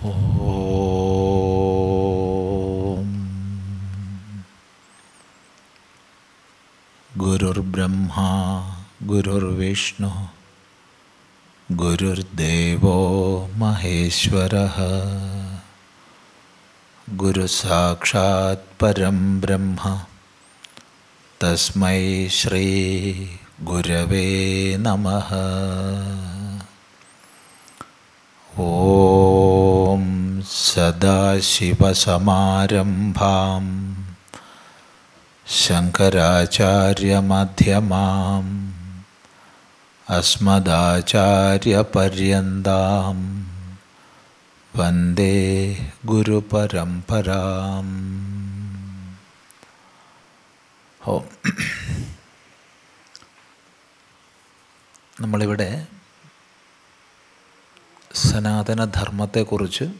ഓം ഗുരുർബ്രഹ്മ ഗുരുർവിഷ്ണു ഗുരുർദേവോ മഹേശ്വര ഗുരുസാക്ഷാത് പരം ബ്രഹ്മ തസ്മൈ ശ്രീ ഗുരവേ നമഃ ॐ सदाशिवसमारम्भां शङ्कराचार्यमध्यमाम् अस्मदाचार्यपर्यन्तां वन्दे गुरुपरम्पराम् ഓ നമ്മളിവിടെ സനാതനധർമ്മത്തെക്കുറിച്ച്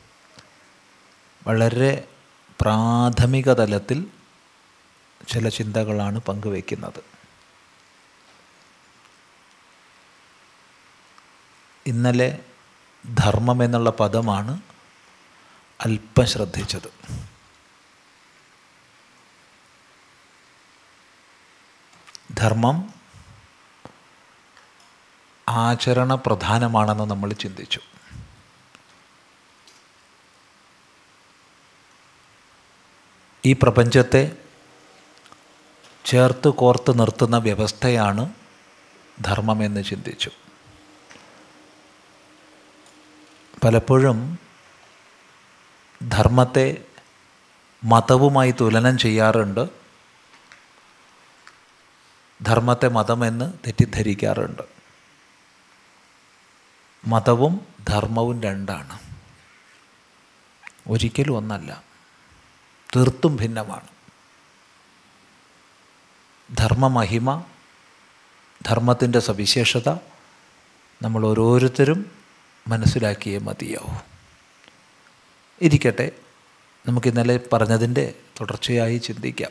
വളരെ പ്രാഥമിക തലത്തിൽ ചില ചിന്തകളാണ് പങ്കുവയ്ക്കുന്നത് ഇന്നലെ ധർമ്മം എന്നുള്ള പദമാണ് അല്പം ശ്രദ്ധിച്ചത് ധർമ്മം ആചരണ പ്രധാനമാണെന്ന് നമ്മൾ ചിന്തിച്ചു ഈ പ്രപഞ്ചത്തെ ചേർത്ത് കോർത്ത് നിർത്തുന്ന വ്യവസ്ഥയാണ് ധർമ്മമെന്ന് ചിന്തിച്ചു പലപ്പോഴും ധർമ്മത്തെ മതവുമായി തുലനം ചെയ്യാറുണ്ട് ധർമ്മത്തെ മതമെന്ന് തെറ്റിദ്ധരിക്കാറുണ്ട് മതവും ധർമ്മവും രണ്ടാണ് ഒരിക്കലും ഒന്നല്ല തീർത്തും ഭിന്നമാണ് ധർമ്മമഹിമ ധർമ്മത്തിൻ്റെ സവിശേഷത നമ്മൾ ഓരോരുത്തരും മനസ്സിലാക്കിയേ മതിയാവും ഇരിക്കട്ടെ നമുക്ക് ഇന്നലെ പറഞ്ഞതിൻ്റെ തുടർച്ചയായി ചിന്തിക്കാം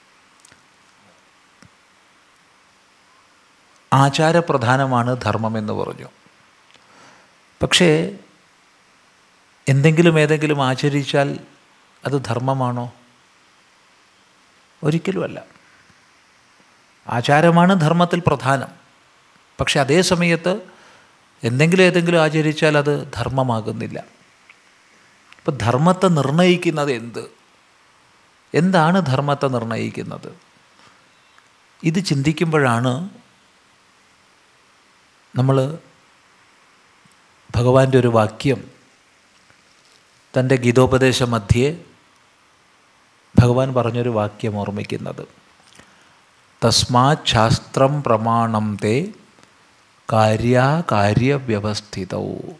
ആചാരപ്രധാനമാണ് ധർമ്മമെന്ന് പറഞ്ഞു പക്ഷേ എന്തെങ്കിലും ഏതെങ്കിലും ആചരിച്ചാൽ അത് ധർമ്മമാണോ ഒരിക്കലുമല്ല ആചാരമാണ് ധർമ്മത്തിൽ പ്രധാനം പക്ഷെ അതേ സമയത്ത് എന്തെങ്കിലും ഏതെങ്കിലും ആചരിച്ചാൽ അത് ധർമ്മമാകുന്നില്ല ഇപ്പം ധർമ്മത്തെ നിർണയിക്കുന്നത് എന്ത് എന്താണ് ധർമ്മത്തെ നിർണയിക്കുന്നത് ഇത് ചിന്തിക്കുമ്പോഴാണ് നമ്മൾ ഭഗവാന്റെ ഒരു വാക്യം തൻ്റെ ഗീതോപദേശ മധ്യേ ഭഗവാൻ പറഞ്ഞൊരു വാക്യം ഓർമ്മിക്കുന്നത് തസ്മാത് ശാസ്ത്രം പ്രമാണം തേ കാര്യകാര്യവ്യവസ്ഥിതവും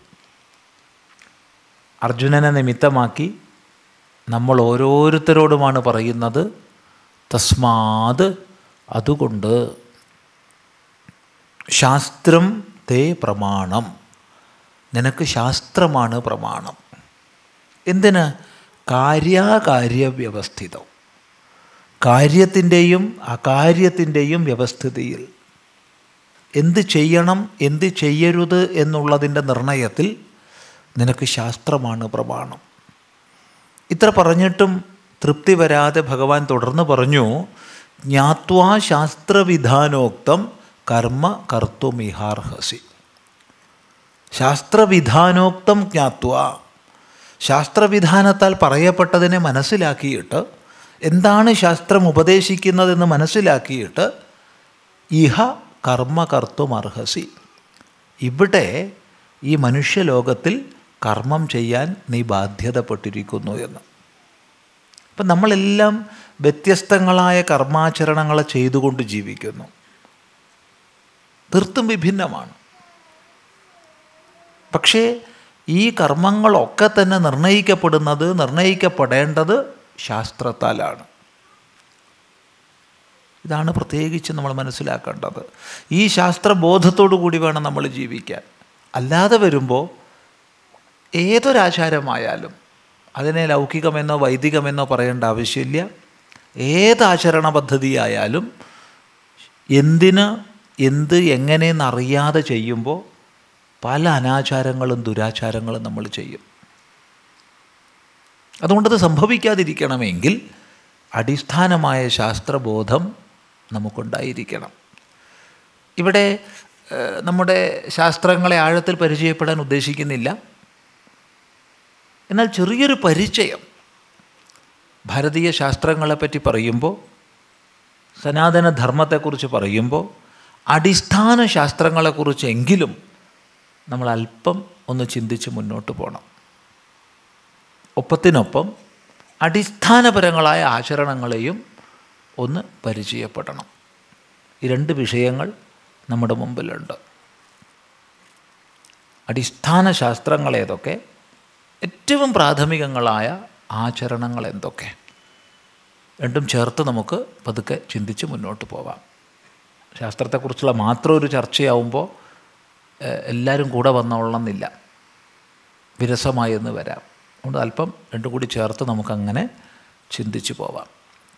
അർജുനനെ നിമിത്തമാക്കി നമ്മൾ ഓരോരുത്തരോടുമാണ് പറയുന്നത് തസ്മാത് അതുകൊണ്ട് ശാസ്ത്രം തേ പ്രമാണം നിനക്ക് ശാസ്ത്രമാണ് പ്രമാണം എന്തിന് കാര്യകാര്യവ്യവസ്ഥിതം കാര്യത്തിൻ്റെയും അകാര്യത്തിൻ്റെയും വ്യവസ്ഥിതിയിൽ എന്ത് ചെയ്യണം എന്ത് ചെയ്യരുത് എന്നുള്ളതിൻ്റെ നിർണയത്തിൽ നിനക്ക് ശാസ്ത്രമാണ് പ്രമാണം ഇത്ര പറഞ്ഞിട്ടും തൃപ്തി വരാതെ ഭഗവാൻ തുടർന്ന് പറഞ്ഞു ജ്ഞാത്വാ ശാസ്ത്രവിധാനോക്തം കർമ്മ കർത്തുമിഹാർഹസി ശാസ്ത്രവിധാനോക്തം ജ്ഞാത്വ ശാസ്ത്രവിധാനത്താൽ പറയപ്പെട്ടതിനെ മനസ്സിലാക്കിയിട്ട് എന്താണ് ശാസ്ത്രം ഉപദേശിക്കുന്നതെന്ന് മനസ്സിലാക്കിയിട്ട് ഇഹ കർമ്മ കർത്തും അർഹസി ഇവിടെ ഈ മനുഷ്യലോകത്തിൽ കർമ്മം ചെയ്യാൻ നീ ബാധ്യതപ്പെട്ടിരിക്കുന്നു എന്ന് അപ്പം നമ്മളെല്ലാം വ്യത്യസ്തങ്ങളായ കർമാചരണങ്ങളെ ചെയ്തുകൊണ്ട് ജീവിക്കുന്നു തീർത്തും വിഭിന്നമാണ് പക്ഷേ ഈ കർമ്മങ്ങളൊക്കെ തന്നെ നിർണയിക്കപ്പെടുന്നത് നിർണയിക്കപ്പെടേണ്ടത് ശാസ്ത്രത്താലാണ് ഇതാണ് പ്രത്യേകിച്ച് നമ്മൾ മനസ്സിലാക്കേണ്ടത് ഈ ശാസ്ത്രബോധത്തോടു കൂടി വേണം നമ്മൾ ജീവിക്കാൻ അല്ലാതെ വരുമ്പോൾ ഏതൊരാചാരമായാലും അതിനെ ലൗകികമെന്നോ വൈദികമെന്നോ പറയേണ്ട ആവശ്യമില്ല ഏതാചരണ പദ്ധതിയായാലും എന്തിന് എന്ത് എങ്ങനെയെന്നറിയാതെ ചെയ്യുമ്പോൾ പല അനാചാരങ്ങളും ദുരാചാരങ്ങളും നമ്മൾ ചെയ്യും അതുകൊണ്ടത് സംഭവിക്കാതിരിക്കണമെങ്കിൽ അടിസ്ഥാനമായ ശാസ്ത്രബോധം നമുക്കുണ്ടായിരിക്കണം ഇവിടെ ഏഹ്, നമ്മുടെ ശാസ്ത്രങ്ങളെ ആഴത്തിൽ പരിചയപ്പെടാൻ ഉദ്ദേശിക്കുന്നില്ല എന്നാൽ ചെറിയൊരു പരിചയം ഭാരതീയ ശാസ്ത്രങ്ങളെപ്പറ്റി പറയുമ്പോൾ സനാതന ധർമ്മത്തെക്കുറിച്ച് പറയുമ്പോൾ അടിസ്ഥാന ശാസ്ത്രങ്ങളെക്കുറിച്ചെങ്കിലും നമ്മൾ അല്പം ഒന്ന് ചിന്തിച്ച് മുന്നോട്ട് പോകണം ഒപ്പത്തിനൊപ്പം അടിസ്ഥാനപരങ്ങളായ ആചരണങ്ങളെയും ഒന്ന് പരിചയപ്പെടണം ഈ രണ്ട് വിഷയങ്ങൾ നമ്മുടെ മുമ്പിലുണ്ട് അടിസ്ഥാന ശാസ്ത്രങ്ങൾ ഏതൊക്കെ ഏറ്റവും പ്രാഥമികങ്ങളായ ആചരണങ്ങൾ എന്തൊക്കെ രണ്ടും ചേർത്ത് നമുക്ക് പതുക്കെ ചിന്തിച്ച് മുന്നോട്ട് പോവാം ശാസ്ത്രത്തെക്കുറിച്ചുള്ള മാത്രം ഒരു ചർച്ചയാവുമ്പോൾ ഏഹ്, എല്ലാവരും കൂടെ വന്നോളണമെന്നില്ല വിരസമായെന്ന് വരാം അതുകൊണ്ട് അല്പം രണ്ടും കൂടി ചേർത്ത് നമുക്കങ്ങനെ ചിന്തിച്ചു പോവാം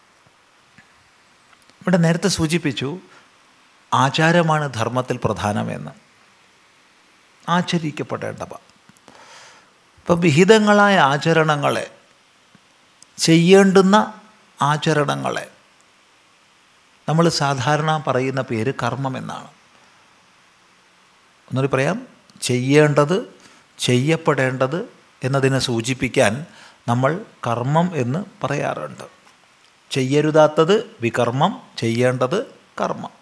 ഇവിടെ നേരത്തെ സൂചിപ്പിച്ചു ആചാരമാണ് ധർമ്മത്തിൽ പ്രധാനമെന്ന് ആചരിക്കപ്പെടേണ്ടവ ഇപ്പം വിഹിതങ്ങളായ ആചരണങ്ങളെ ചെയ്യേണ്ടുന്ന ആചരണങ്ങളെ നമ്മൾ സാധാരണ പറയുന്ന പേര് കർമ്മം എന്നാണ് ഒന്നുകൂടി പറയാം ചെയ്യേണ്ടത് ചെയ്യപ്പെടേണ്ടത് എന്നതിനെ സൂചിപ്പിക്കാൻ നമ്മൾ കർമ്മം എന്ന് പറയാറുണ്ട് ചെയ്യരുതാത്തത് വികർമ്മം ചെയ്യേണ്ടത് കർമ്മം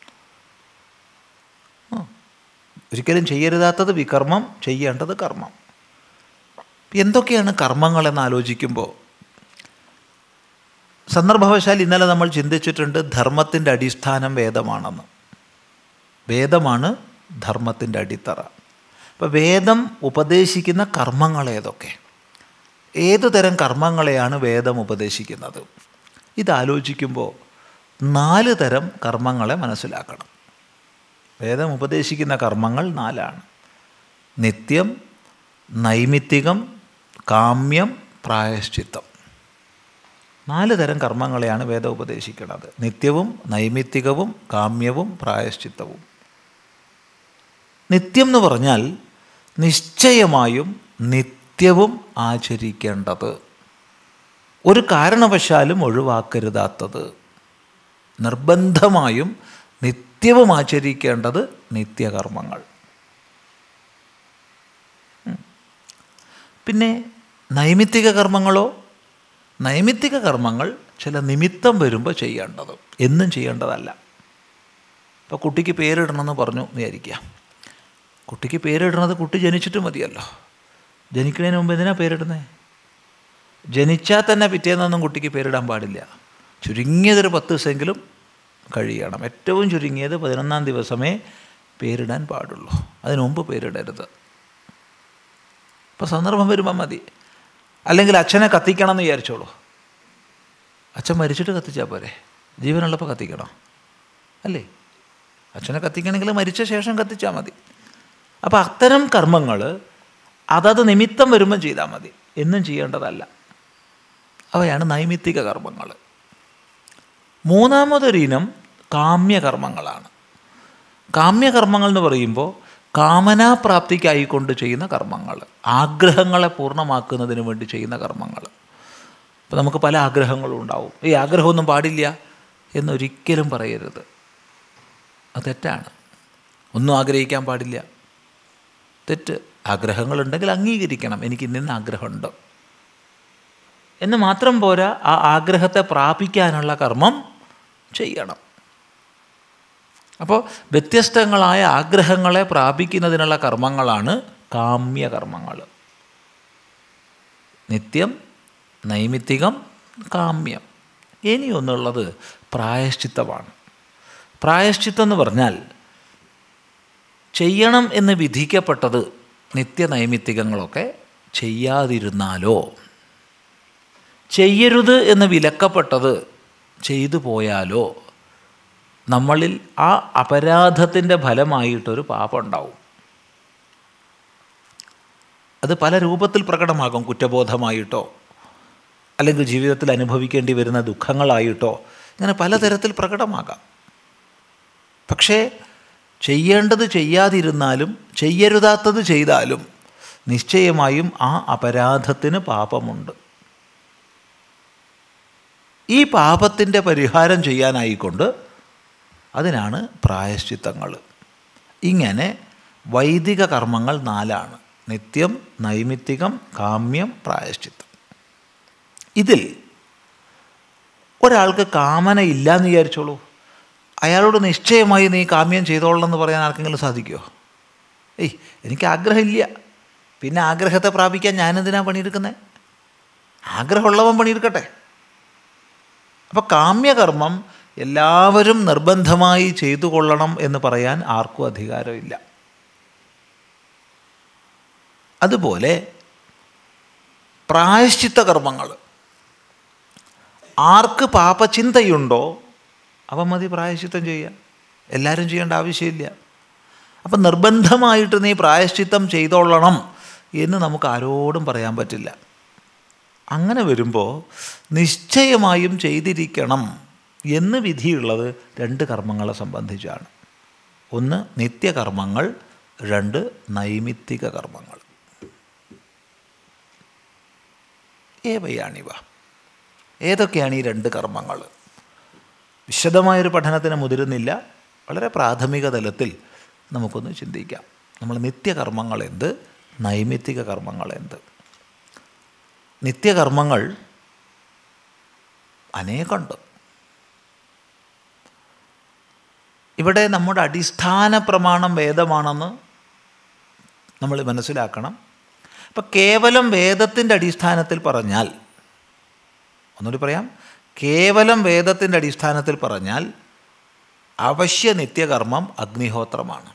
ആ. ഒരിക്കലും ചെയ്യരുതാത്തത് വികർമ്മം ചെയ്യേണ്ടത് കർമ്മം എന്തൊക്കെയാണ് കർമ്മങ്ങളെന്ന് ആലോചിക്കുമ്പോൾ സന്ദർഭവശാൽ ഇന്നലെ നമ്മൾ ചിന്തിച്ചിട്ടുണ്ട് ധർമ്മത്തിൻ്റെ അടിസ്ഥാനം വേദമാണെന്ന് വേദമാണ് ധർമ്മത്തിൻ്റെ അടിത്തറ അപ്പോൾ വേദം ഉപദേശിക്കുന്ന കർമ്മങ്ങൾ ഏതൊക്കെ ഏതു തരം കർമ്മങ്ങളെയാണ് വേദം ഉപദേശിക്കുന്നത് ഇതാലോചിക്കുമ്പോൾ നാല് തരം കർമ്മങ്ങളെ മനസ്സിലാക്കണം വേദം ഉപദേശിക്കുന്ന കർമ്മങ്ങൾ നാലാണ് നിത്യം നൈമിത്തികം കാമ്യം പ്രായശ്ചിത്തം നാല് തരം കർമ്മങ്ങളെയാണ് വേദം ഉപദേശിക്കുന്നത് നിത്യവും നൈമിത്തികവും കാമ്യവും പ്രായശ്ചിത്തവും നിത്യം എന്ന് പറഞ്ഞാൽ നിശ്ചയമായും നിത്യവും ആചരിക്കേണ്ടത് ഒരു കാരണവശാലും ഒഴിവാക്കരുതാത്തത് നിർബന്ധമായും നിത്യവും ആചരിക്കേണ്ടത് നിത്യകർമ്മങ്ങൾ ഉം. പിന്നെ നൈമിത്തിക കർമ്മങ്ങളോ നൈമിത്തിക കർമ്മങ്ങൾ ചില നിമിത്തം വരുമ്പോൾ ചെയ്യേണ്ടത് എന്നും ചെയ്യേണ്ടതല്ല ഇപ്പോൾ കുട്ടിക്ക് പേരിടണമെന്ന് പറഞ്ഞു എന്ന് വിചാരിക്കുക കുട്ടിക്ക് പേരിടുന്നത് കുട്ടി ജനിച്ചിട്ട് മതിയല്ലോ ജനിക്കുന്നതിന് മുമ്പ് എന്തിനാ പേരിടുന്നത് ജനിച്ചാൽ തന്നെ പിറ്റേന്നൊന്നും കുട്ടിക്ക് പേരിടാൻ പാടില്ല ചുരുങ്ങിയതൊരു പത്ത് ദിവസമെങ്കിലും കഴിയണം ഏറ്റവും ചുരുങ്ങിയത് പതിനൊന്നാം ദിവസമേ പേരിടാൻ പാടുള്ളൂ അതിനു മുമ്പ് പേരിടരുത് ഇപ്പോൾ സന്ദർഭം വരുമ്പോൾ മതി അല്ലെങ്കിൽ അച്ഛനെ കത്തിക്കണം എന്ന് വിചാരിച്ചോളൂ അച്ഛൻ മരിച്ചിട്ട് കത്തിച്ചാൽ പോരെ ജീവനുള്ളപ്പോൾ കത്തിക്കണം അല്ലേ അച്ഛനെ കത്തിക്കണമെങ്കിൽ മരിച്ച ശേഷം കത്തിച്ചാൽ മതി അപ്പോൾ അത്തരം കർമ്മങ്ങൾ അതത് നിമിത്തം വരുമ്പം ചെയ്താൽ മതി എന്നും ചെയ്യേണ്ടതല്ല അവയാണ് നൈമിത്തിക കർമ്മങ്ങൾ മൂന്നാമതൊരു ഇനം കാമ്യകർമ്മങ്ങളാണ് കാമ്യകർമ്മങ്ങൾ എന്ന് പറയുമ്പോൾ കാമനാപ്രാപ്തിക്കായിക്കൊണ്ട് ചെയ്യുന്ന കർമ്മങ്ങൾ ആഗ്രഹങ്ങളെ പൂർണ്ണമാക്കുന്നതിന് വേണ്ടി ചെയ്യുന്ന കർമ്മങ്ങൾ അപ്പോൾ നമുക്ക് പല ആഗ്രഹങ്ങളും ഉണ്ടാവും ഈ ആഗ്രഹമൊന്നും പാടില്ല എന്നൊരിക്കലും പറയരുത് അത് തെറ്റാണ് ഒന്നും ആഗ്രഹിക്കാൻ പാടില്ല തെറ്റ് ആഗ്രഹങ്ങളുണ്ടെങ്കിൽ അംഗീകരിക്കണം എനിക്ക് ഇന്നിന്ന് ആഗ്രഹമുണ്ട് എന്ന് മാത്രം പോരാ ആ ആഗ്രഹത്തെ പ്രാപിക്കാനുള്ള കർമ്മം ചെയ്യണം അപ്പോൾ വ്യത്യസ്തങ്ങളായ ആഗ്രഹങ്ങളെ പ്രാപിക്കുന്നതിനുള്ള കർമ്മങ്ങളാണ് കാമ്യകർമ്മങ്ങൾ നിത്യം നൈമിത്തികം കാമ്യം ഇനി ഒന്നുള്ളത് പ്രായശ്ചിത്തമാണ് പ്രായശ്ചിത്തം എന്ന് പറഞ്ഞാൽ ചെയ്യണം എന്ന് വിധിക്കപ്പെട്ടത് നിത്യനൈമിത്തികങ്ങളൊക്കെ ചെയ്യാതിരുന്നാലോ ചെയ്യരുത് എന്ന് വിലക്കപ്പെട്ടത് ചെയ്തു പോയാലോ നമ്മളിൽ ആ അപരാധത്തിൻ്റെ ഫലമായിട്ടൊരു പാപം ഉണ്ടാവും അത് പല രൂപത്തിൽ പ്രകടമാകും കുറ്റബോധമായിട്ടോ അല്ലെങ്കിൽ ജീവിതത്തിൽ അനുഭവിക്കേണ്ടി വരുന്ന ദുഃഖങ്ങളായിട്ടോ ഇങ്ങനെ പലതരത്തിൽ പ്രകടമാകാം പക്ഷേ ചെയ്യേണ്ടത് ചെയ്യാതിരുന്നാലും ചെയ്യരുതാത്തത് ചെയ്താലും നിശ്ചയമായും ആ അപരാധത്തിന് പാപമുണ്ട് ഈ പാപത്തിൻ്റെ പരിഹാരം ചെയ്യാനായിക്കൊണ്ട് അതിനാണ് പ്രായശ്ചിത്തങ്ങൾ ഇങ്ങനെ വൈദിക കർമ്മങ്ങൾ നാലാണ് നിത്യം നൈമിത്തികം കാമ്യം പ്രായശ്ചിത്തം ഇതിൽ ഒരാൾക്ക് കാമന ഇല്ല എന്ന് വിചാരിച്ചോളൂ അയാളോട് നിശ്ചയമായി നീ കാമ്യം ചെയ്തോളണം എന്ന് പറയാൻ ആർക്കെങ്കിലും സാധിക്കുമോ ഏയ് എനിക്ക് ആഗ്രഹമില്ല പിന്നെ ആഗ്രഹത്തെ പ്രാപിക്കാൻ ഞാനെന്തിനാണ് പണിയെടുക്കുന്നത് ആഗ്രഹമുള്ളവൻ പണിയെടുക്കട്ടെ അപ്പോൾ കാമ്യകർമ്മം എല്ലാവരും നിർബന്ധമായി ചെയ്തു കൊള്ളണം എന്ന് പറയാൻ ആർക്കും അധികാരമില്ല അതുപോലെ പ്രായശ്ചിത്ത കർമ്മങ്ങൾ ആർക്ക് പാപചിന്തയുണ്ടോ അവ മതി പ്രായശ്ചിത്തം ചെയ്യുക എല്ലാവരും ചെയ്യേണ്ട ആവശ്യമില്ല അപ്പം നിർബന്ധമായിട്ട് നീ പ്രായശ്ചിത്തം ചെയ്തോളണം എന്ന് നമുക്ക് ആരോടും പറയാൻ പറ്റില്ല അങ്ങനെ വരുമ്പോൾ നിശ്ചയമായും ചെയ്തിരിക്കണം എന്ന് വിധിയുള്ളത് രണ്ട് കർമ്മങ്ങളെ സംബന്ധിച്ചാണ് ഒന്ന് നിത്യകർമ്മങ്ങൾ രണ്ട് നൈമിത്തിക കർമ്മങ്ങൾ ഏവയാണിവ ഏതൊക്കെയാണ് ഈ രണ്ട് കർമ്മങ്ങൾ വിശദമായൊരു പഠനത്തിന് മുതിരുന്നില്ല വളരെ പ്രാഥമിക തലത്തിൽ നമുക്കൊന്ന് ചിന്തിക്കാം നമ്മൾ നിത്യകർമ്മങ്ങൾ എന്ത് നൈമിത്തിക കർമ്മങ്ങൾ എന്ത് നിത്യകർമ്മങ്ങൾ അനേകമുണ്ട് ഇവിടെ നമ്മുടെ അടിസ്ഥാന പ്രമാണം വേദമാണെന്ന് നമ്മൾ മനസ്സിലാക്കണം അപ്പം കേവലം വേദത്തിൻ്റെ അടിസ്ഥാനത്തിൽ പറഞ്ഞാൽ ഒന്നുകൂടി പറയാം കേവലം വേദത്തിൻ്റെ അടിസ്ഥാനത്തിൽ പറഞ്ഞാൽ അവശ്യ നിത്യകർമ്മം അഗ്നിഹോത്രമാണ്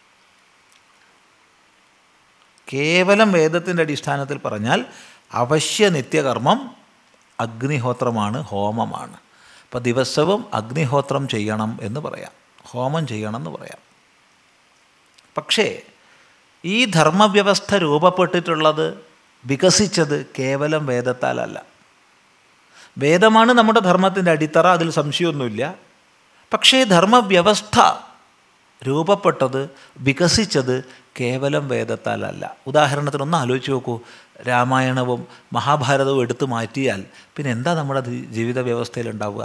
കേവലം വേദത്തിൻ്റെ അടിസ്ഥാനത്തിൽ പറഞ്ഞാൽ അവശ്യ നിത്യകർമ്മം അഗ്നിഹോത്രമാണ് ഹോമമാണ് അപ്പോൾ ദിവസവും അഗ്നിഹോത്രം ചെയ്യണം എന്ന് പറയാം ഹോമം ചെയ്യണം എന്ന് പറയാം പക്ഷേ ഈ ധർമ്മവ്യവസ്ഥ രൂപപ്പെട്ടിട്ടുള്ളത് വികസിച്ചത് കേവലം വേദത്താലല്ല വേദമാണ് നമ്മുടെ ധർമ്മത്തിൻ്റെ അടിത്തറ അതിൽ സംശയമൊന്നുമില്ല പക്ഷേ ധർമ്മവ്യവസ്ഥ രൂപപ്പെട്ടത് വികസിച്ചത് കേവലം വേദത്താലല്ല ഉദാഹരണത്തിന് ഒന്ന് ആലോചിച്ച് നോക്കൂ രാമായണവും മഹാഭാരതവും എടുത്തു മാറ്റിയാൽ പിന്നെ എന്താ നമ്മുടെ ജീവിത വ്യവസ്ഥയിൽ ഉണ്ടാവുക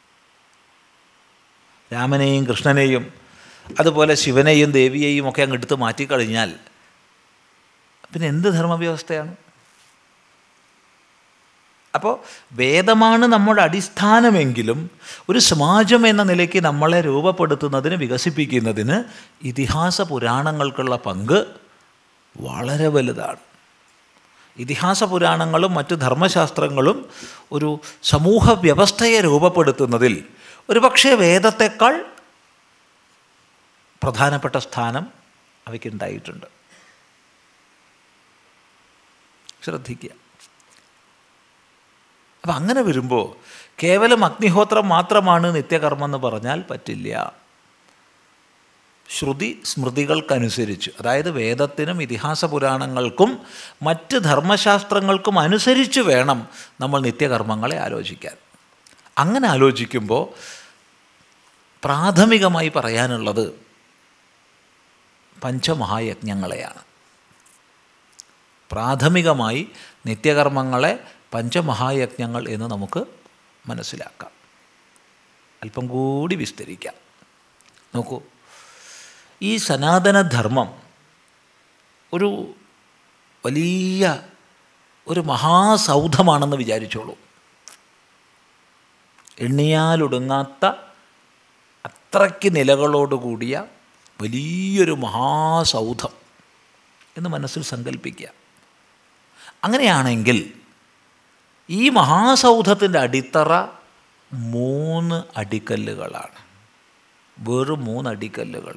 രാമനെയും കൃഷ്ണനെയും അതുപോലെ ശിവനെയും ദേവിയെയും ഒക്കെ അങ്ങ് എടുത്ത് മാറ്റിക്കഴിഞ്ഞാൽ പിന്നെ എന്ത് ധർമ്മവ്യവസ്ഥയാണ് അപ്പോൾ വേദമാണ് നമ്മുടെ അടിസ്ഥാനമെങ്കിലും ഒരു സമാജം എന്ന നിലയ്ക്ക് നമ്മളെ രൂപപ്പെടുത്തുന്നതിന് വികസിപ്പിക്കുന്നതിന് ഇതിഹാസ പുരാണങ്ങൾക്കുള്ള പങ്ക് വളരെ വലുതാണ് ഇതിഹാസ പുരാണങ്ങളും മറ്റ് ധർമ്മശാസ്ത്രങ്ങളും ഒരു സമൂഹ വ്യവസ്ഥയെ രൂപപ്പെടുത്തുന്നതിൽ ഒരുപക്ഷെ വേദത്തെക്കാൾ പ്രധാനപ്പെട്ട സ്ഥാനം അവയ്ക്കുണ്ടായിട്ടുണ്ട് ശ്രദ്ധിക്കുക അപ്പം അങ്ങനെ വരുമ്പോൾ കേവലം അഗ്നിഹോത്രം മാത്രമാണ് നിത്യകർമ്മം എന്ന് പറഞ്ഞാൽ പറ്റില്ല ശ്രുതി സ്മൃതികൾക്കനുസരിച്ച് അതായത് വേദത്തിനും ഇതിഹാസ പുരാണങ്ങൾക്കും മറ്റ് ധർമ്മശാസ്ത്രങ്ങൾക്കും അനുസരിച്ച് വേണം നമ്മൾ നിത്യകർമ്മങ്ങളെ ആലോചിക്കാൻ അങ്ങനെ ആലോചിക്കുമ്പോൾ പ്രാഥമികമായി പറയാനുള്ളത് പഞ്ചമഹായജ്ഞങ്ങളെയാണ് പ്രാഥമികമായി നിത്യകർമ്മങ്ങളെ പഞ്ചമഹായജ്ഞങ്ങൾ എന്ന് നമുക്ക് മനസ്സിലാക്കാം അല്പം കൂടി വിസ്തരിക്കാം നോക്കൂ ഈ സനാതനധർമ്മം ഒരു വലിയ ഒരു മഹാസൗധമാണെന്ന് വിചാരിച്ചോളൂ എണ്ണിയാലൊടുങ്ങാത്ത അത്രയ്ക്ക് നിലകളോടുകൂടിയ വലിയൊരു മഹാസൗധം എന്ന് മനസ്സിൽ സങ്കല്പിക്കുക അങ്ങനെയാണെങ്കിൽ ഈ മഹാസൗധത്തിൻ്റെ അടിത്തറ മൂന്ന് അടിക്കല്ലുകളാണ് വെറും മൂന്ന് അടിക്കല്ലുകൾ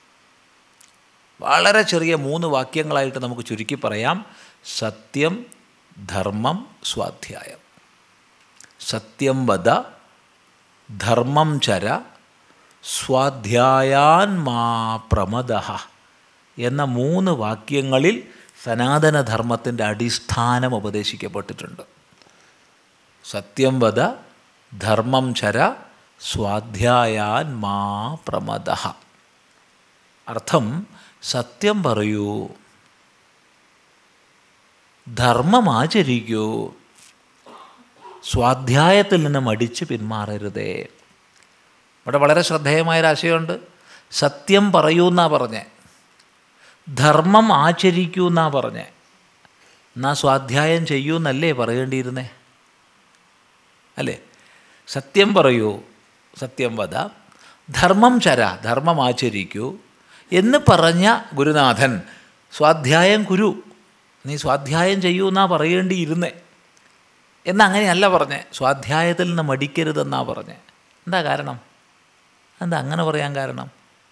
വളരെ ചെറിയ മൂന്ന് വാക്യങ്ങളായിട്ട് നമുക്ക് ചുരുക്കി പറയാം സത്യം ധർമ്മം സ്വാധ്യായം സത്യം വധ ധർമ്മം ചര സ്വാധ്യായാൻ മാ പ്രമദ എന്ന മൂന്ന് വാക്യങ്ങളിൽ സനാതനധർമ്മത്തിൻ്റെ അടിസ്ഥാനം ഉപദേശിക്കപ്പെട്ടിട്ടുണ്ട് സത്യം വധ ധർമ്മം ചര സ്വാധ്യായാൻ മാ പ്രമദ അർത്ഥം സത്യം പറയൂ ധർമ്മം ആചരിക്കൂ സ്വാധ്യായത്തിൽ നിന്ന് മടിച്ച് പിന്മാറരുതേ ഇവിടെ വളരെ ശ്രദ്ധേയമായൊരാശയമുണ്ട് സത്യം പറയൂ എന്നാ പറഞ്ഞേ ധർമ്മം ആചരിക്കൂ എന്നാ പറഞ്ഞേ എന്നാ സ്വാധ്യായം ചെയ്യൂ എന്നല്ലേ പറയേണ്ടിയിരുന്നേ അല്ലേ സത്യം പറയൂ സത്യം വധ ധർമ്മം ചര ധർമ്മം ആചരിക്കൂ എന്ന് പറഞ്ഞ ഗുരുനാഥൻ സ്വാധ്യായം കുരു നീ സ്വാധ്യായം ചെയ്യൂ എന്നാ പറയേണ്ടിയിരുന്നേ എന്നങ്ങനെയല്ല പറഞ്ഞേ സ്വാധ്യായത്തിൽ നിന്ന് മടിക്കരുതെന്നാ പറഞ്ഞേ എന്താ കാരണം എന്താ അങ്ങനെ പറയാൻ കാരണം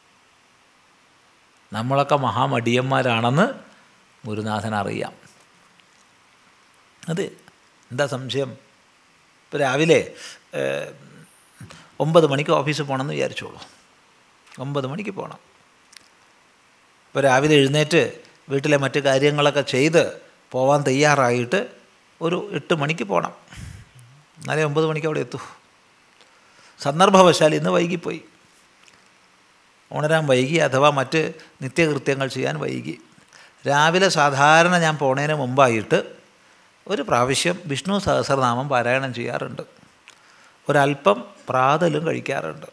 നമ്മളൊക്കെ മഹാമടിയന്മാരാണെന്ന് ഗുരുനാഥൻ അറിയാം അതെ എന്താ സംശയം ഇപ്പോൾ രാവിലെ ഏഹ്, ഒമ്പത് മണിക്ക് ഓഫീസിൽ പോകണമെന്ന് വിചാരിച്ചോളൂ ഒമ്പത് മണിക്ക് പോകണം ഇപ്പോൾ രാവിലെ എഴുന്നേറ്റ് വീട്ടിലെ മറ്റു കാര്യങ്ങളൊക്കെ ചെയ്ത് പോവാൻ തയ്യാറായിട്ട് ഒരു എട്ട് മണിക്ക് പോകണം എന്നാലേ ഒമ്പത് മണിക്ക് അവിടെ എത്തൂ സന്ദർഭവശാൽ ഇന്ന് വൈകിപ്പോയി ഉണരാൻ വൈകി അഥവാ മറ്റ് നിത്യകൃത്യങ്ങൾ ചെയ്യാൻ വൈകി രാവിലെ സാധാരണ ഞാൻ പോണതിന് മുമ്പായിട്ട് ഒരു പ്രാവശ്യം വിഷ്ണു സഹസ്രനാമം പാരായണം ചെയ്യാറുണ്ട് ഒരല്പം പ്രാതലും കഴിക്കാറുണ്ട്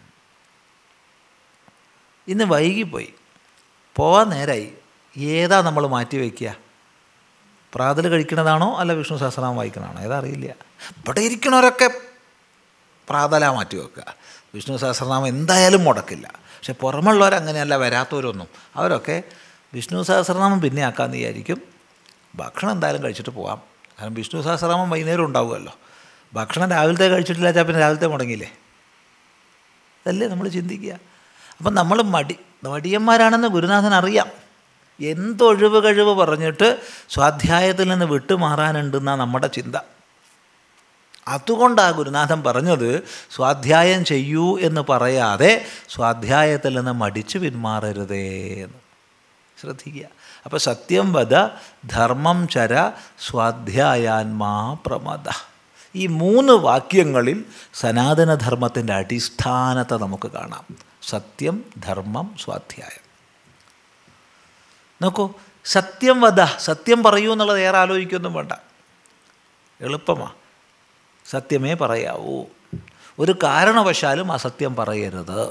ഇന്ന് വൈകിപ്പോയി പോവാൻ നേരായി ഏതാ നമ്മൾ മാറ്റി വയ്ക്കുക പ്രാതൽ കഴിക്കണതാണോ അല്ല വിഷ്ണു സഹസ്രനാമം വായിക്കണതാണോ ഏതാ അറിയില്ല ഇവിടെ ഇരിക്കണവരൊക്കെ പ്രാതല മാറ്റി വെക്കുക വിഷ്ണു സഹസ്രനാമം എന്തായാലും മുടക്കില്ല പക്ഷെ പുറമുള്ളവർ അങ്ങനെയല്ല വരാത്തവരൊന്നും അവരൊക്കെ വിഷ്ണു സഹസ്രനാമം പിന്നെ ആക്കാമെന്ന് വിചാരിക്കും ഭക്ഷണം എന്തായാലും കഴിച്ചിട്ട് പോകാം കാരണം വിഷ്ണു സഹസ്രനാമം വൈകുന്നേരം ഉണ്ടാവുമല്ലോ ഭക്ഷണം രാവിലത്തെ കഴിച്ചിട്ടില്ല വെച്ചാൽ പിന്നെ രാവിലത്തെ മുടങ്ങിയില്ലേ അതല്ലേ നമ്മൾ ചിന്തിക്കുക അപ്പം നമ്മൾ മടി മടിയന്മാരാണെന്ന് ഗുരുനാഥൻ അറിയാം എന്തൊഴിവ് കഴിവ് പറഞ്ഞിട്ട് സ്വാധ്യായത്തിൽ നിന്ന് വിട്ടുമാറാനുണ്ടെന്നാണ് നമ്മുടെ ചിന്ത അതുകൊണ്ടാണ് ഗുരുനാഥൻ പറഞ്ഞത് സ്വാധ്യായം ചെയ്യൂ എന്ന് പറയാതെ സ്വാധ്യായത്തിൽ നിന്ന് മടിച്ചു പിന്മാറരുതേ എന്ന് ശ്രദ്ധിക്കുക അപ്പോൾ സത്യം വധ ധർമ്മം ചര സ്വാധ്യായാൻമാ പ്രമദ ഈ മൂന്ന് വാക്യങ്ങളിൽ സനാതനധർമ്മത്തിൻ്റെ അടിസ്ഥാനത്തെ നമുക്ക് കാണാം സത്യം ധർമ്മം സ്വാധ്യായം നോക്കൂ സത്യം വധ സത്യം പറയൂ എന്നുള്ളത് ഏറെ ആലോചിക്കൊന്നും വേണ്ട എളുപ്പമാണ് സത്യമേ പറയാവൂ ഒരു കാരണവശാലും അസത്യം പറയരുത്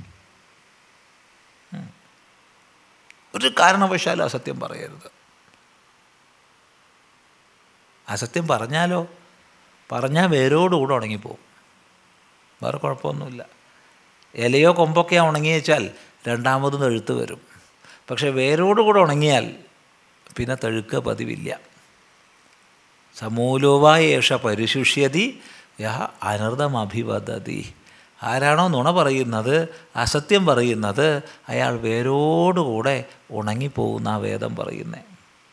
ഉം. ഒരു കാരണവശാലും അസത്യം പറയരുത് അസത്യം പറഞ്ഞാലോ പറഞ്ഞാൽ വേരോടുകൂടെ ഉണങ്ങിപ്പോവും വേറെ കുഴപ്പമൊന്നുമില്ല ഇലയോ കൊമ്പൊക്കെ ഉണങ്ങി വെച്ചാൽ രണ്ടാമതും തെഴുത്ത് വരും പക്ഷേ വേരോടുകൂടെ ഉണങ്ങിയാൽ പിന്നെ തെഴുക്ക പതിവില്ല സമൂലോവായേഷ പരിശുഷ്യതി യഹ അനർഥമഭിവദതി ആരാണോ നുണ പറയുന്നത് അസത്യം പറയുന്നത് അയാൾ വേരോടുകൂടെ ഉണങ്ങിപ്പോകുന്ന വേദം പറയുന്നേ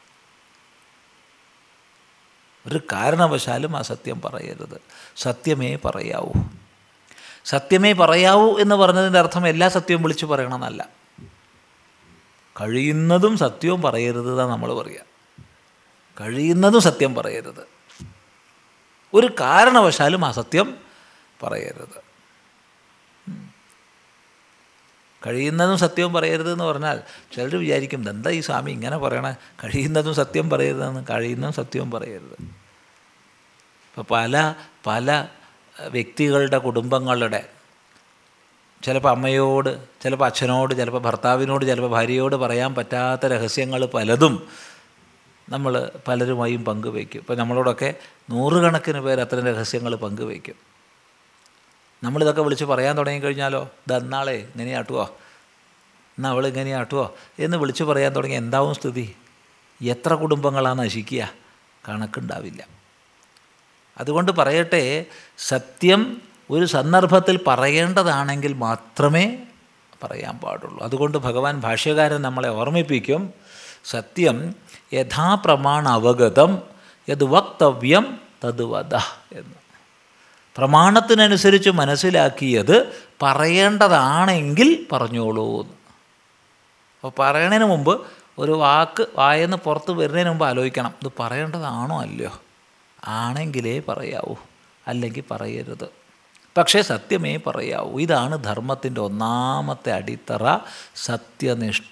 ഒരു കാരണവശാലും അസത്യം പറയരുത് സത്യമേ പറയാവൂ സത്യമേ പറയാവൂ എന്ന് പറഞ്ഞതിൻ്റെ അർത്ഥം എല്ലാ സത്യവും വിളിച്ചു പറയണമെന്നല്ല കഴിയുന്നതും സത്യവും പറയരുത് എന്നാണ് നമ്മൾ പറയുക കഴിയുന്നതും സത്യം പറയരുത് ഒരു കാരണവശാലും അസത്യം പറയരുത് ഉം. കഴിയുന്നതും സത്യവും പറയരുത് എന്ന് പറഞ്ഞാൽ ചിലർ വിചാരിക്കും എന്താ ഈ സ്വാമി ഇങ്ങനെ പറയണേ കഴിയുന്നതും സത്യം പറയരുതെന്ന് കഴിയുന്നതും സത്യവും പറയരുത് ഇപ്പോൾ പല പല വ്യക്തികളുടെ കുടുംബങ്ങളുടെ ചിലപ്പോൾ അമ്മയോട് ചിലപ്പോൾ അച്ഛനോട് ചിലപ്പോൾ ഭർത്താവിനോട് ചിലപ്പോൾ ഭാര്യയോട് പറയാൻ പറ്റാത്ത രഹസ്യങ്ങൾ പലതും നമ്മൾ പലരുമായും പങ്കുവയ്ക്കും ഇപ്പോൾ നമ്മളോടൊക്കെ നൂറുകണക്കിന് പേർ അത്തരം രഹസ്യങ്ങൾ പങ്കുവയ്ക്കും നമ്മളിതൊക്കെ വിളിച്ച് പറയാൻ തുടങ്ങിക്കഴിഞ്ഞാലോ ഇതെന്നാളെ ഇങ്ങനെയാട്ടുവോ എന്നാൽ അവൾ ഇങ്ങനെയാട്ടുവോ എന്ന് വിളിച്ച് പറയാൻ തുടങ്ങി എന്താവും സ്ഥിതി എത്ര കുടുംബങ്ങളാണ് നശിക്കുക കണക്കുണ്ടാവില്ല അതുകൊണ്ട് പറയട്ടെ സത്യം ഒരു സന്ദർഭത്തിൽ പറയേണ്ടതാണെങ്കിൽ മാത്രമേ പറയാൻ പാടുള്ളൂ അതുകൊണ്ട് ഭഗവാൻ ഭാഷ്യകാരൻ നമ്മളെ ഓർമ്മിപ്പിക്കും സത്യം യഥാപ്രമാണ അവഗതം യത് വക്തവ്യം തത് വധ എന്ന് പ്രമാണത്തിനനുസരിച്ച് മനസ്സിലാക്കിയത് പറയേണ്ടതാണെങ്കിൽ പറഞ്ഞോളൂ എന്ന് അപ്പോൾ പറയണതിന് മുമ്പ് ഒരു വാക്ക് വായെന്ന് പുറത്ത് വരുന്നതിന് മുമ്പ് ആലോചിക്കണം ഇത് പറയേണ്ടതാണോ അല്ലയോ ആണെങ്കിലേ പറയാവൂ അല്ലെങ്കിൽ പറയരുത് പക്ഷേ സത്യമേ പറയാവൂ ഇതാണ് ധർമ്മത്തിൻ്റെ ഒന്നാമത്തെ അടിത്തറ സത്യനിഷ്ഠ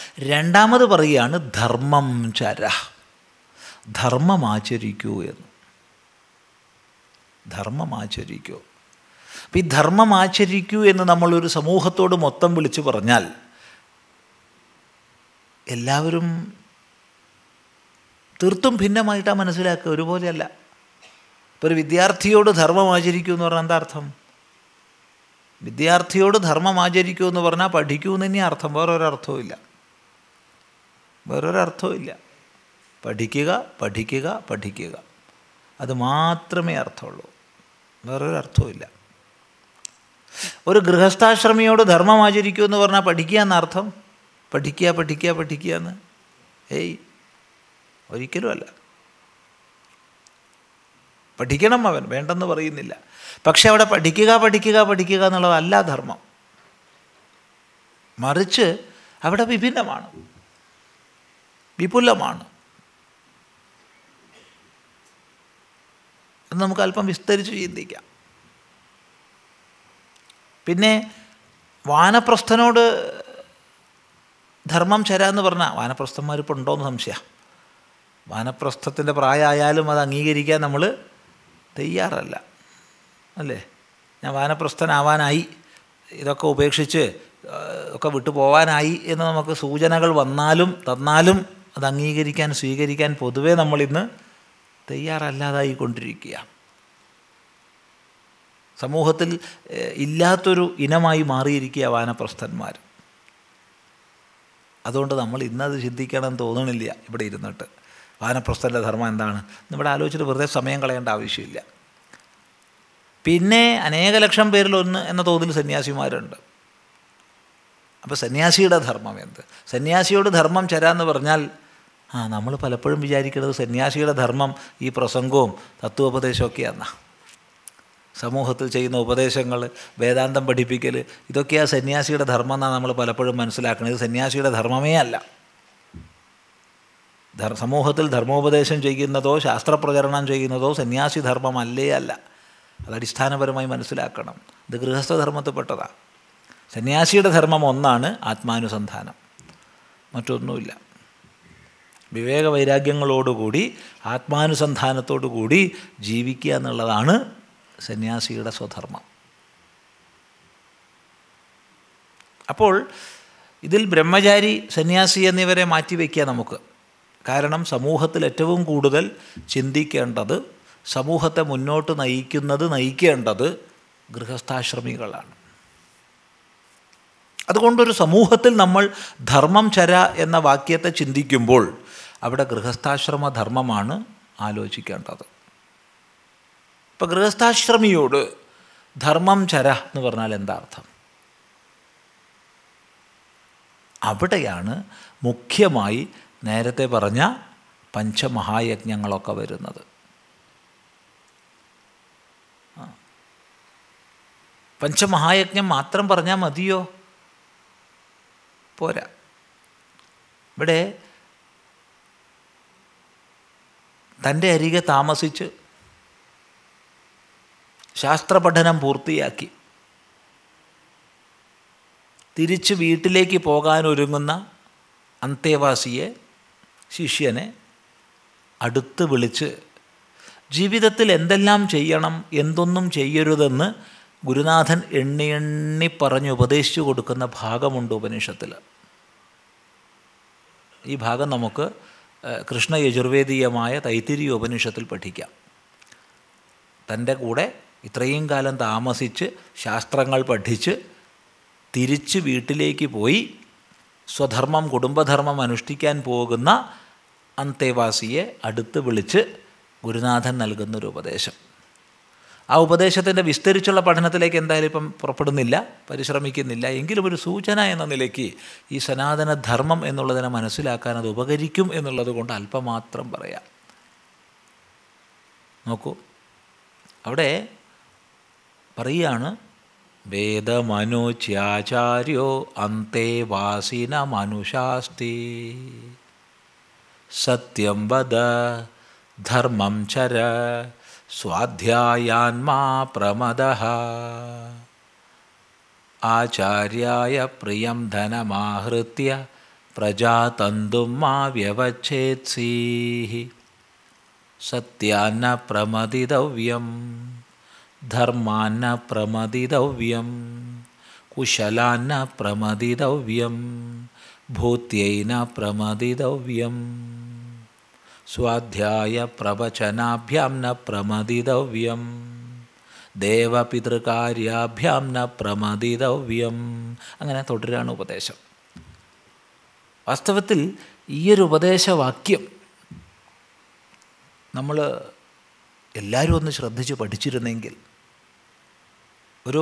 രണ്ടാമത് പറയുകയാണ് ധർമ്മം ചര ധർമ്മം ആചരിക്കൂ എന്ന് ധർമ്മം ആചരിക്കൂ അപ്പം ഈ ധർമ്മം ആചരിക്കൂ എന്ന് നമ്മളൊരു സമൂഹത്തോട് മൊത്തം വിളിച്ചു പറഞ്ഞാൽ എല്ലാവരും തീർത്തും ഭിന്നമായിട്ടാണ് മനസ്സിലാക്കുക ഒരുപോലെയല്ല ഇപ്പോൾ ഒരു വിദ്യാർത്ഥിയോട് ധർമ്മം ആചരിക്കൂ എന്ന് പറഞ്ഞാൽ എന്താ അർത്ഥം വിദ്യാർത്ഥിയോട് ധർമ്മം ആചരിക്കൂ എന്ന് പറഞ്ഞാൽ പഠിക്കൂ എന്ന് തന്നെയാണ് അർത്ഥം വേറൊരർത്ഥവും ഇല്ല വേറൊരർത്ഥവും ഇല്ല പഠിക്കുക പഠിക്കുക പഠിക്കുക അത് മാത്രമേ അർത്ഥമുള്ളൂ വേറൊരർത്ഥവും ഇല്ല ഒരു ഗൃഹസ്ഥാശ്രമിയോട് ധർമ്മം ആചരിക്കൂ എന്ന് പറഞ്ഞാൽ പഠിക്കുക എന്നർത്ഥം പഠിക്കുക പഠിക്കുക പഠിക്കുക എന്ന് ഏയ് ഒരിക്കലും അല്ല പഠിക്കണം അവൻ വേണ്ടെന്ന് പറയുന്നില്ല പക്ഷെ അവിടെ പഠിക്കുക പഠിക്കുക പഠിക്കുക എന്നുള്ളതല്ല ധർമ്മം മറിച്ച് അവിടെ വിഭിന്നമാണ് വിപുലമാണ് അത് നമുക്ക് അല്പം വിസ്തരിച്ച് ചിന്തിക്കാം പിന്നെ വാനപ്രസ്ഥനോട് ധർമ്മം ചരാന്ന് പറഞ്ഞാൽ വാനപ്രസ്ഥന്മാരിപ്പോൾ ഉണ്ടോയെന്ന് സംശയമാണ് വാനപ്രസ്ഥത്തിൻ്റെ പ്രായമായാലും അത് അംഗീകരിക്കാൻ നമ്മൾ തയ്യാറല്ല അല്ലേ ഞാൻ വാനപ്രസ്ഥനാവാനായി ഇതൊക്കെ ഉപേക്ഷിച്ച് ഒക്കെ വിട്ടു പോവാനായി എന്ന് നമുക്ക് സൂചനകൾ വന്നാലും തന്നാലും അത് അംഗീകരിക്കാൻ സ്വീകരിക്കാൻ പൊതുവേ നമ്മളിന്ന് തയ്യാറല്ലാതായി കൊണ്ടിരിക്കുക സമൂഹത്തിൽ ഇല്ലാത്തൊരു ഇനമായി മാറിയിരിക്കുക വാനപ്രസ്ഥന്മാർ അതുകൊണ്ട് നമ്മൾ ഇന്നത് ചിന്തിക്കണം തോന്നണില്ല ഇവിടെ ഇരുന്നിട്ട് വാനപ്രസ്ഥൻ്റെ ധർമ്മം എന്താണ് ഇവിടെ ആലോചിച്ചിട്ട് വെറുതെ സമയം കളയേണ്ട ആവശ്യമില്ല പിന്നെ അനേക ലക്ഷം പേരിൽ ഒന്ന് എന്ന തോതിൽ സന്യാസിമാരുണ്ട് അപ്പോൾ സന്യാസിയുടെ ധർമ്മം എന്ത് സന്യാസിയോട് ധർമ്മം ചരാന്ന് പറഞ്ഞാൽ ആ നമ്മൾ പലപ്പോഴും വിചാരിക്കുന്നത് സന്യാസിയുടെ ധർമ്മം ഈ പ്രസംഗവും തത്വോപദേശമൊക്കെയാണ് സമൂഹത്തിൽ ചെയ്യുന്ന ഉപദേശങ്ങൾ വേദാന്തം പഠിപ്പിക്കൽ ഇതൊക്കെയാ സന്യാസിയുടെ ധർമ്മം എന്നാണ് നമ്മൾ പലപ്പോഴും മനസ്സിലാക്കുന്നത് ഇത് സന്യാസിയുടെ ധർമ്മമേ അല്ല സമൂഹത്തിൽ ധർമ്മോപദേശം ചെയ്യുന്നതോ ശാസ്ത്രപ്രചരണം ചെയ്യുന്നതോ സന്യാസി ധർമ്മമല്ലേ അല്ല അത് അടിസ്ഥാനപരമായി മനസ്സിലാക്കണം ഇത് ഗൃഹസ്ഥധർമ്മത്തിൽപ്പെട്ടതാണ് സന്യാസിയുടെ ധർമ്മം ഒന്നാണ് ആത്മാനുസന്ധാനം മറ്റൊന്നുമില്ല വിവേക വൈരാഗ്യങ്ങളോടുകൂടി ആത്മാനുസന്ധാനത്തോടുകൂടി ജീവിക്കുക എന്നുള്ളതാണ് സന്യാസിയുടെ സ്വധർമ്മം അപ്പോൾ ഇതിൽ ബ്രഹ്മചാരി സന്യാസി എന്നിവരെ മാറ്റിവെക്കുക നമുക്ക് കാരണം സമൂഹത്തിൽ ഏറ്റവും കൂടുതൽ ചിന്തിക്കേണ്ടത് സമൂഹത്തെ മുന്നോട്ട് നയിക്കുന്നത് നയിക്കേണ്ടത് ഗൃഹസ്ഥാശ്രമികളാണ് അതുകൊണ്ടൊരു സമൂഹത്തിൽ നമ്മൾ ധർമ്മം ചര എന്ന വാക്യത്തെ ചിന്തിക്കുമ്പോൾ അവിടെ ഗൃഹസ്ഥാശ്രമ ധർമ്മമാണ് ആലോചിക്കേണ്ടത് ഇപ്പം ഗൃഹസ്ഥാശ്രമിയോട് ധർമ്മം ചര എന്ന് പറഞ്ഞാൽ എന്താ അർത്ഥം അവിടെയാണ് മുഖ്യമായി നേരത്തെ പറഞ്ഞ പഞ്ചമഹായജ്ഞങ്ങളൊക്കെ വരുന്നത് പഞ്ചമഹായജ്ഞം മാത്രം പറഞ്ഞാൽ മതിയോ പോരാ ഇവിടെ തൻ്റെ അരികെ താമസിച്ച് ശാസ്ത്രപഠനം പൂർത്തിയാക്കി തിരിച്ച് വീട്ടിലേക്ക് പോകാൻ ഒരുങ്ങുന്ന അന്തേവാസിയെ ശിഷ്യനെ അടുത്ത് വിളിച്ച് ജീവിതത്തിൽ എന്തെല്ലാം ചെയ്യണം എന്തൊന്നും ചെയ്യരുതെന്ന് ഗുരുനാഥൻ എണ്ണി എണ്ണി പറഞ്ഞ് ഉപദേശിച്ചു കൊടുക്കുന്ന ഭാഗമുണ്ട് ഉപനിഷത്തിൽ ഈ ഭാഗം നമുക്ക് കൃഷ്ണ യജുർവേദീയമായ തൈത്തിരീയ ഉപനിഷത്തിൽ പഠിക്കാം തൻ്റെ കൂടെ ഇത്രയും കാലം താമസിച്ച് ശാസ്ത്രങ്ങൾ പഠിച്ച് തിരിച്ച് വീട്ടിലേക്ക് പോയി സ്വധർമ്മം കുടുംബധർമ്മം അനുഷ്ഠിക്കാൻ പോകുന്ന അന്തേവാസിയെ അടുത്ത് വിളിച്ച് ഗുരുനാഥൻ നൽകുന്നൊരു ഉപദേശം ആ ഉപദേശത്തിൻ്റെ വിസ്തരിച്ചുള്ള പഠനത്തിലേക്ക് എന്തായാലും ഇപ്പം പുറപ്പെടുന്നില്ല പരിശ്രമിക്കുന്നില്ല എങ്കിലും ഒരു സൂചന എന്ന നിലയ്ക്ക് ഈ സനാതന ധർമ്മം എന്നുള്ളതിനെ മനസ്സിലാക്കാൻ അത് ഉപകരിക്കും എന്നുള്ളത് കൊണ്ട് അല്പമാത്രം പറയാം നോക്കൂ അവിടെ പറയുകയാണ് വേദമനുച്യാചാര്യോ അന്തേവാസിന മനുഷാസ്തി സത്യം വദ ധർമ്മം ചര സ്വാധ്യായാന്മാ പ്രമദ ആചാര്യായ പ്രിയം ധനമാഹൃത്യ പ്രജാതന്തും മാ വ്യവച്ഛേത്സീ സത്യാന്ന പ്രമദിതവ്യം ധർമാന്ന പ്രമദിതവ്യം കുശലാന്ന പ്രമദിതവ്യം ഭൂത്യൈന പ്രമദിതവ്യം സ്വാധ്യായ പ്രവചനാഭ്യാം ന പ്രമദിതവ്യം ദേവപിതൃകാര്യാഭ്യാം ന പ്രമദിതവ്യം അങ്ങനെ തുടരുകയാണ് ഉപദേശം വാസ്തവത്തിൽ ഈയൊരു ഉപദേശവാക്യം നമ്മൾ എല്ലാവരും ഒന്ന് ശ്രദ്ധിച്ച് പഠിച്ചിരുന്നെങ്കിൽ ഒരു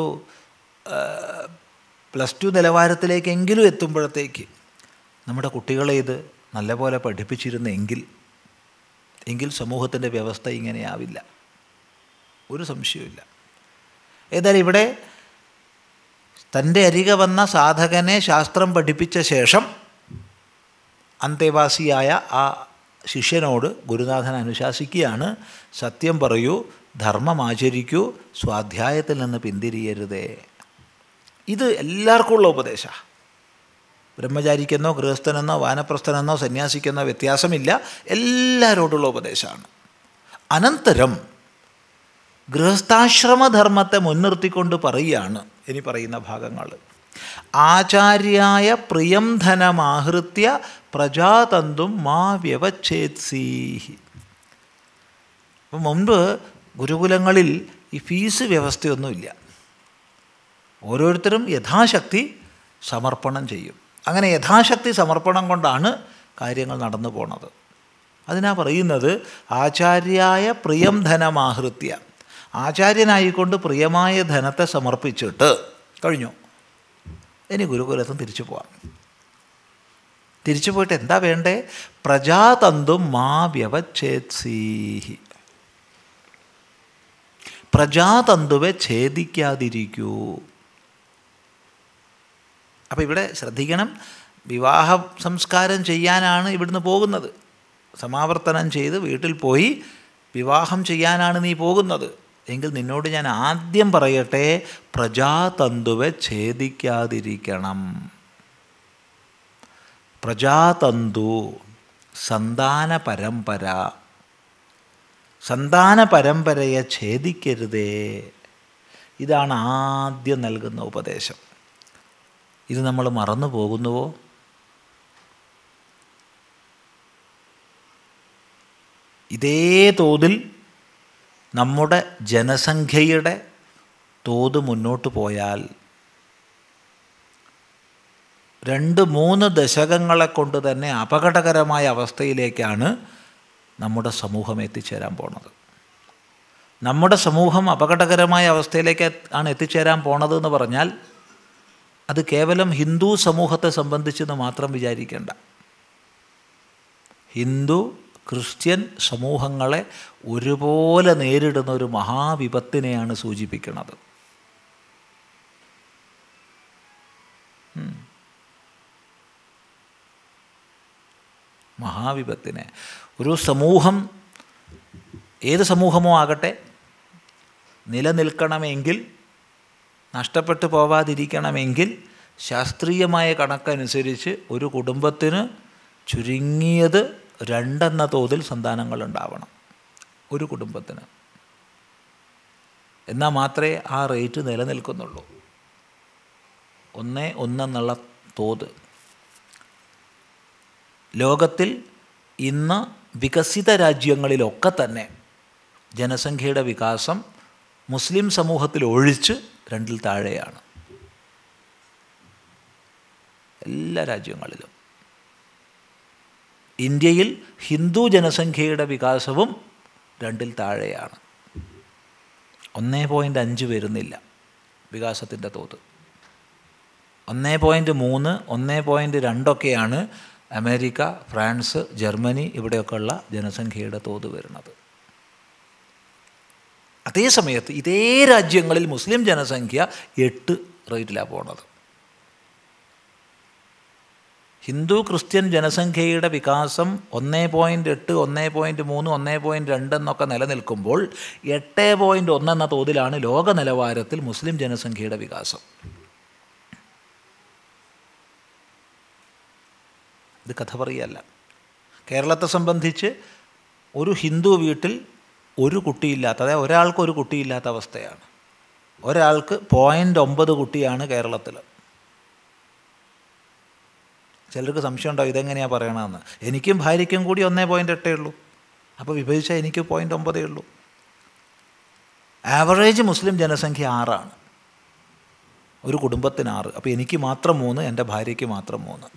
പ്ലസ് ടു നിലവാരത്തിലേക്കെങ്കിലും എത്തുമ്പോഴത്തേക്ക് നമ്മുടെ കുട്ടികളെ ഇത് നല്ലപോലെ പഠിപ്പിച്ചിരുന്നെങ്കിൽ എങ്കിൽ സമൂഹത്തിൻ്റെ വ്യവസ്ഥ ഇങ്ങനെയാവില്ല ഒരു സംശയവുമില്ല ഏതായാലും ഇവിടെ തൻ്റെ അരികെ വന്ന സാധകനെ ശാസ്ത്രം പഠിപ്പിച്ച ശേഷം അന്തേവാസിയായ ആ ശിഷ്യനോട് ഗുരുനാഥൻ അനുശാസിക്കുകയാണ് സത്യം പറയൂ ധർമ്മം ആചരിക്കൂ സ്വാധ്യായത്തിൽ നിന്ന് പിന്തിരിയരുതേ ഇത് എല്ലാവർക്കും ഉള്ള ഉപദേശമാണ് ബ്രഹ്മചാരിക്കെന്നോ ഗൃഹസ്ഥനെന്നോ വാനപ്രസ്ഥനെന്നോ സന്യാസിക്കെന്നോ വ്യത്യാസമില്ല എല്ലാവരോടുള്ള ഉപദേശമാണ് അനന്തരം ഗൃഹസ്ഥാശ്രമധർമ്മത്തെ മുൻനിർത്തിക്കൊണ്ട് പറയുകയാണ് ഇനി പറയുന്ന ഭാഗങ്ങൾ ആചാര്യായ പ്രിയം ധനമാഹൃത്യ പ്രജാതന്തും മാ വ്യവച്ഛേത്സീഹി അപ്പം മുൻപ് ഗുരുകുലങ്ങളിൽ ഈ ഫീസ് വ്യവസ്ഥയൊന്നുമില്ല ഓരോരുത്തരും യഥാശക്തി സമർപ്പണം ചെയ്യും അങ്ങനെ യഥാശക്തി സമർപ്പണം കൊണ്ടാണ് കാര്യങ്ങൾ നടന്നു പോണത് അതിനാ പറയുന്നത് ആചാര്യായ പ്രിയം ധനമാഹൃത്യ ആചാര്യനായിക്കൊണ്ട് പ്രിയമായ ധനത്തെ സമർപ്പിച്ചിട്ട് കഴിഞ്ഞു ഇനി ഗുരുകുലത്തും തിരിച്ചു പോവാം തിരിച്ചു പോയിട്ട് എന്താ വേണ്ടേ പ്രജാതന്തും മാ വ്യവച്ഛേത്സീഹി പ്രജാതന്തുവെ ഛേദിക്കാതിരിക്കൂ അപ്പോൾ ഇവിടെ ശ്രദ്ധിക്കണം വിവാഹ സംസ്കാരം ചെയ്യാനാണ് ഇവിടുന്ന് പോകുന്നത് സമാവർത്തനം ചെയ്ത് വീട്ടിൽ പോയി വിവാഹം ചെയ്യാനാണ് നീ പോകുന്നത് എങ്കിൽ നിന്നോട് ഞാൻ ആദ്യം പറയട്ടെ പ്രജാതന്തുവെ ഛേദിക്കാതിരിക്കണം പ്രജാതന്തു സന്താന പരമ്പര സന്താന പരമ്പരയെ ഛേദിക്കരുതേ ഇതാണ് ആദ്യം നൽകുന്ന ഉപദേശം ഇത് നമ്മൾ മറന്നു പോകുന്നുവോ ഇതേ തോതിൽ നമ്മുടെ ജനസംഖ്യയുടെ തോത് മുന്നോട്ട് പോയാൽ രണ്ട് മൂന്ന് ദശകങ്ങളെ കൊണ്ട് തന്നെ അപകടകരമായ അവസ്ഥയിലേക്കാണ് നമ്മുടെ സമൂഹം എത്തിച്ചേരാൻ പോണത് നമ്മുടെ സമൂഹം അപകടകരമായ അവസ്ഥയിലേക്ക് ആണ് എത്തിച്ചേരാൻ പോണത് എന്ന് പറഞ്ഞാൽ അത് കേവലം ഹിന്ദു സമൂഹത്തെ സംബന്ധിച്ചെന്ന് മാത്രം വിചാരിക്കേണ്ട ഹിന്ദു ക്രിസ്ത്യൻ സമൂഹങ്ങളെ ഒരുപോലെ നേരിടുന്ന ഒരു മഹാവിപത്തിനെയാണ് സൂചിപ്പിക്കുന്നത് മഹാവിപത്തിനെ ഒരു സമൂഹം ഏത് സമൂഹമോ ആകട്ടെ നിലനിൽക്കണമെങ്കിൽ നഷ്ടപ്പെട്ടു പോവാതിരിക്കണമെങ്കിൽ ശാസ്ത്രീയമായ കണക്കനുസരിച്ച് ഒരു കുടുംബത്തിന് ചുരുങ്ങിയത് രണ്ടെന്ന തോതിൽ സന്താനങ്ങൾ ഉണ്ടാവണം ഒരു കുടുംബത്തിന് എന്നാൽ മാത്രമേ ആ റേറ്റ് നിലനിൽക്കുന്നുള്ളൂ ഒന്നേ ഒന്നെന്നുള്ള തോത് ലോകത്തിൽ ഇന്ന് വികസിത രാജ്യങ്ങളിലൊക്കെ തന്നെ ജനസംഖ്യയുടെ വികാസം മുസ്ലിം സമൂഹത്തിൽ ഒഴിച്ച് രണ്ടിൽ താഴെയാണ് എല്ലാ രാജ്യങ്ങളിലും ഇന്ത്യയിൽ ഹിന്ദു ജനസംഖ്യയുടെ വികാസവും രണ്ടിൽ താഴെയാണ് ഒന്നേ പോയിൻ്റ് അഞ്ച് വരുന്നില്ല വികാസത്തിൻ്റെ തോത് ഒന്നേ പോയിൻറ്റ് മൂന്ന് ഒന്നേ പോയിൻറ്റ് രണ്ടൊക്കെയാണ് അമേരിക്ക ഫ്രാൻസ് ജർമ്മനി ഇവിടെയൊക്കെയുള്ള ജനസംഖ്യയുടെ തോത് വരുന്നത് അതേ സമയത്ത് ഇതേ രാജ്യങ്ങളിൽ മുസ്ലിം ജനസംഖ്യ എട്ട് റേറ്റിലാണ് പോണത് ഹിന്ദു ക്രിസ്ത്യൻ ജനസംഖ്യയുടെ വികാസം ഒന്നേ പോയിൻറ്റ് എട്ട് ഒന്നേ പോയിൻറ്റ് മൂന്ന് ഒന്നേ പോയിൻറ്റ് രണ്ട് എന്നൊക്കെ നിലനിൽക്കുമ്പോൾ എട്ട് പോയിൻറ്റ് ഒന്നെന്ന തോതിലാണ് ലോക നിലവാരത്തിൽ മുസ്ലിം ജനസംഖ്യയുടെ വികാസം ഇത് കഥ പറയല്ല കേരളത്തെ സംബന്ധിച്ച് ഒരു ഹിന്ദു വീട്ടിൽ ഒരു കുട്ടിയില്ലാത്ത അതായത് ഒരാൾക്ക് ഒരു കുട്ടിയില്ലാത്ത അവസ്ഥയാണ് ഒരാൾക്ക് പോയിൻ്റ് ഒമ്പത് കുട്ടിയാണ് കേരളത്തിൽ ചിലർക്ക് സംശയം ഉണ്ടാവും ഇതെങ്ങനെയാണ് പറയണമെന്ന് എനിക്കും ഭാര്യയ്ക്കും കൂടി ഒന്നേ പോയിൻ്റ് എട്ടേ ഉള്ളൂ അപ്പോൾ വിഭജിച്ചാൽ എനിക്ക് പോയിൻ്റ് ഒമ്പതേ ഉള്ളൂ ആവറേജ് മുസ്ലിം ജനസംഖ്യ ആറാണ് ഒരു കുടുംബത്തിന് ആറ് അപ്പോൾ എനിക്ക് മാത്രം മൂന്ന് എൻ്റെ ഭാര്യയ്ക്ക് മാത്രം മൂന്ന്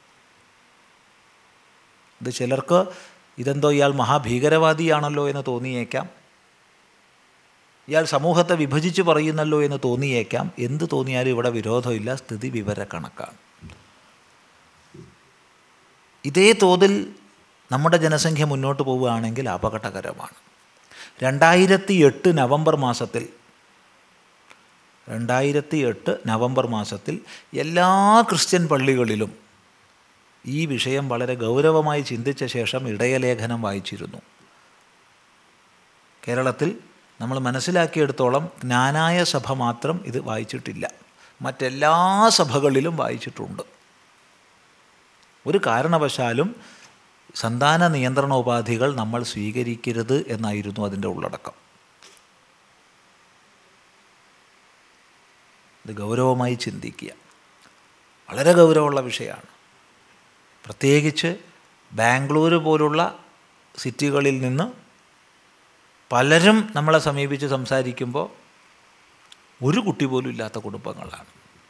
ഇത് ചിലർക്ക് ഇതെന്തോ ഇയാൾ മഹാഭീകരവാദിയാണല്ലോ എന്ന് തോന്നിയേക്കാം ഇയാൾ സമൂഹത്തെ വിഭജിച്ച് പറയുന്നല്ലോ എന്ന് തോന്നിയേക്കാം എന്ത് തോന്നിയാലും ഇവിടെ വിരോധമില്ല സ്ഥിതി വിവര കണക്കാണ് ഇതേ തോതിൽ നമ്മുടെ ജനസംഖ്യ മുന്നോട്ട് പോവുകയാണെങ്കിൽ അപകടകരമാണ് രണ്ടായിരത്തി എട്ട് നവംബർ മാസത്തിൽ രണ്ടായിരത്തി എട്ട് നവംബർ മാസത്തിൽ എല്ലാ ക്രിസ്ത്യൻ പള്ളികളിലും ഈ വിഷയം വളരെ ഗൗരവമായി ചിന്തിച്ച ശേഷം ഇടയലേഖനം വായിച്ചിരുന്നു കേരളത്തിൽ നമ്മൾ മനസ്സിലാക്കിയെടുത്തോളം ജ്ഞാനായ സഭ മാത്രം ഇത് വായിച്ചിട്ടില്ല മറ്റെല്ലാ സഭകളിലും വായിച്ചിട്ടുണ്ട് ഒരു കാരണവശാലും സന്താന നിയന്ത്രണോപാധികൾ നമ്മൾ സ്വീകരിക്കരുത് എന്നായിരുന്നു അതിൻ്റെ ഉള്ളടക്കം ഇത് ഗൗരവമായി ചിന്തിക്കുക വളരെ ഗൗരവമുള്ള വിഷയമാണ് പ്രത്യേകിച്ച് ബാംഗ്ലൂർ പോലുള്ള സിറ്റികളിൽ നിന്ന് പലരും നമ്മളെ സമീപിച്ച് സംസാരിക്കുമ്പോൾ ഒരു കുട്ടി പോലും ഇല്ലാത്ത കുടുംബങ്ങളാണ്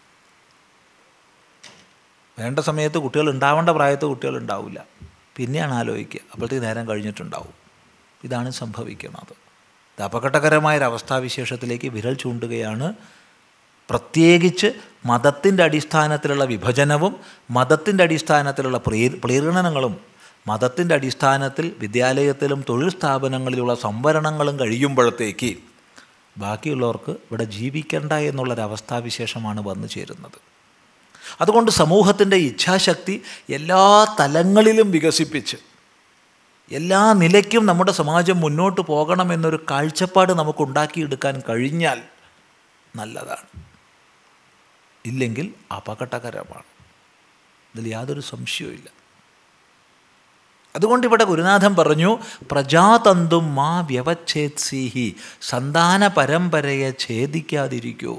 വേണ്ട സമയത്ത് കുട്ടികൾ ഉണ്ടാവേണ്ട പ്രായത്ത് കുട്ടികൾ ഉണ്ടാവില്ല പിന്നെയാണ് ആലോചിക്കുക അപ്പോഴത്തേക്ക് നേരം കഴിഞ്ഞിട്ടുണ്ടാവും ഇതാണ് സംഭവിക്കുന്നത് ഇത് അപകടകരമായൊരവസ്ഥാവിശേഷത്തിലേക്ക് വിരൽ ചൂണ്ടുകയാണ് പ്രത്യേകിച്ച് മതത്തിൻ്റെ അടിസ്ഥാനത്തിലുള്ള വിഭജനവും മതത്തിൻ്റെ അടിസ്ഥാനത്തിലുള്ള പ്രീ പ്രീണനങ്ങളും മതത്തിൻ്റെ അടിസ്ഥാനത്തിൽ വിദ്യാലയത്തിലും തൊഴിൽ സ്ഥാപനങ്ങളിലുള്ള സംവരണങ്ങളും കഴിയുമ്പോഴത്തേക്ക് ബാക്കിയുള്ളവർക്ക് ഇവിടെ ജീവിക്കണ്ട എന്നുള്ളൊരവസ്ഥാവിശേഷമാണ് വന്നു ചേരുന്നത് അതുകൊണ്ട് സമൂഹത്തിൻ്റെ ഇച്ഛാശക്തി എല്ലാ തലങ്ങളിലും വികസിപ്പിച്ച് എല്ലാ നിലയ്ക്കും നമ്മുടെ സമാജം മുന്നോട്ട് പോകണമെന്നൊരു കാഴ്ചപ്പാട് നമുക്കുണ്ടാക്കിയെടുക്കാൻ കഴിഞ്ഞാൽ നല്ലതാണ് ഇല്ലെങ്കിൽ അപകടകരമാണ് ഇതിൽ യാതൊരു സംശയവുമില്ല അതുകൊണ്ട് ഇവിടെ ഗുരുനാഥൻ പറഞ്ഞു പ്രജാതന്തും മാ വ്യവച്ഛേത്സീഹി സന്താന പരമ്പരയെ ഛേദിക്കാതിരിക്കൂ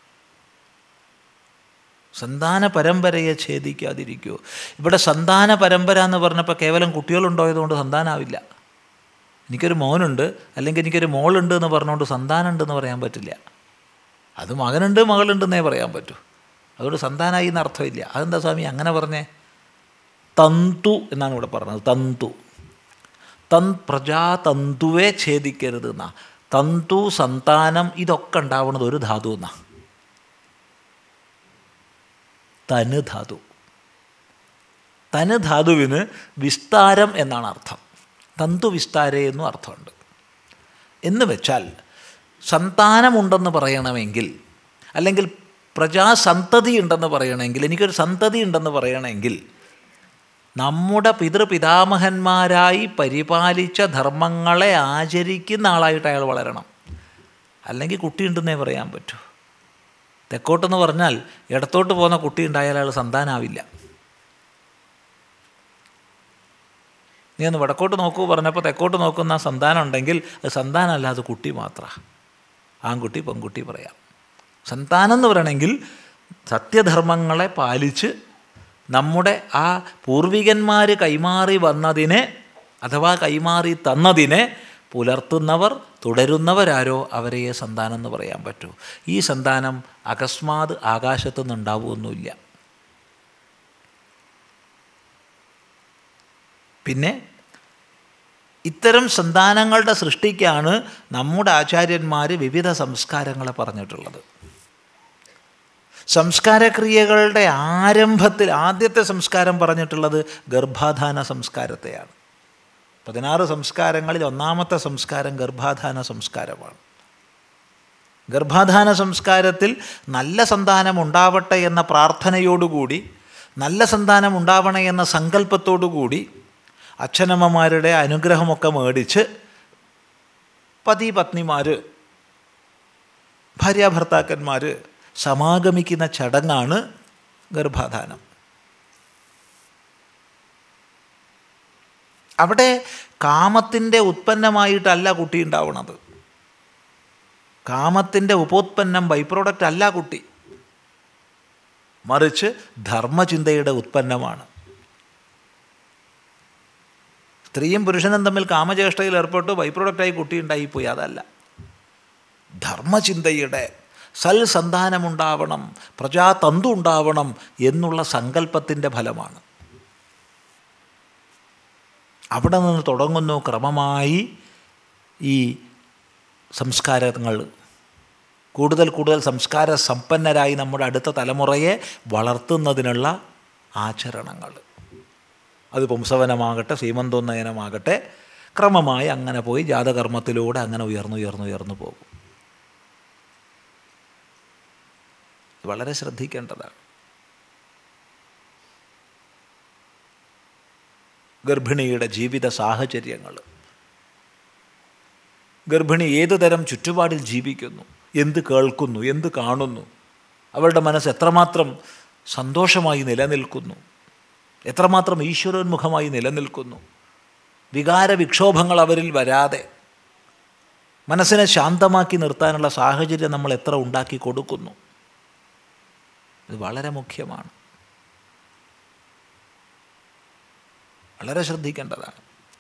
സന്താന പരമ്പരയെ ഛേദിക്കാതിരിക്കൂ ഇവിടെ സന്താന പരമ്പര എന്ന് പറഞ്ഞപ്പോൾ കേവലം കുട്ടികളുണ്ടായതുകൊണ്ട് സന്താനാവില്ല എനിക്കൊരു മോനുണ്ട് അല്ലെങ്കിൽ എനിക്കൊരു മോളുണ്ട് എന്ന് പറഞ്ഞുകൊണ്ട് സന്താനമുണ്ടെന്ന് പറയാൻ പറ്റില്ല അത് മകനുണ്ട് മകളുണ്ടെന്നേ പറയാൻ പറ്റൂ അതുകൊണ്ട് സന്താനായി എന്ന് അർത്ഥമില്ല അതെന്താ സ്വാമി അങ്ങനെ പറഞ്ഞേ തന്തു എന്നാണ് ഇവിടെ പറഞ്ഞത് തന്തു തൻ പ്രജാതന്തുവെ ഛേദിക്കരുത് എന്നാ തന്തു സന്താനം ഇതൊക്കെ ഉണ്ടാവുന്നത് ഒരു ധാതു എന്നാ തന് ധാതു തന് ധാതുവിന് വിസ്താരം എന്നാണ് അർത്ഥം തന്തു വിസ്താരേ എന്നും അർത്ഥമുണ്ട് എന്ന് വെച്ചാൽ സന്താനമുണ്ടെന്ന് പറയണമെങ്കിൽ അല്ലെങ്കിൽ പ്രജാസന്തതി ഉണ്ടെന്ന് പറയണമെങ്കിൽ എനിക്കൊരു സന്തതി ഉണ്ടെന്ന് പറയണമെങ്കിൽ നമ്മുടെ പിതൃപിതാമഹന്മാരായി പരിപാലിച്ച ധർമ്മങ്ങളെ ആചരിക്കുന്ന ആളായിട്ട് അയാൾ വളരണം അല്ലെങ്കിൽ കുട്ടിയുണ്ടെന്നേ പറയാൻ പറ്റൂ തെക്കോട്ടെന്ന് പറഞ്ഞാൽ ഇടത്തോട്ട് പോകുന്ന കുട്ടി ഉണ്ടായാൽ അയാൾ സന്താനാവില്ല നീ ഒന്ന് വടക്കോട്ട് നോക്കൂ പറഞ്ഞപ്പോൾ തെക്കോട്ട് നോക്കുന്ന സന്താനം ഉണ്ടെങ്കിൽ അത് സന്താനമല്ല അത് കുട്ടി മാത്രമാണ് ആൺകുട്ടി പെൺകുട്ടി പറയാം സന്താനം എന്ന് പറയണമെങ്കിൽ സത്യധർമ്മങ്ങളെ പാലിച്ച് നമ്മുടെ ആ പൂർവികന്മാർ കൈമാറി വന്നതിനെ അഥവാ കൈമാറി തന്നതിനെ പുലർത്തുന്നവർ തുടരുന്നവരാരോ അവരെ സന്താനം എന്ന് പറയാൻ പറ്റൂ ഈ സന്താനം അകസ്മാത് ആകാശത്തു നിന്നുണ്ടാവുമൊന്നുമില്ല പിന്നെ ഇത്തരം സന്താനങ്ങളുടെ സൃഷ്ടിക്കാണ് നമ്മുടെ ആചാര്യന്മാർ വിവിധ സംസ്കാരങ്ങളെ പറഞ്ഞിട്ടുള്ളത് സംസ്കാരക്രിയകളുടെ ആരംഭത്തിൽ ആദ്യത്തെ സംസ്കാരം പറഞ്ഞിട്ടുള്ളത് ഗർഭാധാന സംസ്കാരത്തെയാണ് പതിനാറ് സംസ്കാരങ്ങളിൽ ഒന്നാമത്തെ സംസ്കാരം ഗർഭാധാന സംസ്കാരമാണ് ഗർഭാധാന സംസ്കാരത്തിൽ നല്ല സന്താനം ഉണ്ടാവട്ടെ എന്ന പ്രാർത്ഥനയോടുകൂടി നല്ല സന്താനം ഉണ്ടാവണേ എന്ന സങ്കല്പത്തോടുകൂടി അച്ഛനമ്മമാരുടെ അനുഗ്രഹമൊക്കെ മേടിച്ച് പതി പത്നിമാർ ഭാര്യാഭർത്താക്കന്മാർ സമാഗമിക്കുന്ന ചടങ്ങാണ് ഗർഭാധാനം അവിടെ കാമത്തിൻ്റെ ഉത്പന്നമായിട്ടല്ല കുട്ടി ഉണ്ടാവുന്നത് കാമത്തിൻ്റെ ഉപോത്പന്നം ബൈ പ്രോഡക്റ്റ് അല്ല കുട്ടി മറിച്ച് ധർമ്മചിന്തയുടെ ഉത്പന്നമാണ് സ്ത്രീയും പുരുഷനും തമ്മിൽ കാമചേഷ്ടയിൽ ഏർപ്പെട്ടു ബൈ പ്രോഡക്റ്റായി കുട്ടി ഉണ്ടായിപ്പോയി അതല്ല ധർമ്മചിന്തയുടെ സൽസന്താനമുണ്ടാവണം പ്രജാതന്തു ഉണ്ടാവണം എന്നുള്ള സങ്കല്പത്തിൻ്റെ ഫലമാണ് അവിടെ നിന്ന് തുടങ്ങുന്നു ക്രമമായി ഈ സംസ്കാരങ്ങൾ കൂടുതൽ കൂടുതൽ സംസ്കാര സമ്പന്നരായി നമ്മുടെ അടുത്ത തലമുറയെ വളർത്തുന്നതിനുള്ള ആചരണങ്ങൾ അത് പുംസവനമാകട്ടെ സീമന്തോന്നയനമാകട്ടെ ക്രമമായി അങ്ങനെ പോയി ജാതകർമ്മത്തിലൂടെ അങ്ങനെ ഉയർന്നു ഉയർന്നു ഉയർന്നു പോകും വളരെ ശ്രദ്ധിക്കേണ്ടതാണ് ഗർഭിണിയുടെ ജീവിത സാഹചര്യങ്ങൾ ഗർഭിണി ഏതു തരം ചുറ്റുപാടിൽ ജീവിക്കുന്നു എന്ത് കേൾക്കുന്നു എന്ത് കാണുന്നു അവളുടെ മനസ്സ് എത്രമാത്രം സന്തോഷമായി നിലനിൽക്കുന്നു എത്രമാത്രം ഈശ്വരോന്മുഖമായി നിലനിൽക്കുന്നു വികാര വിക്ഷോഭങ്ങൾ അവരിൽ വരാതെ മനസ്സിനെ ശാന്തമാക്കി നിർത്താനുള്ള സാഹചര്യം നമ്മൾ എത്ര ഉണ്ടാക്കി കൊടുക്കുന്നു ഇത് വളരെ മുഖ്യമാണ് വളരെ ശ്രദ്ധിക്കേണ്ടതാണ്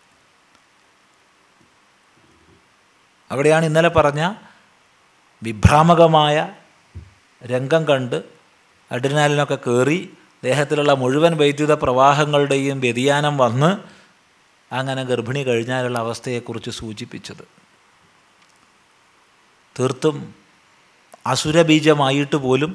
അവിടെയാണ് ഇന്നലെ പറഞ്ഞ വിഭ്രാമകമായ രംഗം കണ്ട് അഡ്രിനാലിനൊക്കെ കയറി ദേഹത്തിലുള്ള മുഴുവൻ വൈദ്യുത പ്രവാഹങ്ങളുടെയും വ്യതിയാനം വന്ന് അങ്ങനെ ഗർഭിണി കഴിഞ്ഞാലുള്ള അവസ്ഥയെക്കുറിച്ച് സൂചിപ്പിച്ചത് തീർത്തും അസുരബീജമായിട്ട് പോലും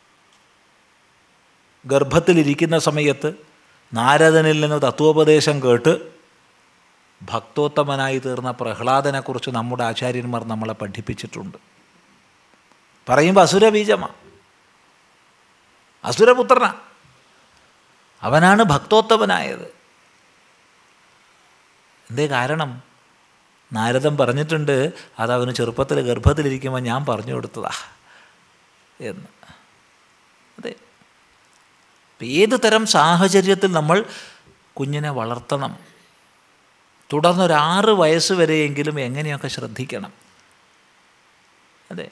ഗർഭത്തിലിരിക്കുന്ന സമയത്ത് നാരദനിൽ നിന്ന് തത്വോപദേശം കേട്ട് ഭക്തോത്തമനായി തീർന്ന പ്രഹ്ലാദനെക്കുറിച്ച് നമ്മുടെ ആചാര്യന്മാർ നമ്മളെ പഠിപ്പിച്ചിട്ടുണ്ട് പറയുമ്പോൾ അസുരബീജമാണ് അസുരപുത്രനാ അവനാണ് ഭക്തോത്തമനായത് എന്തേ കാരണം നാരദൻ പറഞ്ഞിട്ടുണ്ട് അത് അവന് ചെറുപ്പത്തിൽ ഗർഭത്തിലിരിക്കുമ്പോൾ ഞാൻ പറഞ്ഞു കൊടുത്തതാ എന്ന് അതെ ഏത് തരം സാഹചര്യത്തിൽ നമ്മൾ കുഞ്ഞിനെ വളർത്തണം തുടർന്നൊരാറ് വയസ്സ് വരെയെങ്കിലും എങ്ങനെയൊക്കെ ശ്രദ്ധിക്കണം അതെ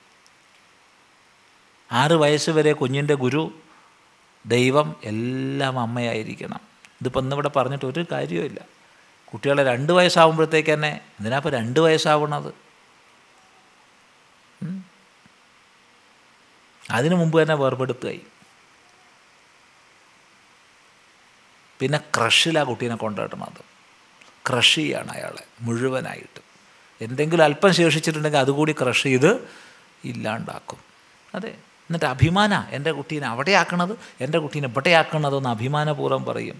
ആറ് വയസ്സ് വരെ കുഞ്ഞിൻ്റെ ഗുരു ദൈവം എല്ലാം അമ്മയായിരിക്കണം ഇതിപ്പോൾ ഇന്നിവിടെ പറഞ്ഞിട്ട് ഒരു കാര്യവുമില്ല കുട്ടികളെ രണ്ട് വയസ്സാവുമ്പോഴത്തേക്ക് തന്നെ എന്തിനാ ഇപ്പോൾ രണ്ട് വയസ്സാവണത് അതിനു മുമ്പ് തന്നെ വേർപെടുത്തുകയായി പിന്നെ ക്രഷിലാ കുട്ടീനെ കൊണ്ടുവരണത് ക്രഷ് ചെയ്യാണ് അയാളെ മുഴുവനായിട്ട് എന്തെങ്കിലും അല്പം ശേഷിച്ചിട്ടുണ്ടെങ്കിൽ അതുകൂടി ക്രഷ് ചെയ്ത് ഇല്ലാണ്ടാക്കും അതെ എന്നിട്ട് അഭിമാന എൻ്റെ കുട്ടീനെ അവിടെ ആക്കണത് എൻ്റെ കുട്ടീനെ ഇവിടെ ആക്കണതെന്ന് അഭിമാനപൂർവ്വം പറയും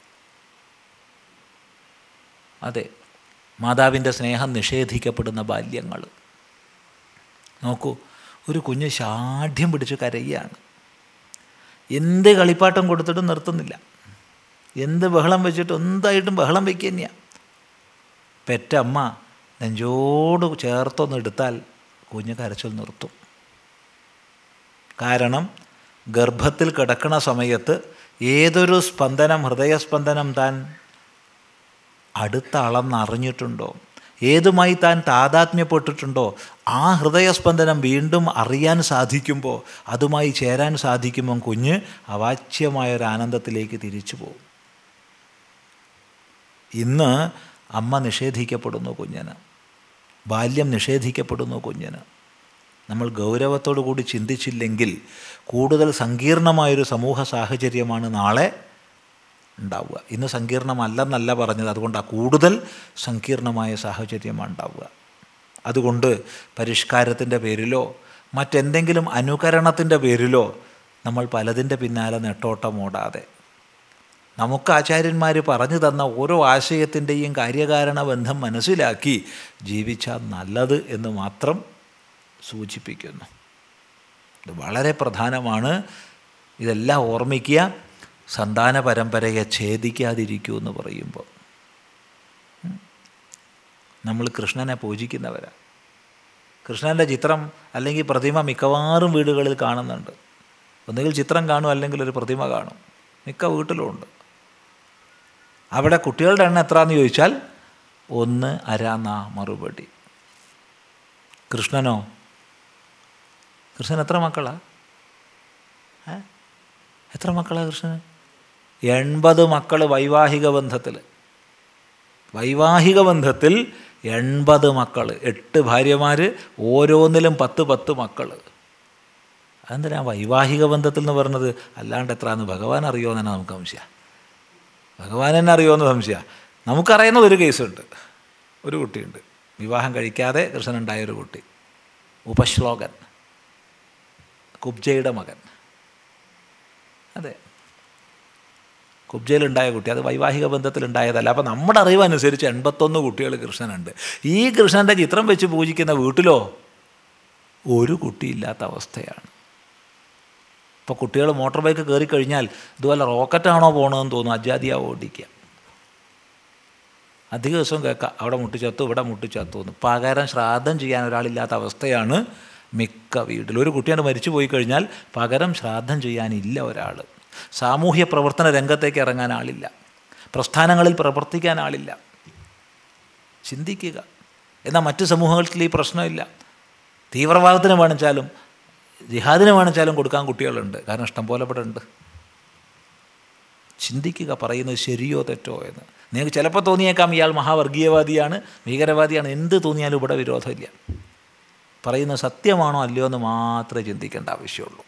അതെ മാതാവിൻ്റെ സ്നേഹം നിഷേധിക്കപ്പെടുന്ന ബാല്യങ്ങൾ നോക്കൂ ഒരു കുഞ്ഞ് ഷാഠ്യം പിടിച്ച് കരയുകയാണ് എന്ത് കളിപ്പാട്ടം കൊടുത്തിട്ടും നിർത്തുന്നില്ല എന്ത് ബഹളം വെച്ചിട്ട് എന്തായിട്ടും ബഹളം വയ്ക്കുക തന്നെയാണ് പെറ്റമ്മ നെഞ്ചോട് ചേർത്തൊന്ന് എടുത്താൽ കുഞ്ഞ് കരച്ചിൽ നിർത്തും കാരണം ഗർഭത്തിൽ കിടക്കണ സമയത്ത് ഏതൊരു സ്പന്ദനം ഹൃദയസ്പന്ദനം താൻ അടുത്ത അളന്നറിഞ്ഞിട്ടുണ്ടോ ഏതുമായി താൻ താതാത്മ്യപ്പെട്ടിട്ടുണ്ടോ ആ ഹൃദയസ്പന്ദനം വീണ്ടും അറിയാൻ സാധിക്കുമ്പോൾ അതുമായി ചേരാൻ സാധിക്കുമ്പം കുഞ്ഞ് അവാച്യമായൊരു ആനന്ദത്തിലേക്ക് തിരിച്ചു പോകും ഇന്ന് അമ്മ നിഷേധിക്കപ്പെടുന്നു കുഞ്ഞിന് ബാല്യം നിഷേധിക്കപ്പെടുന്നു കുഞ്ഞിന് നമ്മൾ ഗൗരവത്തോടു കൂടി ചിന്തിച്ചില്ലെങ്കിൽ കൂടുതൽ സങ്കീർണമായൊരു സമൂഹ സാഹചര്യമാണ് നാളെ ഉണ്ടാവുക ഇന്ന് സങ്കീർണമല്ലെന്നല്ല പറഞ്ഞത് അതുകൊണ്ടാണ് കൂടുതൽ സങ്കീർണമായ സാഹചര്യമാണ് ഉണ്ടാവുക അതുകൊണ്ട് പരിഷ്കാരത്തിൻ്റെ പേരിലോ മറ്റെന്തെങ്കിലും അനുകരണത്തിൻ്റെ പേരിലോ നമ്മൾ പലതിൻ്റെ പിന്നാലെ നെട്ടോട്ടം ഓടാതെ നമുക്ക് ആചാര്യന്മാർ പറഞ്ഞു തന്ന ഓരോ ആശയത്തിൻ്റെയും കാര്യകാരണ ബന്ധം മനസ്സിലാക്കി ജീവിച്ചാൽ നല്ലത് എന്ന് മാത്രം സൂചിപ്പിക്കുന്നു ഇത് വളരെ പ്രധാനമാണ് ഇതെല്ലാം ഓർമ്മിക്കുക സന്താന പരമ്പരയെ ഛേദിക്കാതിരിക്കൂ എന്ന് പറയുമ്പോൾ നമ്മൾ കൃഷ്ണനെ പൂജിക്കുന്നവരാണ് കൃഷ്ണൻ്റെ ചിത്രം അല്ലെങ്കിൽ പ്രതിമ മിക്കവാറും വീടുകളിൽ കാണുന്നുണ്ട് ഒന്നുകിൽ ചിത്രം കാണും അല്ലെങ്കിൽ ഒരു പ്രതിമ കാണും മിക്ക വീട്ടിലുമുണ്ട് അവിടെ കുട്ടികളുടെ എണ്ണം എത്രയെന്ന് ചോദിച്ചാൽ ഒന്ന് അരാന്ന മറുപടി കൃഷ്ണനോ കൃഷ്ണൻ എത്ര മക്കളാ ഏ? എത്ര മക്കളാ കൃഷ്ണന് എൺപത് മക്കൾ വൈവാഹിക ബന്ധത്തിൽ വൈവാഹിക ബന്ധത്തിൽ എൺപത് മക്കൾ എട്ട് ഭാര്യമാർ ഓരോന്നിലും പത്ത് പത്ത് മക്കൾ അതെന്തിനാ വൈവാഹിക ബന്ധത്തിൽ എന്ന് പറഞ്ഞത് അല്ലാണ്ട് എത്രയെന്ന് ഭഗവാൻ അറിയുമോ എന്ന് തന്നെ നമുക്ക് സംശയ ഭഗവാൻ തന്നെ അറിയുമോ എന്ന് സംശയ നമുക്കറിയുന്ന ഒരു കേസുണ്ട് ഒരു കുട്ടിയുണ്ട് വിവാഹം കഴിക്കാതെ കൃഷ്ണനുണ്ടായ ഒരു കുട്ടി ഉപശ്ലോകൻ കുബ്ജയുടെ മകൻ അതെ കുബ്ജയിലുണ്ടായ കുട്ടി അത് വൈവാഹിക ബന്ധത്തിലുണ്ടായതല്ല അപ്പോൾ നമ്മുടെ അറിവനുസരിച്ച് എൺപത്തൊന്ന് കുട്ടികൾ കൃഷ്ണനുണ്ട് ഈ കൃഷ്ണൻ്റെ ചിത്രം വെച്ച് പൂജിക്കുന്ന വീട്ടിലോ ഒരു കുട്ടിയില്ലാത്ത അവസ്ഥയാണ് ഇപ്പോൾ കുട്ടികൾ മോട്ടോർ ബൈക്ക് കയറി കഴിഞ്ഞാൽ ഇതുപോലെ റോക്കറ്റാണോ പോകണമെന്ന് തോന്നുന്നു അജാദിയാ ഓടിക്കുക അധിക ദിവസവും കേൾക്കാം അവിടെ മുട്ടിച്ചത്തു ഇവിടെ മുട്ടിച്ചത്തു എന്ന് പകരം ശ്രാദ്ധം ചെയ്യാൻ ഒരാളില്ലാത്ത അവസ്ഥയാണ് മിക്ക വീട്ടിലും ഒരു കുട്ടിയാണ് മരിച്ചു പോയി കഴിഞ്ഞാൽ പകരം ശ്രാദ്ധം ചെയ്യാനില്ല ഒരാൾ സാമൂഹ്യ പ്രവർത്തന രംഗത്തേക്ക് ഇറങ്ങാൻ ആളില്ല പ്രസ്ഥാനങ്ങളിൽ പ്രവർത്തിക്കാൻ ആളില്ല ചിന്തിക്കുക എന്നാൽ മറ്റ് സമൂഹങ്ങളിൽ ഈ പ്രശ്നമില്ല തീവ്രവാദത്തിന് വേണിച്ചാലും ജിഹാദിന് വേണിച്ചാലും കൊടുക്കാൻ കുട്ടികളുണ്ട് കാരണം ഇഷ്ടം പോലെ ഇവിടെ ഉണ്ട് ചിന്തിക്കുക പറയുന്നത് ശരിയോ തെറ്റോ എന്ന് നിങ്ങൾക്ക് ചിലപ്പോൾ തോന്നിയേക്കാം ഇയാൾ മഹാവർഗീയവാദിയാണ് ഭീകരവാദിയാണ് എന്ത് തോന്നിയാലും ഇവിടെ വിരോധമില്ല പറയുന്നത് സത്യമാണോ അല്ലയോ എന്ന് മാത്രമേ ചിന്തിക്കേണ്ട ആവശ്യമുള്ളൂ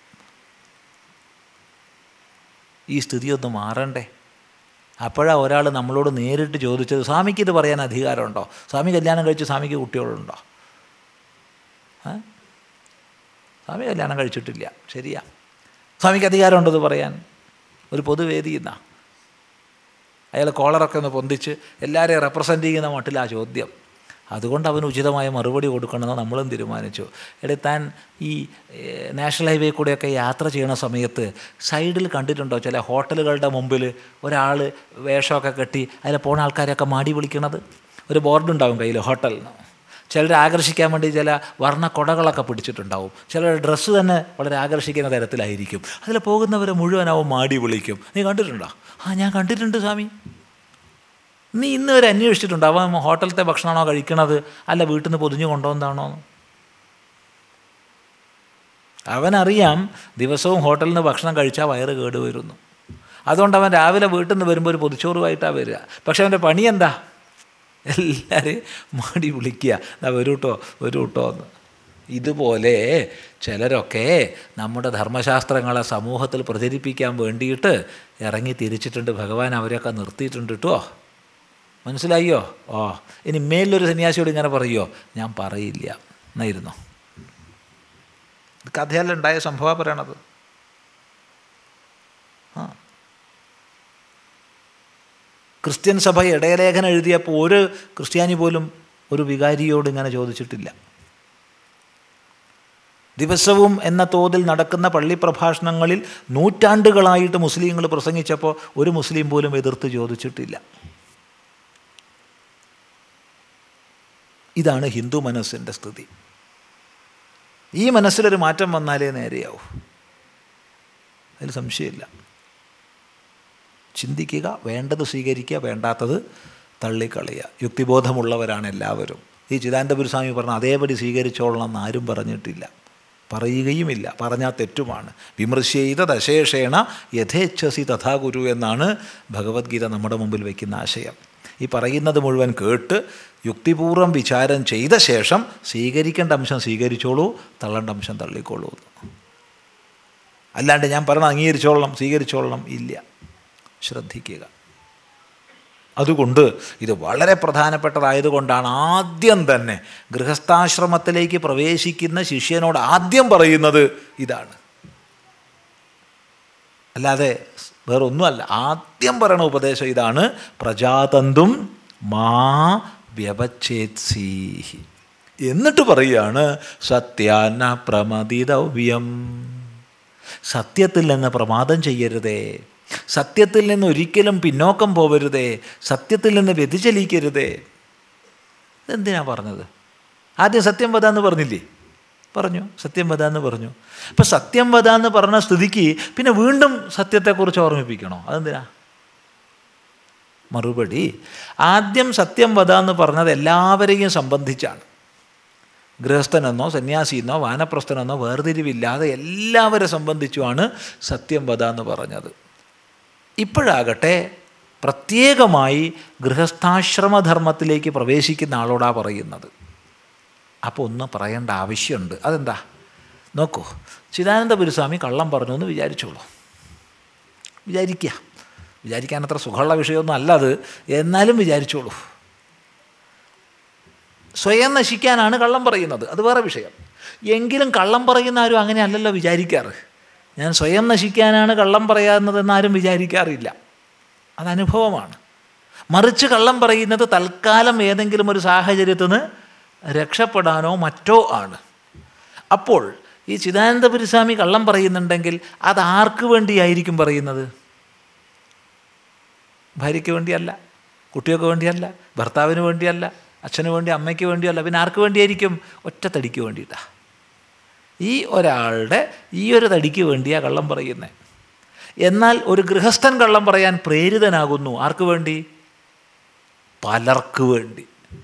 ഈ സ്ഥിതി ഒന്ന് മാറണ്ടേ അപ്പോഴാണ് ഒരാൾ നമ്മളോട് നേരിട്ട് ചോദിച്ചത് സ്വാമിക്ക് ഇത് പറയാൻ അധികാരമുണ്ടോ സ്വാമി കല്യാണം കഴിച്ച് സ്വാമിക്ക് കുട്ടികളുണ്ടോ ഏ? സ്വാമി കല്യാണം കഴിച്ചിട്ടില്ല ശരിയാ സ്വാമിക്ക് അധികാരമുണ്ടോ ഇത് പറയാൻ ഒരു പൊതുവേദി എന്നാ അയാൾ കോളറൊക്കെ ഒന്ന് പൊന്തിച്ച് എല്ലാവരെയും റെപ്രസെൻ്റ് ചെയ്യുന്ന മട്ടിലാ ചോദ്യം അതുകൊണ്ട് അവന് ഉചിതമായ മറുപടി കൊടുക്കണമെന്ന് നമ്മളും തീരുമാനിച്ചു എടേ താൻ ഈ ഏഹ്, നാഷണൽ ഹൈവേ കൂടെയൊക്കെ യാത്ര ചെയ്യണ സമയത്ത് സൈഡിൽ കണ്ടിട്ടുണ്ടോ ചില ഹോട്ടലുകളുടെ മുമ്പിൽ ഒരാൾ വേഷമൊക്കെ കെട്ടി അതിൽ പോണ ആൾക്കാരെയൊക്കെ മാടി വിളിക്കണത് ഒരു ബോർഡുണ്ടാവും കയ്യിൽ ഹോട്ടലിന് ചിലരെ ആകർഷിക്കാൻ വേണ്ടി ചില വർണ്ണ കൊടകളൊക്കെ പിടിച്ചിട്ടുണ്ടാവും ചിലരുടെ ഡ്രസ്സ് തന്നെ വളരെ ആകർഷിക്കുന്ന തരത്തിലായിരിക്കും അതിൽ പോകുന്നവരെ മുഴുവനാവും മാടി വിളിക്കും നീ കണ്ടിട്ടുണ്ടോ ആ ഞാൻ കണ്ടിട്ടുണ്ട് സ്വാമി നീ ഇന്ന് വരെ അന്വേഷിച്ചിട്ടുണ്ടോ അവൻ ഹോട്ടലത്തെ ഭക്ഷണമാണോ കഴിക്കണത് അല്ല വീട്ടിൽ നിന്ന് പൊതിഞ്ഞു കൊണ്ടുവന്നതാണോ അവനറിയാം ദിവസവും ഹോട്ടലിൽ നിന്ന് ഭക്ഷണം കഴിച്ചാൽ വയറ് കേടുവരുന്നു അതുകൊണ്ട് അവൻ രാവിലെ വീട്ടിൽ നിന്ന് വരുമ്പോൾ ഒരു പൊതിച്ചോറുമായിട്ടാണ് വരിക പക്ഷെ അവൻ്റെ പണി എന്താ എല്ലാവരെയും മാടി വിളിക്കുക എന്നാ വരൂ കേട്ടോ വരൂ കേട്ടോ എന്ന് ഇതുപോലെ ചിലരൊക്കെ നമ്മുടെ ധർമ്മശാസ്ത്രങ്ങളെ സമൂഹത്തിൽ പ്രചരിപ്പിക്കാൻ വേണ്ടിയിട്ട് ഇറങ്ങി തിരിച്ചിട്ടുണ്ട് ഭഗവാൻ അവരെയൊക്കെ നിർത്തിയിട്ടുണ്ട് കേട്ടോ മനസ്സിലായോ ഓ ഇനി മേലൊരു സന്യാസിയോട് ഇങ്ങനെ പറയുമോ ഞാൻ പറയില്ല എന്നായിരുന്നോ ഇത് കഥയല്ല ഉണ്ടായ സംഭവം പറയണത് ആ ക്രിസ്ത്യൻ സഭ ഇടയലേഖനം എഴുതിയപ്പോൾ ഒരു ക്രിസ്ത്യാനി പോലും ഒരു വികാരിയോട് ഇങ്ങനെ ചോദിച്ചിട്ടില്ല ദിവസവും എന്ന തോതിൽ നടക്കുന്ന പള്ളി പ്രഭാഷണങ്ങളിൽ നൂറ്റാണ്ടുകളായിട്ട് മുസ്ലിങ്ങൾ പ്രസംഗിച്ചപ്പോൾ ഒരു മുസ്ലിം പോലും എതിർത്ത് ചോദിച്ചിട്ടില്ല ഇതാണ് ഹിന്ദു മനസ്സിൻ്റെ സ്ഥിതി ഈ മനസ്സിലൊരു മാറ്റം വന്നാലേ നേരെയാവൂ അതിൽ സംശയമില്ല ചിന്തിക്കുക വേണ്ടത് സ്വീകരിക്കുക വേണ്ടാത്തത് തള്ളിക്കളയുക യുക്തിബോധമുള്ളവരാണ് എല്ലാവരും ഈ ചിദാനന്ദപുരസ്വാമി പറഞ്ഞ അതേപടി സ്വീകരിച്ചോളണം എന്ന് ആരും പറഞ്ഞിട്ടില്ല പറയുകയുമില്ല പറഞ്ഞാൽ തെറ്റുമാണ് വിമർശയിത ദശേഷേണ യഥേച്ഛസി തഥാ ഗുരു എന്നാണ് ഭഗവത്ഗീത നമ്മുടെ മുമ്പിൽ വയ്ക്കുന്ന ആശയം ഈ പറയുന്നത് മുഴുവൻ കേട്ട് യുക്തിപൂർവ്വം വിചാരം ചെയ്ത ശേഷം സ്വീകരിക്കേണ്ട അംശം സ്വീകരിച്ചോളൂ തള്ളേണ്ട അംശം തള്ളിക്കോളൂ എന്ന്. അല്ലാണ്ട് ഞാൻ പറഞ്ഞ അംഗീകരിച്ചോളണം സ്വീകരിച്ചോളണം ഇല്ല ശ്രദ്ധിക്കുക അതുകൊണ്ട് ഇത് വളരെ പ്രധാനപ്പെട്ടതായതുകൊണ്ടാണ് ആദ്യം തന്നെ ഗൃഹസ്ഥാശ്രമത്തിലേക്ക് പ്രവേശിക്കുന്ന ശിഷ്യനോട് ആദ്യം പറയുന്നത് ഇതാണ് അല്ലാതെ വേറൊന്നുമല്ല ആദ്യം പറയണ ഉപദേശം ഇതാണ് പ്രജാതന്തും മാ വ്യവച്ഛേത്സീഹി എന്നിട്ട് പറയുകയാണ് സത്യാന പ്രമദിതവ്യം സത്യത്തിൽ നിന്ന് പ്രമാദം ചെയ്യരുതേ സത്യത്തിൽ നിന്ന് ഒരിക്കലും പിന്നോക്കം പോവരുതേ സത്യത്തിൽ നിന്ന് വ്യതിചലിക്കരുതേ എന്തിനാ പറഞ്ഞത് ആദ്യം സത്യം വധ എന്ന് പറഞ്ഞില്ലേ പറഞ്ഞു സത്യം വധ എന്ന് പറഞ്ഞു അപ്പം സത്യം വധ എന്ന് പറഞ്ഞ സ്ഥിതിക്ക് പിന്നെ വീണ്ടും സത്യത്തെക്കുറിച്ച് ഓർമ്മിപ്പിക്കണോ അതെന്തിനാ മറുപടി ആദ്യം സത്യം വധ എന്ന് പറഞ്ഞത് എല്ലാവരെയും സംബന്ധിച്ചാണ് ഗൃഹസ്ഥനെന്നോ സന്യാസിയെന്നോ വാനപ്രസ്ഥനെന്നോ വേർതിരിവില്ലാതെ എല്ലാവരെ സംബന്ധിച്ചുമാണ് സത്യം വധ എന്ന് പറഞ്ഞത് ഇപ്പോഴാകട്ടെ പ്രത്യേകമായി ഗൃഹസ്ഥാശ്രമധർമ്മത്തിലേക്ക് പ്രവേശിക്കുന്ന ആളോടാ പറയുന്നത് അപ്പോൾ ഒന്ന് പറയേണ്ട ആവശ്യമുണ്ട് അതെന്താ നോക്കൂ ചിദാനന്ദ ഗുരുസ്വാമി കള്ളം പറഞ്ഞു എന്ന് വിചാരിച്ചോളൂ വിചാരിക്കുക വിചാരിക്കാൻ അത്ര സുഖമുള്ള വിഷയമൊന്നും അല്ല അത് എന്നാലും വിചാരിച്ചോളൂ സ്വയം നശിക്കാനാണ് കള്ളം പറയുന്നത് അത് വേറെ വിഷയം എങ്കിലും കള്ളം പറയുന്ന ആരും അങ്ങനെ അല്ലല്ലോ വിചാരിക്കാറ് ഞാൻ സ്വയം നശിക്കാനാണ് കള്ളം പറയാവുന്നതെന്ന് ആരും വിചാരിക്കാറില്ല അത് അനുഭവമാണ് മറിച്ച് കള്ളം പറയുന്നത് തൽക്കാലം ഏതെങ്കിലും ഒരു സാഹചര്യത്തിൽ നിന്ന് രക്ഷപ്പെടാനോ മറ്റോ ആണ് അപ്പോൾ ഈ ചിദാനന്ദപുരിസ്വാമി കള്ളം പറയുന്നുണ്ടെങ്കിൽ അത് ആർക്ക് വേണ്ടിയായിരിക്കും പറയുന്നത് ഭാര്യയ്ക്ക് വേണ്ടിയല്ല കുട്ടികൾക്ക് വേണ്ടിയല്ല ഭർത്താവിന് വേണ്ടിയല്ല അച്ഛന് വേണ്ടി അമ്മയ്ക്ക് വേണ്ടിയല്ല പിന്നെ ആർക്ക് വേണ്ടിയായിരിക്കും ഒറ്റ തടിക്ക് വേണ്ടിയിട്ടാണ് ഈ ഒരാളുടെ ഈ ഒരു തടിക്ക് വേണ്ടിയാണ് കള്ളം പറയുന്നത് എന്നാൽ ഒരു ഗൃഹസ്ഥൻ കള്ളം പറയാൻ പ്രേരിതനാകുന്നു ആർക്ക് വേണ്ടി പലർക്ക് വേണ്ടി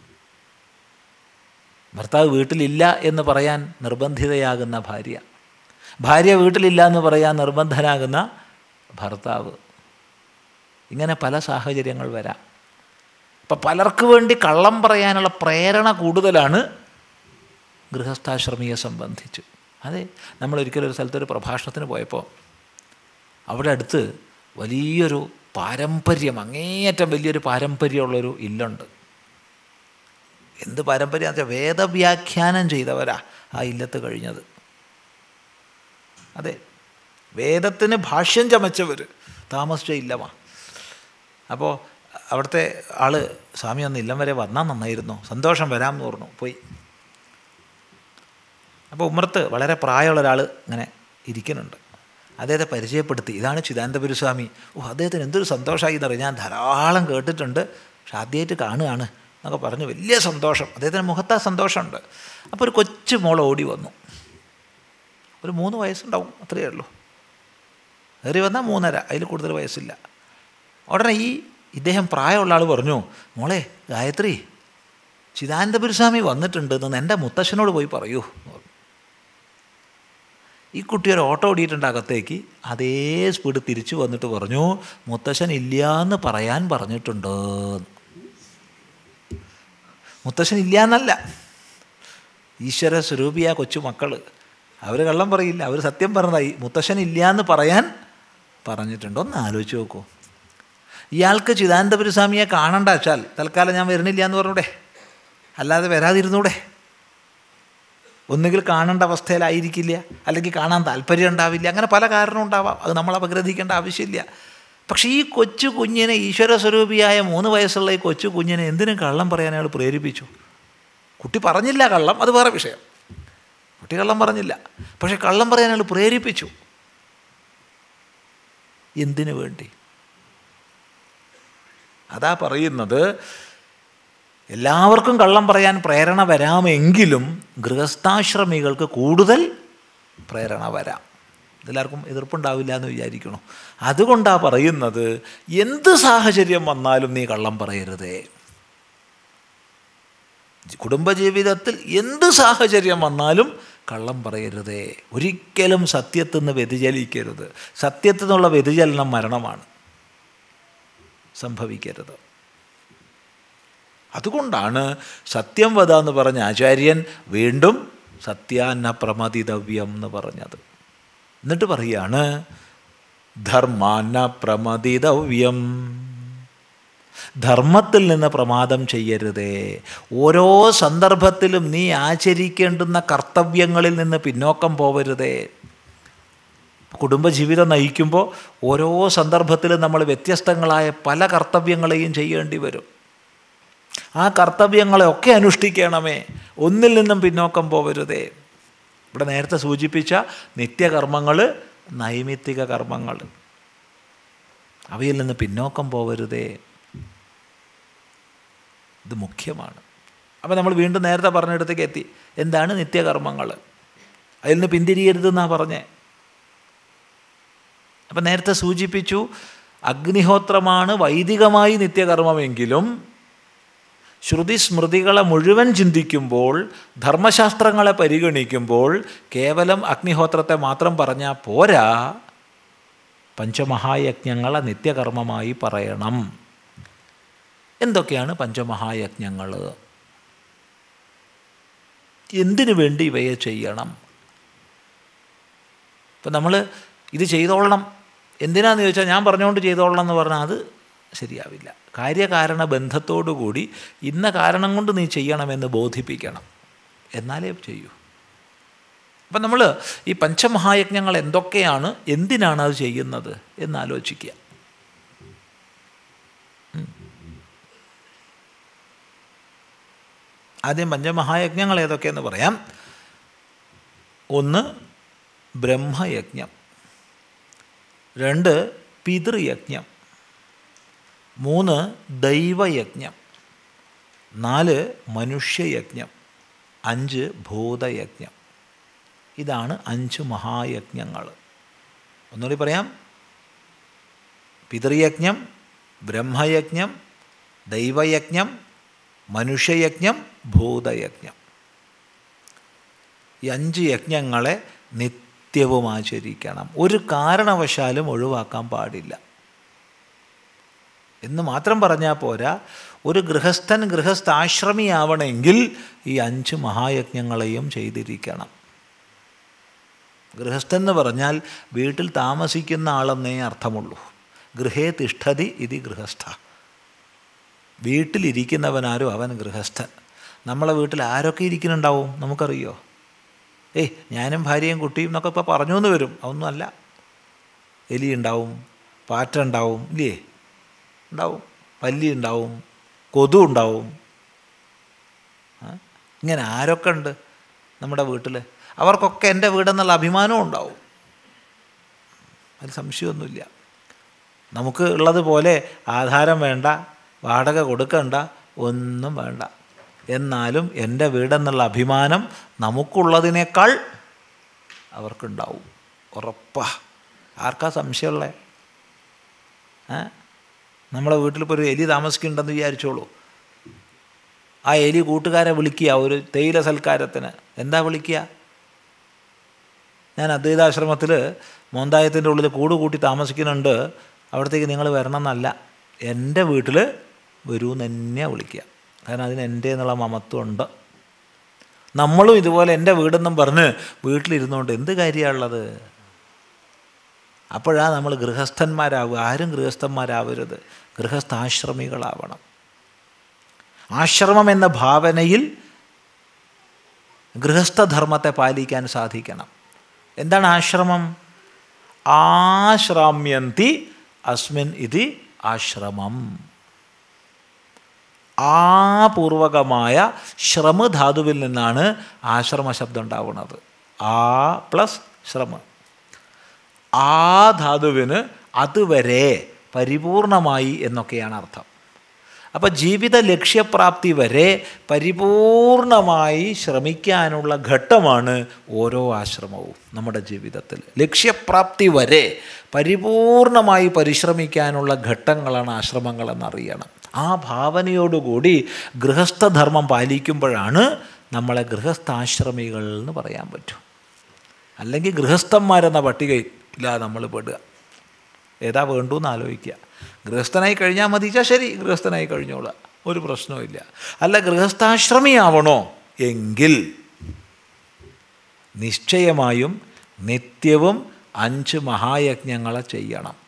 ഭർത്താവ് വീട്ടിലില്ല എന്ന് പറയാൻ നിർബന്ധിതയാകുന്ന ഭാര്യ ഭാര്യ വീട്ടിലില്ല എന്ന് പറയാൻ നിർബന്ധനാകുന്ന ഭർത്താവ് ഇങ്ങനെ പല സാഹചര്യങ്ങൾ വരാം അപ്പം പലർക്ക് വേണ്ടി കള്ളം പറയാനുള്ള പ്രേരണ കൂടുതലാണ് ഗൃഹസ്ഥാശ്രമിയെ സംബന്ധിച്ച് അതെ നമ്മളൊരിക്കലും ഒരു സ്ഥലത്തൊരു പ്രഭാഷണത്തിന് പോയപ്പോൾ അവിടെ അടുത്ത് വലിയൊരു പാരമ്പര്യം അങ്ങേയറ്റം വലിയൊരു പാരമ്പര്യമുള്ളൊരു ഇല്ലുണ്ട് എന്ത് പാരമ്പര്യം വെച്ചാൽ വേദവ്യാഖ്യാനം ചെയ്തവരാ ആ ഇല്ലത്ത് കഴിഞ്ഞത് അതെ വേദത്തിന് ഭാഷ്യം ചമച്ചവർ താമസിച്ച ഇല്ലമാ അപ്പോൾ അവിടുത്തെ ആള് സ്വാമി ഒന്ന് ഇല്ലം വരെ വന്നാൽ നന്നായിരുന്നു സന്തോഷം വരാമെന്ന് പറഞ്ഞു പോയി അപ്പോൾ ഉമ്മറത്ത് വളരെ പ്രായമുള്ള ഒരാൾ ഇങ്ങനെ ഇരിക്കുന്നുണ്ട് അദ്ദേഹത്തെ പരിചയപ്പെടുത്തി ഇതാണ് ചിദാനന്ദപുരി സ്വാമി ഓ അദ്ദേഹത്തിന് എന്തൊരു സന്തോഷമായി എന്നറിയാം ഞാൻ ധാരാളം കേട്ടിട്ടുണ്ട് പക്ഷെ ആദ്യമായിട്ട് കാണുകയാണ് എന്നൊക്കെ പറഞ്ഞു വലിയ സന്തോഷം അദ്ദേഹത്തിന് മുഖത്താ സന്തോഷമുണ്ട് അപ്പോൾ ഒരു കൊച്ചു മോൾ ഓടി വന്നു ഒരു മൂന്ന് വയസ്സുണ്ടാവും അത്രയേ ഉള്ളൂ കയറി വന്നാൽ മൂന്നര അതിൽ കൂടുതൽ വയസ്സില്ല ഉടനെ ഈ ഇദ്ദേഹം പ്രായമുള്ള ആൾ പറഞ്ഞു മോളെ ഗായത്രി ചിദാനന്ദപുരസ്വാമി വന്നിട്ടുണ്ട് എന്ന് എൻ്റെ മുത്തശ്ശനോട് പോയി പറയൂ എന്ന് പറഞ്ഞു ഈ കുട്ടി ഒരു ഓട്ടോ ഓടിയിട്ടുണ്ട് അകത്തേക്ക് അതേ സ്പീഡ് തിരിച്ചു വന്നിട്ട് പറഞ്ഞു മുത്തശ്ശൻ ഇല്ല എന്ന് പറയാൻ പറഞ്ഞിട്ടുണ്ട് മുത്തശ്ശൻ ഇല്ല എന്നല്ല ഈശ്വര സ്വരൂപിയ കൊച്ചു മക്കൾ അവർ കള്ളം പറയില്ല അവർ സത്യം പറഞ്ഞതായി മുത്തശ്ശൻ ഇല്ല എന്ന് പറയാൻ പറഞ്ഞിട്ടുണ്ട് ഒന്ന് ആലോചിച്ച് നോക്കൂ ഇയാൾക്ക് ചിദാനന്ദപുരസ്വാമിയെ കാണണ്ട വെച്ചാൽ തൽക്കാലം ഞാൻ വരുന്നില്ല എന്ന് പറഞ്ഞൂടെ അല്ലാതെ വരാതിരുന്നൂടെ ഒന്നുകിൽ കാണേണ്ട അവസ്ഥയിലായിരിക്കില്ല അല്ലെങ്കിൽ കാണാൻ താല്പര്യം ഉണ്ടാവില്ല അങ്ങനെ പല കാരണവും ഉണ്ടാവാം അത് നമ്മൾ അപഗ്രഥിക്കേണ്ട ആവശ്യമില്ല പക്ഷേ ഈ കൊച്ചു കുഞ്ഞിനെ ഈശ്വര സ്വരൂപിയായ മൂന്ന് വയസ്സുള്ള ഈ കൊച്ചു കുഞ്ഞിനെ എന്തിനും കള്ളം പറയാൻ അയാൾ പ്രേരിപ്പിച്ചു കുട്ടി പറഞ്ഞില്ല കള്ളം അത് വേറെ വിഷയം കുട്ടി കള്ളം പറഞ്ഞില്ല പക്ഷെ കള്ളം പറയാൻ അയാൾ പ്രേരിപ്പിച്ചു എന്തിനു വേണ്ടി അതാ പറയുന്നത് എല്ലാവർക്കും കള്ളം പറയാൻ പ്രേരണ വരാമെങ്കിലും ഗൃഹസ്ഥാശ്രമികൾക്ക് കൂടുതൽ പ്രേരണ വരാം ഇതെല്ലാവർക്കും എതിർപ്പുണ്ടാവില്ല എന്ന് വിചാരിക്കണം അതുകൊണ്ടാണ് പറയുന്നത് എന്ത് സാഹചര്യം വന്നാലും നീ കള്ളം പറയരുതേ കുടുംബജീവിതത്തിൽ എന്ത് സാഹചര്യം വന്നാലും കള്ളം പറയരുതേ ഒരിക്കലും സത്യത്തിൽ നിന്ന് വ്യതിചലിക്കരുത് സത്യത്തിൽ നിന്നുള്ള വ്യതിചലനം മരണമാണ് സംഭവിക്കരുത് അതുകൊണ്ടാണ് സത്യം വധ എന്ന് പറഞ്ഞ ആചാര്യൻ വീണ്ടും സത്യാന്ന പ്രമതിതവ്യം എന്ന് പറഞ്ഞത് എന്നിട്ട് പറയാണ് ധർമാന പ്രമതിതവ്യം ധർമ്മത്തിൽ നിന്ന് പ്രമാദം ചെയ്യരുതേ ഓരോ സന്ദർഭത്തിലും നീ ആചരിക്കേണ്ടുന്ന കർത്തവ്യങ്ങളിൽ നിന്ന് പിന്നോക്കം പോവരുതേ കുടുംബജീവിതം നയിക്കുമ്പോൾ ഓരോ സന്ദർഭത്തിലും നമ്മൾ വ്യത്യസ്തങ്ങളായ പല കർത്തവ്യങ്ങളെയും ചെയ്യേണ്ടി വരും ആ കർത്തവ്യങ്ങളെയൊക്കെ അനുഷ്ഠിക്കണമേ ഒന്നിൽ നിന്നും പിന്നോക്കം പോവരുതേ ഇവിടെ നേരത്തെ സൂചിപ്പിച്ച നിത്യകർമ്മങ്ങൾ നൈമിത്തിക കർമ്മങ്ങൾ അവയിൽ നിന്ന് പിന്നോക്കം പോവരുതേ ഇത് മുഖ്യമാണ് അപ്പോൾ നമ്മൾ വീണ്ടും നേരത്തെ പറഞ്ഞിടത്തേക്ക് എത്തി എന്താണ് നിത്യകർമ്മങ്ങൾ അതിൽ നിന്ന് പിന്തിരിയരുതെന്നാണ് പറഞ്ഞേ അപ്പം നേരത്തെ സൂചിപ്പിച്ചു അഗ്നിഹോത്രമാണ് വൈദികമായി നിത്യകർമ്മമെങ്കിലും ശ്രുതി സ്മൃതികളെ മുഴുവൻ ചിന്തിക്കുമ്പോൾ ധർമ്മശാസ്ത്രങ്ങളെ പരിഗണിക്കുമ്പോൾ കേവലം അഗ്നിഹോത്രത്തെ മാത്രം പറഞ്ഞാൽ പോരാ പഞ്ചമഹായജ്ഞങ്ങളെ നിത്യകർമ്മമായി പറയണം എന്തൊക്കെയാണ് പഞ്ചമഹായജ്ഞങ്ങൾ എന്തിനു വേണ്ടി ഇവയെ ചെയ്യണം ഇപ്പം നമ്മൾ ഇത് ചെയ്തോളണം എന്തിനാന്ന് ചോദിച്ചാൽ ഞാൻ പറഞ്ഞുകൊണ്ട് ചെയ്തോളണം എന്ന് പറഞ്ഞാൽ അത് ശരിയാവില്ല കാര്യകാരണ ബന്ധത്തോടുകൂടി ഇന്ന കാരണം കൊണ്ട് നീ ചെയ്യണമെന്ന് ബോധിപ്പിക്കണം എന്നാലേ ചെയ്യൂ അപ്പം നമ്മൾ ഈ പഞ്ചമഹായജ്ഞങ്ങൾ എന്തൊക്കെയാണ് എന്തിനാണ് അത് ചെയ്യുന്നത് എന്നാലോചിക്കുക ആദ്യം പഞ്ചമഹായജ്ഞങ്ങൾ ഏതൊക്കെയെന്ന് പറയാം ഒന്ന് ബ്രഹ്മയജ്ഞം രണ്ട് പിതൃയജ്ഞം മൂന്ന് ദൈവയജ്ഞം നാല് മനുഷ്യയജ്ഞം അഞ്ച് ഭൂതയജ്ഞം ഇതാണ് അഞ്ച് മഹായജ്ഞങ്ങൾ ഒന്നുകൂടി പറയാം പിതൃയജ്ഞം ബ്രഹ്മയജ്ഞം ദൈവയജ്ഞം മനുഷ്യയജ്ഞം ഭൂതയജ്ഞം ഈ അഞ്ച് യജ്ഞങ്ങളെ നിത്യവും ആചരിക്കണം ഒരു കാരണവശാലും ഒഴിവാക്കാൻ പാടില്ല എന്ന് മാത്രം പറഞ്ഞാൽ പോരാ ഒരു ഗൃഹസ്ഥൻ ഗൃഹസ്ഥാശ്രമിയാവണമെങ്കിൽ ഈ അഞ്ച് മഹായജ്ഞങ്ങളെയും ചെയ്തിരിക്കണം ഗൃഹസ്ഥൻ എന്ന് പറഞ്ഞാൽ വീട്ടിൽ താമസിക്കുന്ന ആളെന്നേ അർത്ഥമുള്ളൂ ഗൃഹേ തിഷ്ഠതി ഇതി ഗൃഹസ്ഥ വീട്ടിലിരിക്കുന്നവനാരും അവൻ ഗൃഹസ്ഥൻ നമ്മളെ വീട്ടിൽ ആരൊക്കെ ഇരിക്കുന്നുണ്ടാവും നമുക്കറിയോ ഏയ് ഞാനും ഭാര്യയും കുട്ടിയും എന്നൊക്കെ ഇപ്പോൾ പറഞ്ഞു എന്ന് വരും അതൊന്നുമല്ല എലി ഉണ്ടാവും പാറ്റ ഉണ്ടാവും ഇല്ലേ ഉണ്ടാവും പല്ലി ഉണ്ടാവും കൊതു ഉണ്ടാവും ഇങ്ങനെ ആരൊക്കെ ഉണ്ട് നമ്മുടെ വീട്ടിൽ അവർക്കൊക്കെ എൻ്റെ വീടെന്നുള്ള അഭിമാനവും ഉണ്ടാവും അതിൽ സംശയമൊന്നുമില്ല നമുക്ക് ഉള്ളതുപോലെ ആധാരം വേണ്ട വാടക കൊടുക്കണ്ട ഒന്നും വേണ്ട എന്നാലും എൻ്റെ വീടെന്നുള്ള അഭിമാനം നമുക്കുള്ളതിനേക്കാൾ അവർക്കുണ്ടാവും ഉറപ്പാ ആർക്കാ സംശയമുള്ളത് ഏ നമ്മുടെ വീട്ടിലിപ്പോൾ ഒരു എലി താമസിക്കുന്നുണ്ടെന്ന് വിചാരിച്ചോളൂ ആ എലി കൂട്ടുകാരെ വിളിക്കുക ഒരു തേയില സൽക്കാരത്തിന് എന്താ വിളിക്കുക ഞാൻ അദ്വൈതാശ്രമത്തിൽ മോന്തായത്തിൻ്റെ ഉള്ളിൽ കൂട് കൂട്ടി താമസിക്കുന്നുണ്ട് അവിടത്തേക്ക് നിങ്ങൾ വരണം എന്നല്ല എൻ്റെ വീട്ടിൽ വരൂ എന്ന് തന്നെയാണ് വിളിക്കുക കാരണം അതിന് എൻ്റെ എന്നുള്ള മമത്വമുണ്ട് നമ്മളും ഇതുപോലെ എൻ്റെ വീടെന്നും പറഞ്ഞ് വീട്ടിലിരുന്നുകൊണ്ട് എന്ത് കാര്യമാണുള്ളത് അപ്പോഴാണ് നമ്മൾ ഗൃഹസ്ഥന്മാരാവുക ആരും ഗൃഹസ്ഥന്മാരാവരുത് ഗൃഹസ്ഥാശ്രമികളാവണം ആശ്രമം എന്ന ഭാവനയിൽ ഗൃഹസ്ഥധർമ്മത്തെ പാലിക്കാൻ സാധിക്കണം എന്താണ് ആശ്രമം ആശ്രാമ്യന്തി അസ്മിൻ ഇതി ആശ്രമം ആപൂർവകമായ ശ്രമധാതുവിൽ നിന്നാണ് ആശ്രമ ശബ്ദം ഉണ്ടാവുന്നത് ആ പ്ലസ് ശ്രമ ആ ധാതുവിന് അതുവരെ പരിപൂർണമായി എന്നൊക്കെയാണ് അർത്ഥം അപ്പോൾ ജീവിത ലക്ഷ്യപ്രാപ്തി വരെ പരിപൂർണമായി ശ്രമിക്കാനുള്ള ഘട്ടമാണ് ഓരോ ആശ്രമവും നമ്മുടെ ജീവിതത്തിൽ ലക്ഷ്യപ്രാപ്തി വരെ പരിപൂർണമായി പരിശ്രമിക്കാനുള്ള ഘട്ടങ്ങളാണ് ആശ്രമങ്ങളെന്നറിയണം ആ ഭാവനയോടുകൂടി ഗൃഹസ്ഥധർമ്മം പാലിക്കുമ്പോഴാണ് നമ്മളെ ഗൃഹസ്ഥാശ്രമികൾ എന്ന് പറയാൻ പറ്റും അല്ലെങ്കിൽ ഗൃഹസ്ഥന്മാരെന്ന പട്ടികയില്ല നമ്മൾ പെടുക ഏതാ വേണ്ടൂന്ന് ആലോചിക്കുക ഗൃഹസ്ഥനായി കഴിഞ്ഞാൽ മതിച്ചാൽ ശരി ഗൃഹസ്ഥനായി കഴിഞ്ഞോളാം ഒരു പ്രശ്നവുമില്ല അല്ല ഗൃഹസ്ഥാശ്രമിയാവണോ എങ്കിൽ നിശ്ചയമായും നിത്യവും അഞ്ച് മഹായജ്ഞങ്ങളെ ചെയ്യണം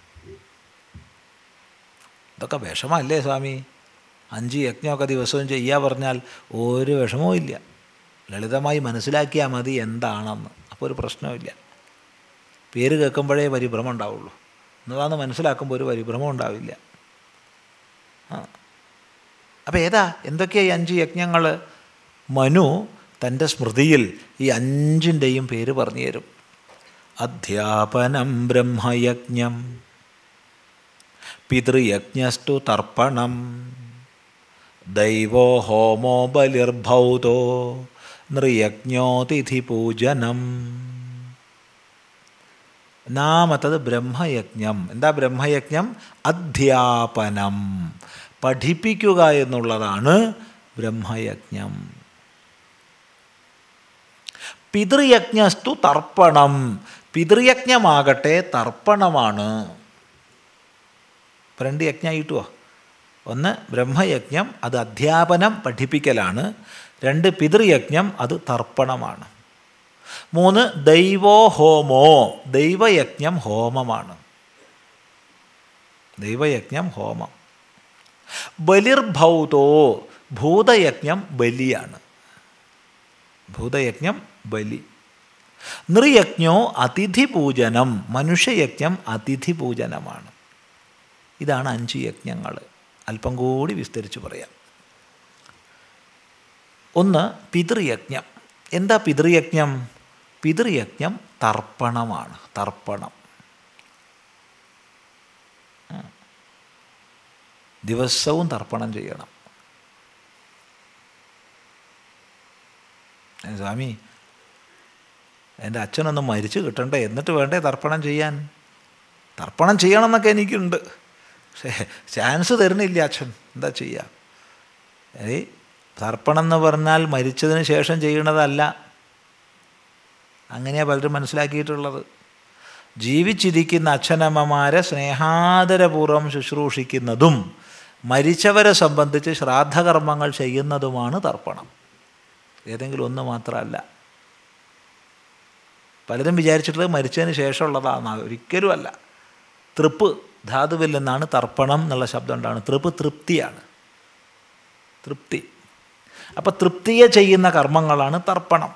ഇതൊക്കെ വിഷമല്ലേ സ്വാമി അഞ്ച് യജ്ഞമൊക്കെ ദിവസവും ചെയ്യുക പറഞ്ഞാൽ ഒരു വിഷമവും ഇല്ല ലളിതമായി മനസ്സിലാക്കിയാൽ മതി എന്താണെന്ന് അപ്പോൾ ഒരു പ്രശ്നമില്ല പേര് കേൾക്കുമ്പോഴേ പരിഭ്രമം ഉണ്ടാവുള്ളൂ എന്നതാന്ന് മനസ്സിലാക്കുമ്പോൾ ഒരു പരിഭ്രമം ഉണ്ടാവില്ല ആ അപ്പോൾ ഏതാ എന്തൊക്കെയാണ് ഈ അഞ്ച് യജ്ഞങ്ങൾ മനു തൻ്റെ സ്മൃതിയിൽ ഈ അഞ്ചിൻ്റെയും പേര് പറഞ്ഞു തരും അധ്യാപനം ബ്രഹ്മയജ്ഞം പിതൃയജ്ഞസ്തു തർപ്പണം ദൈവോ ഹോമോ ബലിർഭൗതോ നൃയജ്ഞോ തിഥിപൂജനം ഒന്നാമത്തത് ബ്രഹ്മയജ്ഞം എന്താ ബ്രഹ്മയജ്ഞം അധ്യാപനം പഠിപ്പിക്കുക എന്നുള്ളതാണ് ബ്രഹ്മയജ്ഞം പിതൃയജ്ഞസ്തു തർപ്പണം പിതൃയജ്ഞമാകട്ടെ തർപ്പണമാണ് ഇപ്പം രണ്ട് യജ്ഞമായിട്ടുവോ ഒന്ന് ബ്രഹ്മയജ്ഞം അത് അധ്യാപനം പഠിപ്പിക്കലാണ് രണ്ട് പിതൃയജ്ഞം അത് തർപ്പണമാണ് മൂന്ന് ദൈവോ ഹോമോ ദൈവയജ്ഞം ഹോമമാണ് ദൈവയജ്ഞം ഹോമം ബലിർഭൗതോ ഭൂതയജ്ഞം ബലിയാണ് ഭൂതയജ്ഞം ബലി നൃയജ്ഞോ അതിഥി പൂജനം മനുഷ്യയജ്ഞം അതിഥി പൂജനമാണ് ഇതാണ് അഞ്ച് യജ്ഞങ്ങൾ അല്പം കൂടി വിസ്തരിച്ച് പറയാം ഒന്ന് പിതൃയജ്ഞം എന്താ പിതൃയജ്ഞം പിതൃയജ്ഞം തർപ്പണമാണ് തർപ്പണം ദിവസവും തർപ്പണം ചെയ്യണം സ്വാമി എൻ്റെ അച്ഛനൊന്ന് മരിച്ചു കിട്ടണ്ടേ എന്നിട്ട് വേണ്ടേ തർപ്പണം ചെയ്യാൻ തർപ്പണം ചെയ്യണം എന്നൊക്കെ എനിക്കുണ്ട് പക്ഷേ ചാൻസ് തരുന്നില്ല അച്ഛൻ എന്താ ചെയ്യുക ഏ തർപ്പണം എന്ന് പറഞ്ഞാൽ മരിച്ചതിന് ശേഷം ചെയ്യണതല്ല അങ്ങനെയാണ് പലരും മനസ്സിലാക്കിയിട്ടുള്ളത് ജീവിച്ചിരിക്കുന്ന അച്ഛനമ്മമാരെ സ്നേഹാദരപൂർവ്വം ശുശ്രൂഷിക്കുന്നതും മരിച്ചവരെ സംബന്ധിച്ച് ശ്രാദ്ധകർമ്മങ്ങൾ ചെയ്യുന്നതുമാണ് തർപ്പണം ഏതെങ്കിലും ഒന്ന് മാത്രമല്ല പലരും വിചാരിച്ചിട്ടുള്ളത് മരിച്ചതിന് ശേഷമുള്ളതാണ് ഒരിക്കലും അല്ല തൃപ്പ് ധാതുവിൽ നിന്നാണ് തർപ്പണം എന്നുള്ള ശബ്ദം ഉണ്ടാണ് തൃപ്പ് തൃപ്തിയാണ് തൃപ്തി അപ്പം തൃപ്തിയെ ചെയ്യുന്ന കർമ്മങ്ങളാണ് തർപ്പണം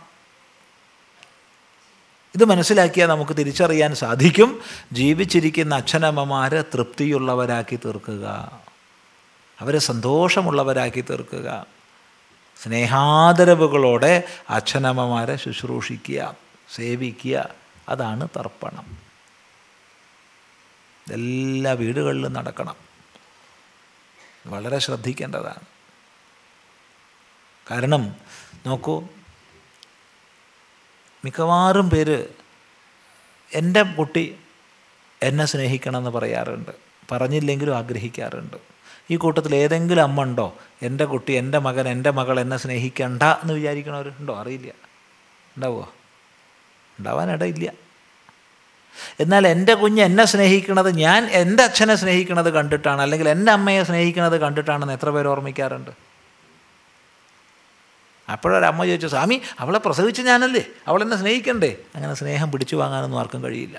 ഇത് മനസ്സിലാക്കിയാൽ നമുക്ക് തിരിച്ചറിയാൻ സാധിക്കും ജീവിച്ചിരിക്കുന്ന അച്ഛനമ്മമാരെ തൃപ്തിയുള്ളവരാക്കി തീർക്കുക അവരെ സന്തോഷമുള്ളവരാക്കി തീർക്കുക സ്നേഹാദരവുകളോടെ അച്ഛനമ്മമാരെ ശുശ്രൂഷിക്കുക സേവിക്കുക അതാണ് തർപ്പണം എല്ലാ വീടുകളിലും നടക്കണം വളരെ ശ്രദ്ധിക്കേണ്ടതാണ് കാരണം നോക്കൂ മിക്കവാറും പേര് എൻ്റെ കുട്ടി എന്നെ സ്നേഹിക്കണമെന്ന് പറയാറുണ്ട് പറഞ്ഞില്ലെങ്കിലും ആഗ്രഹിക്കാറുണ്ട് ഈ കൂട്ടത്തിൽ ഏതെങ്കിലും അമ്മ ഉണ്ടോ എൻ്റെ കുട്ടി എൻ്റെ മകൻ എൻ്റെ മകൾ എന്നെ സ്നേഹിക്കണ്ട എന്ന് വിചാരിക്കണവരുണ്ടോ അറിയില്ല ഉണ്ടാവുമോ ഉണ്ടാവാനിടയില്ല എന്നാൽ എൻ്റെ കുഞ്ഞ് എന്നെ സ്നേഹിക്കുന്നത് ഞാൻ എൻ്റെ അച്ഛനെ സ്നേഹിക്കുന്നത് കണ്ടിട്ടാണ് അല്ലെങ്കിൽ എൻ്റെ അമ്മയെ സ്നേഹിക്കുന്നത് കണ്ടിട്ടാണെന്ന് എത്ര പേര് ഓർമ്മിക്കാറുണ്ട് അപ്പോഴൊരമ്മ ചോദിച്ചു സ്വാമി അവളെ പ്രസവിച്ച് ഞാനല്ലേ അവളെന്നെ സ്നേഹിക്കണ്ടേ അങ്ങനെ സ്നേഹം പിടിച്ചു വാങ്ങാനൊന്നും ആർക്കും കഴിയില്ല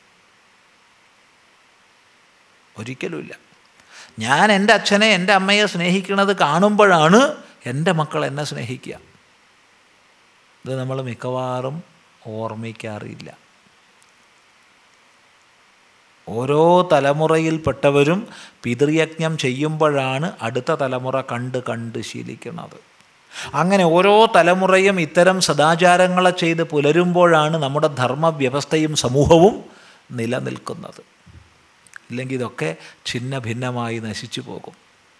ഒരിക്കലുമില്ല ഞാൻ എൻ്റെ അച്ഛനെ എൻ്റെ അമ്മയെ സ്നേഹിക്കുന്നത് കാണുമ്പോഴാണ് എൻ്റെ മക്കൾ എന്നെ സ്നേഹിക്കുക ഇത് നമ്മൾ മിക്കവാറും ഓർമ്മിക്കാറില്ല ഓരോ തലമുറയിൽപ്പെട്ടവരും പിതൃയജ്ഞം ചെയ്യുമ്പോഴാണ് അടുത്ത തലമുറ കണ്ട് കണ്ട് ശീലിക്കുന്നത് അങ്ങനെ ഓരോ തലമുറയും ഇത്തരം സദാചാരങ്ങളെ ചെയ്ത് പുലരുമ്പോഴാണ് നമ്മുടെ ധർമ്മവ്യവസ്ഥയും സമൂഹവും നിലനിൽക്കുന്നത് ഇല്ലെങ്കിൽ ഇതൊക്കെ ഛിന്ന ഭിന്നമായി നശിച്ചു പോകും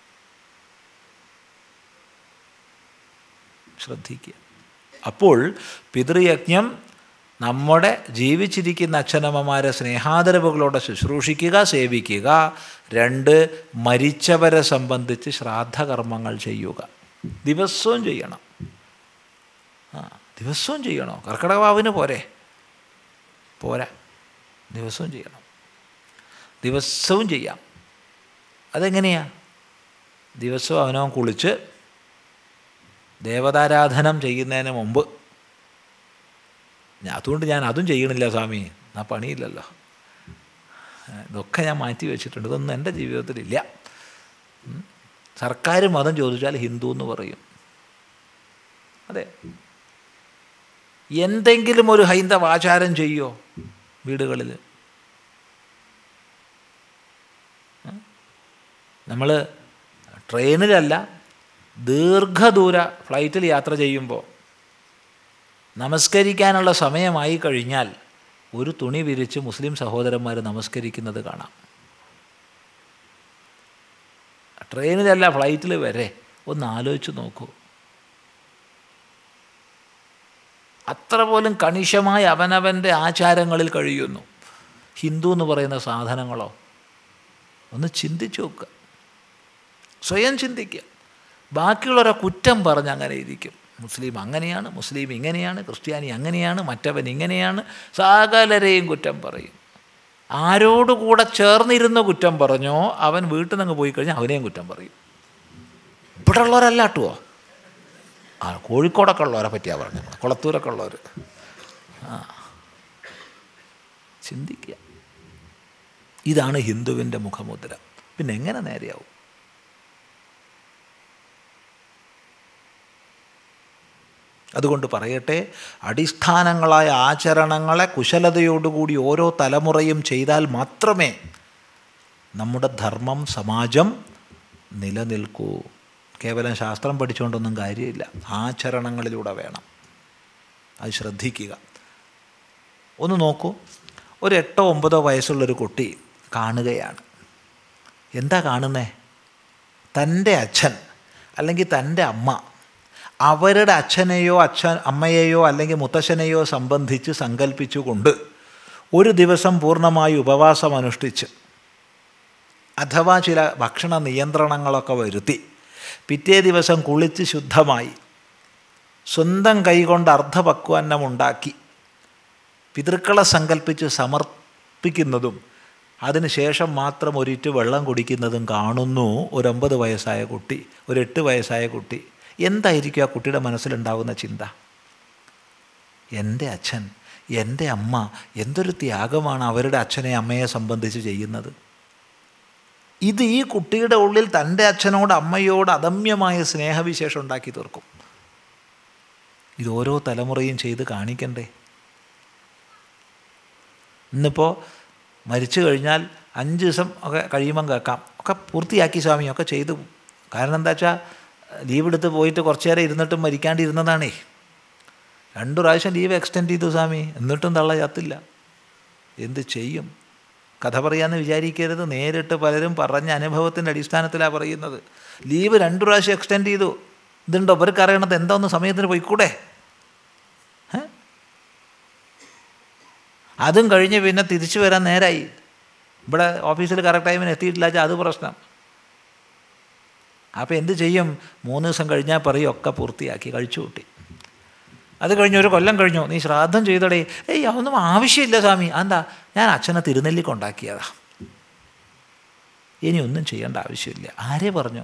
ശ്രദ്ധിക്കുക അപ്പോൾ പിതൃയജ്ഞം നമ്മുടെ ജീവിച്ചിരിക്കുന്ന അച്ഛനമ്മമാരെ സ്നേഹാദരവുകളോടെ ശുശ്രൂഷിക്കുക സേവിക്കുക രണ്ട് മരിച്ചവരെ സംബന്ധിച്ച് ശ്രാദ്ധകർമ്മങ്ങൾ ചെയ്യുക ദിവസവും ചെയ്യണം ആ ദിവസവും ചെയ്യണോ കർക്കിടകവാവിന് പോരെ പോരാ ദിവസവും ചെയ്യണം ദിവസവും ചെയ്യാം അതെങ്ങനെയാ ദിവസവും അവനവൻ കുളിച്ച് ദേവതാരാധനം ചെയ്യുന്നതിന് മുമ്പ് അതുകൊണ്ട് ഞാൻ അതും ചെയ്യണില്ല സ്വാമി ആ പണിയില്ലല്ലോ ഇതൊക്കെ ഞാൻ മാറ്റി വെച്ചിട്ടുണ്ട് ഇതൊന്നും എൻ്റെ ജീവിതത്തിലില്ല സർക്കാർ മതം ചോദിച്ചാൽ ഹിന്ദു എന്ന് പറയും അതെ എന്തെങ്കിലും ഒരു ഹൈന്ദവ ആചാരം ചെയ്യോ വീടുകളിൽ നമ്മൾ ട്രെയിനിലല്ല ദീർഘദൂര ഫ്ലൈറ്റിൽ യാത്ര ചെയ്യുമ്പോൾ നമസ്കരിക്കാനുള്ള സമയമായി കഴിഞ്ഞാൽ ഒരു തുണി വിരിച്ച് മുസ്ലിം സഹോദരന്മാർ നമസ്കരിക്കുന്നത് കാണാം ട്രെയിനിലല്ല ഫ്ലൈറ്റിൽ വരെ ഒന്ന് ആലോചിച്ച് നോക്കൂ അത്ര പോലും കണിശമായ അവനവൻ്റെ ആചാരങ്ങളിൽ കഴിയുന്നു ഹിന്ദു എന്ന് പറയുന്ന സാധനങ്ങളോ ഒന്ന് ചിന്തിച്ചു നോക്കുക സ്വയം ചിന്തിക്കുക ബാക്കിയുള്ളവരെ കുറ്റം പറഞ്ഞ് അങ്ങനെ ഇരിക്കും മുസ്ലിം അങ്ങനെയാണ് മുസ്ലിം ഇങ്ങനെയാണ് ക്രിസ്ത്യാനി അങ്ങനെയാണ് മറ്റവൻ ഇങ്ങനെയാണ് സകലരെയും കുറ്റം പറയും ആരോട് കൂടെ ചേർന്നിരുന്ന് കുറ്റം പറഞ്ഞോ അവൻ വീട്ടിൽ നിന്ന് പോയി കഴിഞ്ഞാൽ അവനെയും കുറ്റം പറയും ഇവിടെ ഉള്ളവരല്ല കേട്ടുവോ ആ കോഴിക്കോടൊക്കെ ഉള്ളവരെ പറ്റിയാണ് പറഞ്ഞത് കുളത്തൂരൊക്കെ ഉള്ളവർ ആ ചിന്തിക്കുക ഇതാണ് ഹിന്ദുവിൻ്റെ മുഖമുദ്ര പിന്നെ എങ്ങനെ നേരെയാവും അതുകൊണ്ട് പറയട്ടെ അടിസ്ഥാനങ്ങളായ ആചരണങ്ങളെ കുശലതയോടുകൂടി ഓരോ തലമുറയും ചെയ്താൽ മാത്രമേ നമ്മുടെ ധർമ്മം സമാജം നിലനിൽക്കൂ കേവലം ശാസ്ത്രം പഠിച്ചുകൊണ്ടൊന്നും കാര്യമില്ല ആചരണങ്ങളിലൂടെ വേണം അത് ശ്രദ്ധിക്കുക ഒന്ന് നോക്കൂ ഒരു എട്ടോ ഒമ്പതോ വയസ്സുള്ളൊരു കുട്ടി കാണുകയാണ് എന്താ കാണുന്നേ തൻ്റെ അച്ഛൻ അല്ലെങ്കിൽ തൻ്റെ അമ്മ അവരുടെ അച്ഛനെയോ അച്ഛൻ അമ്മയെയോ അല്ലെങ്കിൽ മുത്തശ്ശനെയോ സംബന്ധിച്ച് സങ്കല്പിച്ചുകൊണ്ട് ഒരു ദിവസം പൂർണ്ണമായി ഉപവാസം അനുഷ്ഠിച്ച് അഥവാ ചില ഭക്ഷണ നിയന്ത്രണങ്ങളൊക്കെ വരുത്തി പിറ്റേ ദിവസം കുളിച്ച് ശുദ്ധമായി സ്വന്തം കൈകൊണ്ട് അർദ്ധപക്വാന്നം ഉണ്ടാക്കി പിതൃക്കളെ സങ്കല്പിച്ച് സമർപ്പിക്കുന്നതും അതിനുശേഷം മാത്രം ഒരിറ്റ് വെള്ളം കുടിക്കുന്നതും കാണുന്നു ഒരു ഒമ്പത് വയസ്സായ കുട്ടി ഒരു എട്ട് വയസ്സായ കുട്ടി എന്തായിരിക്കും ആ കുട്ടിയുടെ മനസ്സിലുണ്ടാകുന്ന ചിന്ത എൻ്റെ അച്ഛൻ എൻ്റെ അമ്മ എന്തൊരു ത്യാഗമാണ് അവരുടെ അച്ഛനെ അമ്മയെ സംബന്ധിച്ച് ചെയ്യുന്നത് ഇത് ഈ കുട്ടിയുടെ ഉള്ളിൽ തൻ്റെ അച്ഛനോട് അമ്മയോട് അദമ്യമായ സ്നേഹവിശേഷം ഉണ്ടാക്കി തീർക്കും ഇത് ഓരോ തലമുറയും ചെയ്ത് കാണിക്കണ്ടേ ഇന്നിപ്പോൾ മരിച്ചു കഴിഞ്ഞാൽ അഞ്ച് ദിവസം ഒക്കെ കഴിയുമ്പം കേൾക്കാം ഒക്കെ പൂർത്തിയാക്കി സ്വാമി ഒക്കെ ചെയ്തു കാരണം എന്താ വെച്ചാൽ ലീവ് എടുത്ത് പോയിട്ട് കുറച്ച് നേരം ഇരുന്നിട്ടും മരിക്കാണ്ടിരുന്നതാണേ രണ്ട് പ്രാവശ്യം ലീവ് എക്സ്റ്റെൻഡ് ചെയ്തു സ്വാമി എന്നിട്ടും തള്ള ചത്തില്ല എന്ത് ചെയ്യും കഥ പറയാമെന്ന് വിചാരിക്കരുത് നേരിട്ട് പലരും പറഞ്ഞ അനുഭവത്തിൻ്റെ അടിസ്ഥാനത്തിലാണ് പറയുന്നത് ലീവ് രണ്ട് പ്രാവശ്യം എക്സ്റ്റെൻഡ് ചെയ്തു ഇതുണ്ടോ ഇവർക്ക് അറിയണത് എന്താ ഒന്ന് സമയത്തിന് പോയിക്കൂടെ അതും കഴിഞ്ഞ് പിന്നെ തിരിച്ചു വരാൻ നേരായി ഇവിടെ ഓഫീസിൽ കറക്റ്റ് ടൈമിന് എത്തിയിട്ടില്ല വെച്ചാൽ അത് പ്രശ്നം അപ്പോൾ എന്ത് ചെയ്യും മൂന്ന് ദിവസം കഴിഞ്ഞാൽ പറയും ഒക്കെ പൂർത്തിയാക്കി കഴിച്ചു കൂട്ടി അത് കഴിഞ്ഞ് ഒരു കൊല്ലം കഴിഞ്ഞു നീ ശ്രാദ്ധം ചെയ്തടേ ഏയ് അതൊന്നും ആവശ്യമില്ല സ്വാമി എന്താ ഞാൻ അച്ഛനെ തിരുനെല്ലി കൊണ്ടാക്കിയതാ ഇനി ഒന്നും ചെയ്യേണ്ട ആവശ്യമില്ല ആരെ പറഞ്ഞു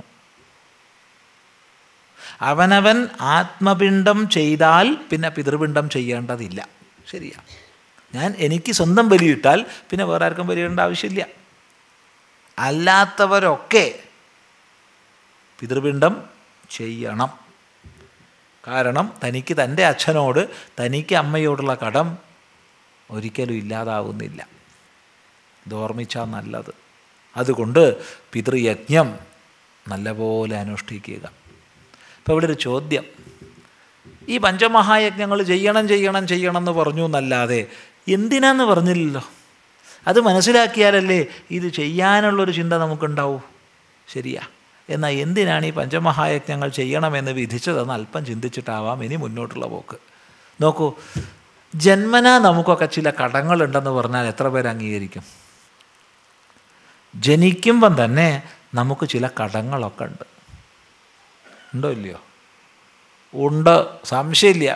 അവനവൻ ആത്മപിണ്ഡം ചെയ്താൽ പിന്നെ പിതൃപിണ്ഡം ചെയ്യേണ്ടതില്ല ശരിയാ ഞാൻ എനിക്ക് സ്വന്തം ബലിയിട്ടാൽ പിന്നെ വേറെ ആർക്കും ബലിയിടേണ്ട ആവശ്യമില്ല അല്ലാത്തവരൊക്കെ പിതൃപിണ്ഡം ചെയ്യണം കാരണം തനിക്ക് തൻ്റെ അച്ഛനോട് തനിക്ക് അമ്മയോടുള്ള കടം ഒരിക്കലും ഇല്ലാതാവുന്നില്ല ഇത് ഓർമ്മിച്ചാൽ നല്ലത് അതുകൊണ്ട് പിതൃയജ്ഞം നല്ലപോലെ അനുഷ്ഠിക്കുക ഇപ്പോൾ ഇവിടെ ഒരു ചോദ്യം ഈ പഞ്ചമഹായജ്ഞങ്ങൾ ചെയ്യണം ചെയ്യണം ചെയ്യണം എന്ന് പറഞ്ഞു എന്നല്ലാതെ എന്തിനാന്ന് പറഞ്ഞില്ലല്ലോ അത് മനസ്സിലാക്കിയാലല്ലേ ഇത് ചെയ്യാനുള്ളൊരു ചിന്ത നമുക്കുണ്ടാവൂ ശരിയാ എന്നാൽ എന്തിനാണ് ഈ പഞ്ചമഹായജ്ഞങ്ങൾ ചെയ്യണമെന്ന് വിധിച്ചതെന്ന് അല്പം ചിന്തിച്ചിട്ടാവാം ഇനി മുന്നോട്ടുള്ള പോക്ക് നോക്കൂ ജന്മന നമുക്കൊക്കെ ചില കടങ്ങളുണ്ടെന്ന് പറഞ്ഞാൽ എത്ര പേര് അംഗീകരിക്കും ജനിക്കുമ്പം തന്നെ നമുക്ക് ചില കടങ്ങളൊക്കെ ഉണ്ട് ഉണ്ടോ ഇല്ലയോ ഉണ്ട് സംശയമില്ല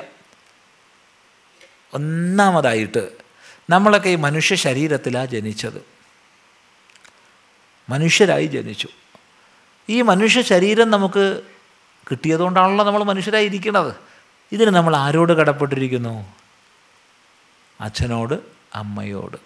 ഒന്നാമതായിട്ട് നമ്മളൊക്കെ ഈ മനുഷ്യ ശരീരത്തിലാണ് ജനിച്ചത് മനുഷ്യരായി ജനിച്ചു ഈ മനുഷ്യ ശരീരം നമുക്ക് കിട്ടിയതുകൊണ്ടാണല്ലോ നമ്മൾ മനുഷ്യരായിരിക്കുന്നത് ഇതിന് നമ്മൾ ആരോട് കടപ്പെട്ടിരിക്കുന്നു അച്ഛനോട് അമ്മയോട്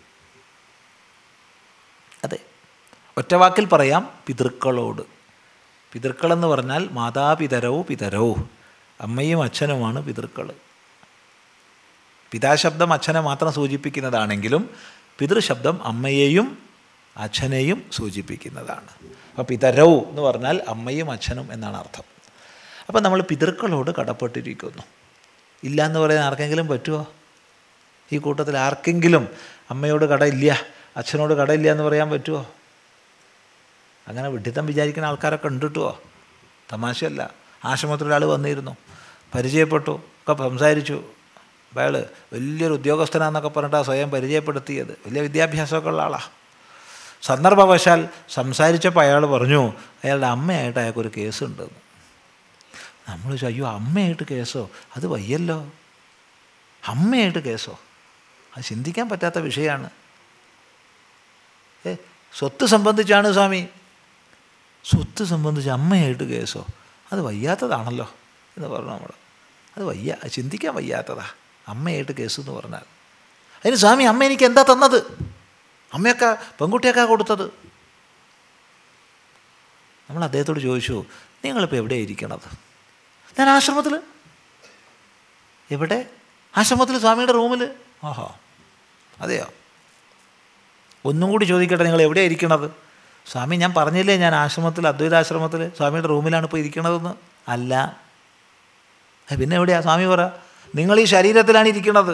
അതെ ഒറ്റവാക്കിൽ പറയാം പിതൃക്കളോട് പിതൃക്കളെന്ന് പറഞ്ഞാൽ മാതാപിതരോ പിതരോ അമ്മയും അച്ഛനുമാണ് പിതൃക്കൾ പിതാശബ്ദം അച്ഛനെ മാത്രം സൂചിപ്പിക്കുന്നതാണെങ്കിലും പിതൃശബ്ദം അമ്മയെയും അച്ഛനെയും സൂചിപ്പിക്കുന്നതാണ് അപ്പോൾ പിതരൗ എന്ന് പറഞ്ഞാൽ അമ്മയും അച്ഛനും എന്നാണ് അർത്ഥം അപ്പോൾ നമ്മൾ പിതൃക്കളോട് കടപ്പെട്ടിരിക്കുന്നു ഇല്ല എന്ന് പറയാൻ ആർക്കെങ്കിലും പറ്റുമോ ഈ കൂട്ടത്തിൽ ആർക്കെങ്കിലും അമ്മയോട് കടയില്ല അച്ഛനോട് കടയില്ല എന്ന് പറയാൻ പറ്റുമോ അങ്ങനെ വിഡിത്തം വിചാരിക്കുന്ന ആൾക്കാരൊക്കെ ഉണ്ട് കിട്ടുമോ തമാശയല്ല ആശ്രമത്തിലൊരാൾ വന്നിരുന്നു പരിചയപ്പെട്ടു ഒക്കെ സംസാരിച്ചു അപ്പം അയാൾ വലിയൊരു ഉദ്യോഗസ്ഥനാന്നൊക്കെ പറഞ്ഞിട്ടാണ് സ്വയം പരിചയപ്പെടുത്തിയത് വലിയ വിദ്യാഭ്യാസമൊക്കെ ഉള്ള ആളാണ് സന്ദർഭവശാൽ സംസാരിച്ചപ്പോൾ അയാൾ പറഞ്ഞു അയാളുടെ അമ്മയായിട്ട് അയാൾക്കൊരു കേസുണ്ടെന്ന് നമ്മൾ ചോദിച്ചു അയ്യോ അമ്മയായിട്ട് കേസോ അത് വയ്യല്ലോ അമ്മയായിട്ട് കേസോ അത് ചിന്തിക്കാൻ പറ്റാത്ത വിഷയമാണ് ഏ സ്വത്ത് സംബന്ധിച്ചാണ് സ്വാമി സ്വത്ത് സംബന്ധിച്ച് അമ്മയായിട്ട് കേസോ അത് വയ്യാത്തതാണല്ലോ എന്ന് പറഞ്ഞു നമ്മൾ അത് വയ്യ അത് ചിന്തിക്കാൻ വയ്യാത്തതാ അമ്മയായിട്ട് കേസ് എന്ന് പറഞ്ഞാൽ അതിന് സ്വാമി അമ്മ എനിക്ക് എന്താ തന്നത് അമ്മയൊക്കെ പെൺകുട്ടിയൊക്കെ കൊടുത്തത് നമ്മൾ അദ്ദേഹത്തോട് ചോദിച്ചു നിങ്ങളിപ്പോൾ എവിടെയാണ് ഇരിക്കണത് ഞാൻ ആശ്രമത്തിൽ എവിടെ ആശ്രമത്തിൽ സ്വാമിയുടെ റൂമിൽ ആഹാ അതെയോ ഒന്നും കൂടി ചോദിക്കട്ടെ നിങ്ങൾ എവിടെയാണ് ഇരിക്കണത് സ്വാമി ഞാൻ പറഞ്ഞില്ലേ ഞാൻ ആശ്രമത്തിൽ അദ്വൈതാശ്രമത്തിൽ സ്വാമിയുടെ റൂമിലാണ് ഇപ്പോൾ ഇരിക്കണതെന്ന് അല്ല ഏ, പിന്നെ എവിടെയാ സ്വാമി പറ നിങ്ങൾ ഈ ശരീരത്തിലാണ് ഇരിക്കുന്നത്